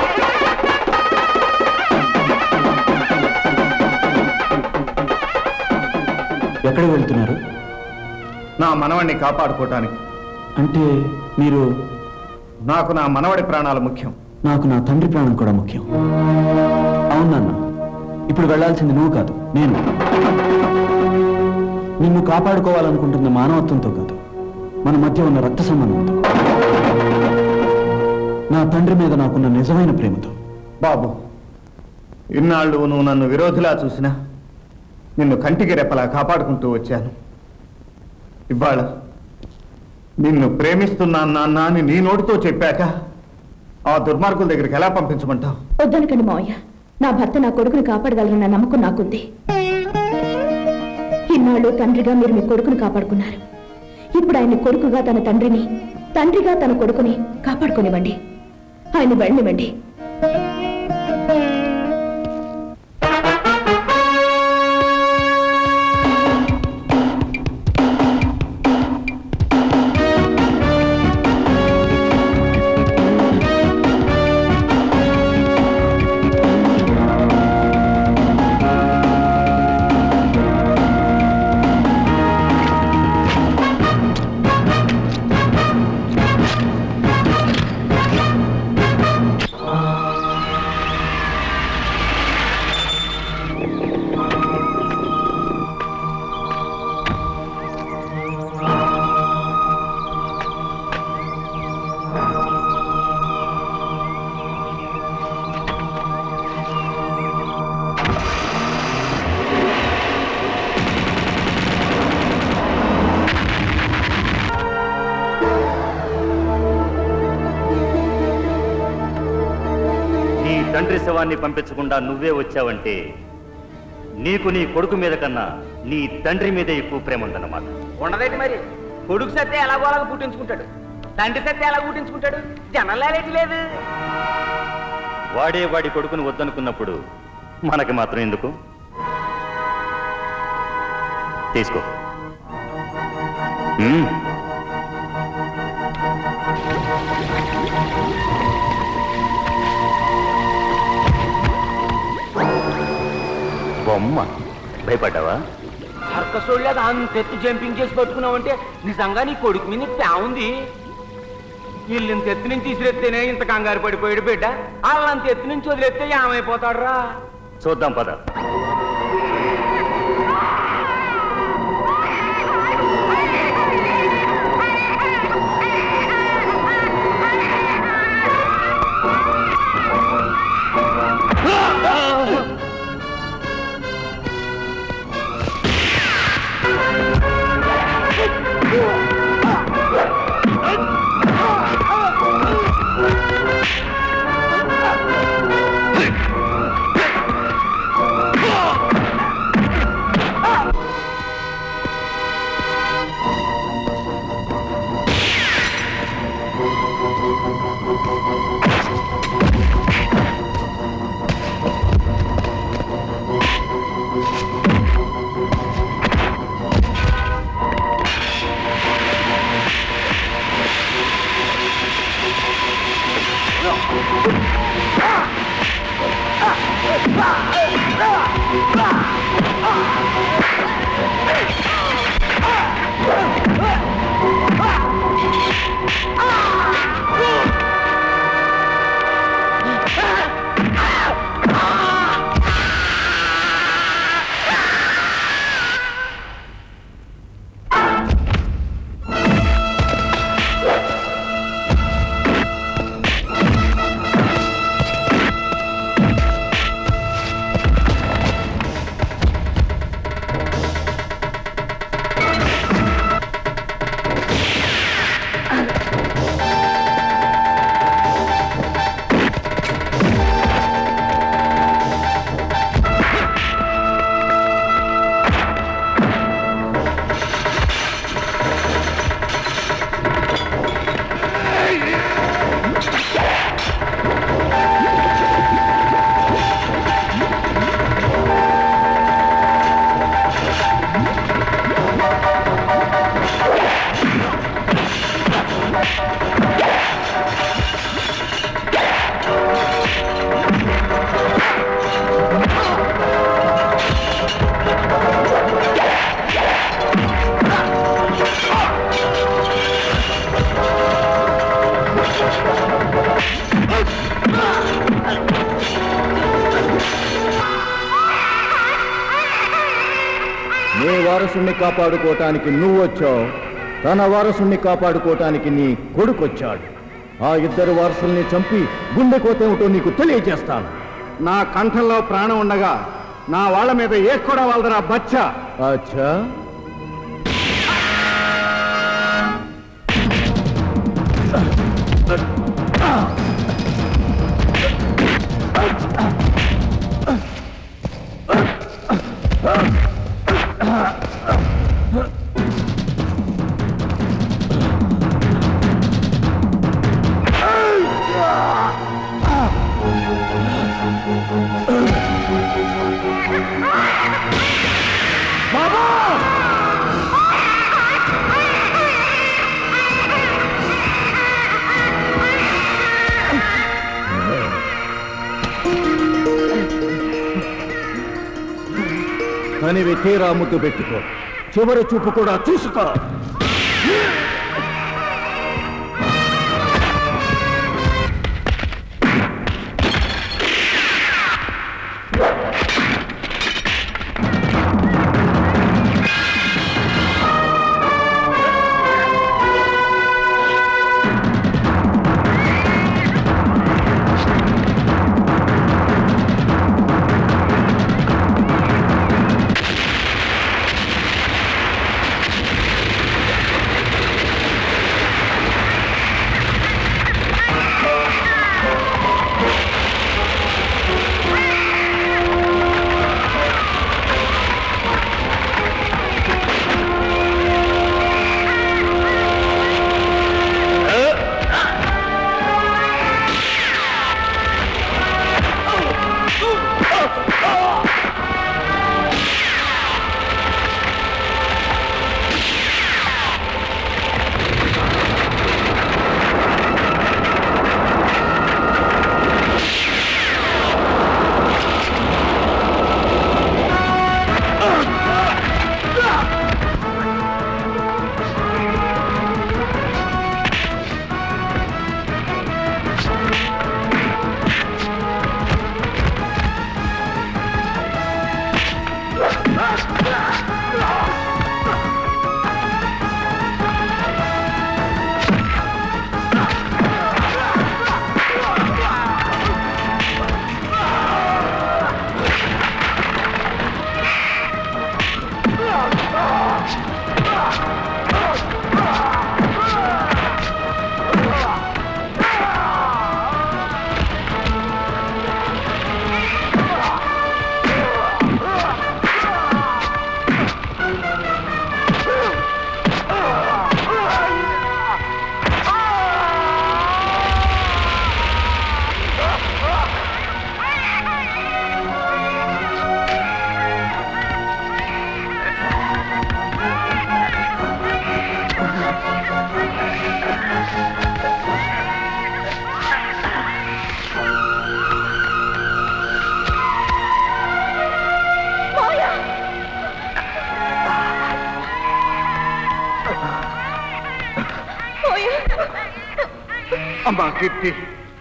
ఎక్కడికి వెళ్తున్నారు నా మనవణ్ణి కాపాడుకోవటానికి అంటే మీరు నాకు నా మనవడి ప్రాణాలు ముఖ్యం నాకు నా తండ్రి ప్రాణం కూడా ముఖ్యం అవును నాన్న ఇప్పుడు వెళ్ళాల్సింది నువ్వు కాదు నేను నిన్ను కాపాడుకోవాలనుకుంటున్న మానవత్వంతో కాదు మన మధ్య ఉన్న రక్త సంబంధంతో నా తండ్రి మీద నాకున్న నిజమైన ప్రేమతో బాబు ఇన్నాళ్ళు నువ్వు నన్ను విరోధిలా చూసినా నిన్ను కంటికి రెప్పలా కాపాడుకుంటూ వచ్చాను ఇవాళ నిన్ను ప్రేమిస్తున్నాను నాన్న అని నీ నోటితో చెప్పాక ఆ దుర్మార్గుల దగ్గరికి ఎలా పంపించమంటావు వద్దనకండి మావయ్య నా భర్త నా కొడుకుని కాపాడగలరన్న నమ్మకం నాకుంది ఇన్నాళ్ళు తండ్రిగా మీరు మీ కొడుకుని కాపాడుకున్నారు ఇప్పుడు ఆయన కొడుకుగా తన తండ్రిని తండ్రిగా తన కొడుకుని కాపాడుకోనివ్వండి ఆయన వెళ్ళనివ్వండి నీ తండ్రి శవాన్ని పంపించకుండా నువ్వే వచ్చావంటే నీకు నీ కొడుకు మీద కన్నా నీ తండ్రి మీదే ఎక్కువ ప్రేమ ఉందన్నమాట ఉండదేంటి మరి కొడుకు సత్తే ఎలాగో అలాగ పుట్టించుకుంటాడు తండ్రి సత్తే ఎలా పుట్టించుకుంటాడు జనలేటి లేదు వాడే వాడి కొడుకుని వద్దనుకున్నప్పుడు మనకి మాత్రం ఎందుకు తీసుకో మ్మ్. బొమ్మ భయపడ్డావా సర్కస్ వాళ్ళగా అంత ఎత్తు జంపింగ్ చేసి పట్టుకున్నావంటే నిజంగా నీ కొడుకు మీద ప్రేమ ఉంది వీళ్ళు ఇంత ఎత్తు నుంచి తీసిరెత్తేనే ఇంత కంగారు పడిపోయాడు బిడ్డ వాళ్ళంత ఎత్తు నుంచి వదిలేస్తే ఏమైపోతాడు రా చూద్దాం పద వారసుణ్ణి కాపాడుకోవటానికి నువ్వు వచ్చావు తన వారసుణ్ణి కాపాడుకోవటానికి నీ కొడుకొచ్చాడు ఆ ఇద్దరు వారసుల్ని చంపి గుండె కోతేమిటో నీకు తెలియజేస్తాను నా కంఠంలో ప్రాణం ఉండగా నా వాళ్ళ మీద ఏ కూడా వాళ్ళదరా బచ్చా అచ్చా కనివి తీరా ముద్దు పెట్టుకో చివరి చూపు కూడా చూసుకో అమ్మా కీర్తి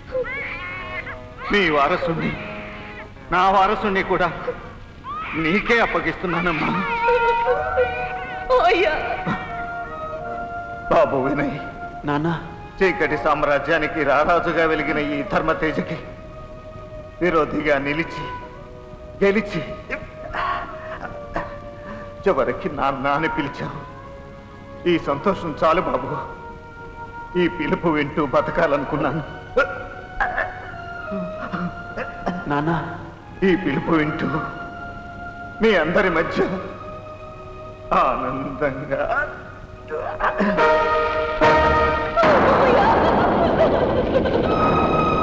నీ వారసుని నా వారసుని కూడా నీకే అప్పగిస్తున్నానమ్మా బాబు వినయ్ నాన్న చీకటి సామ్రాజ్యానికి రారాజుగా వెలిగిన ఈ ధర్మతేజకి విరోధిగా నిలిచి గెలిచి చివరికి నాన్న అని పిలిచావు ఈ సంతోషం చాలు బాబు ఈ పిలుపు వింటూ బతకాలనుకున్నాను నాన్న ఈ పిలుపు వింటూ మీ అందరి మధ్య ఆనందంగా Oh,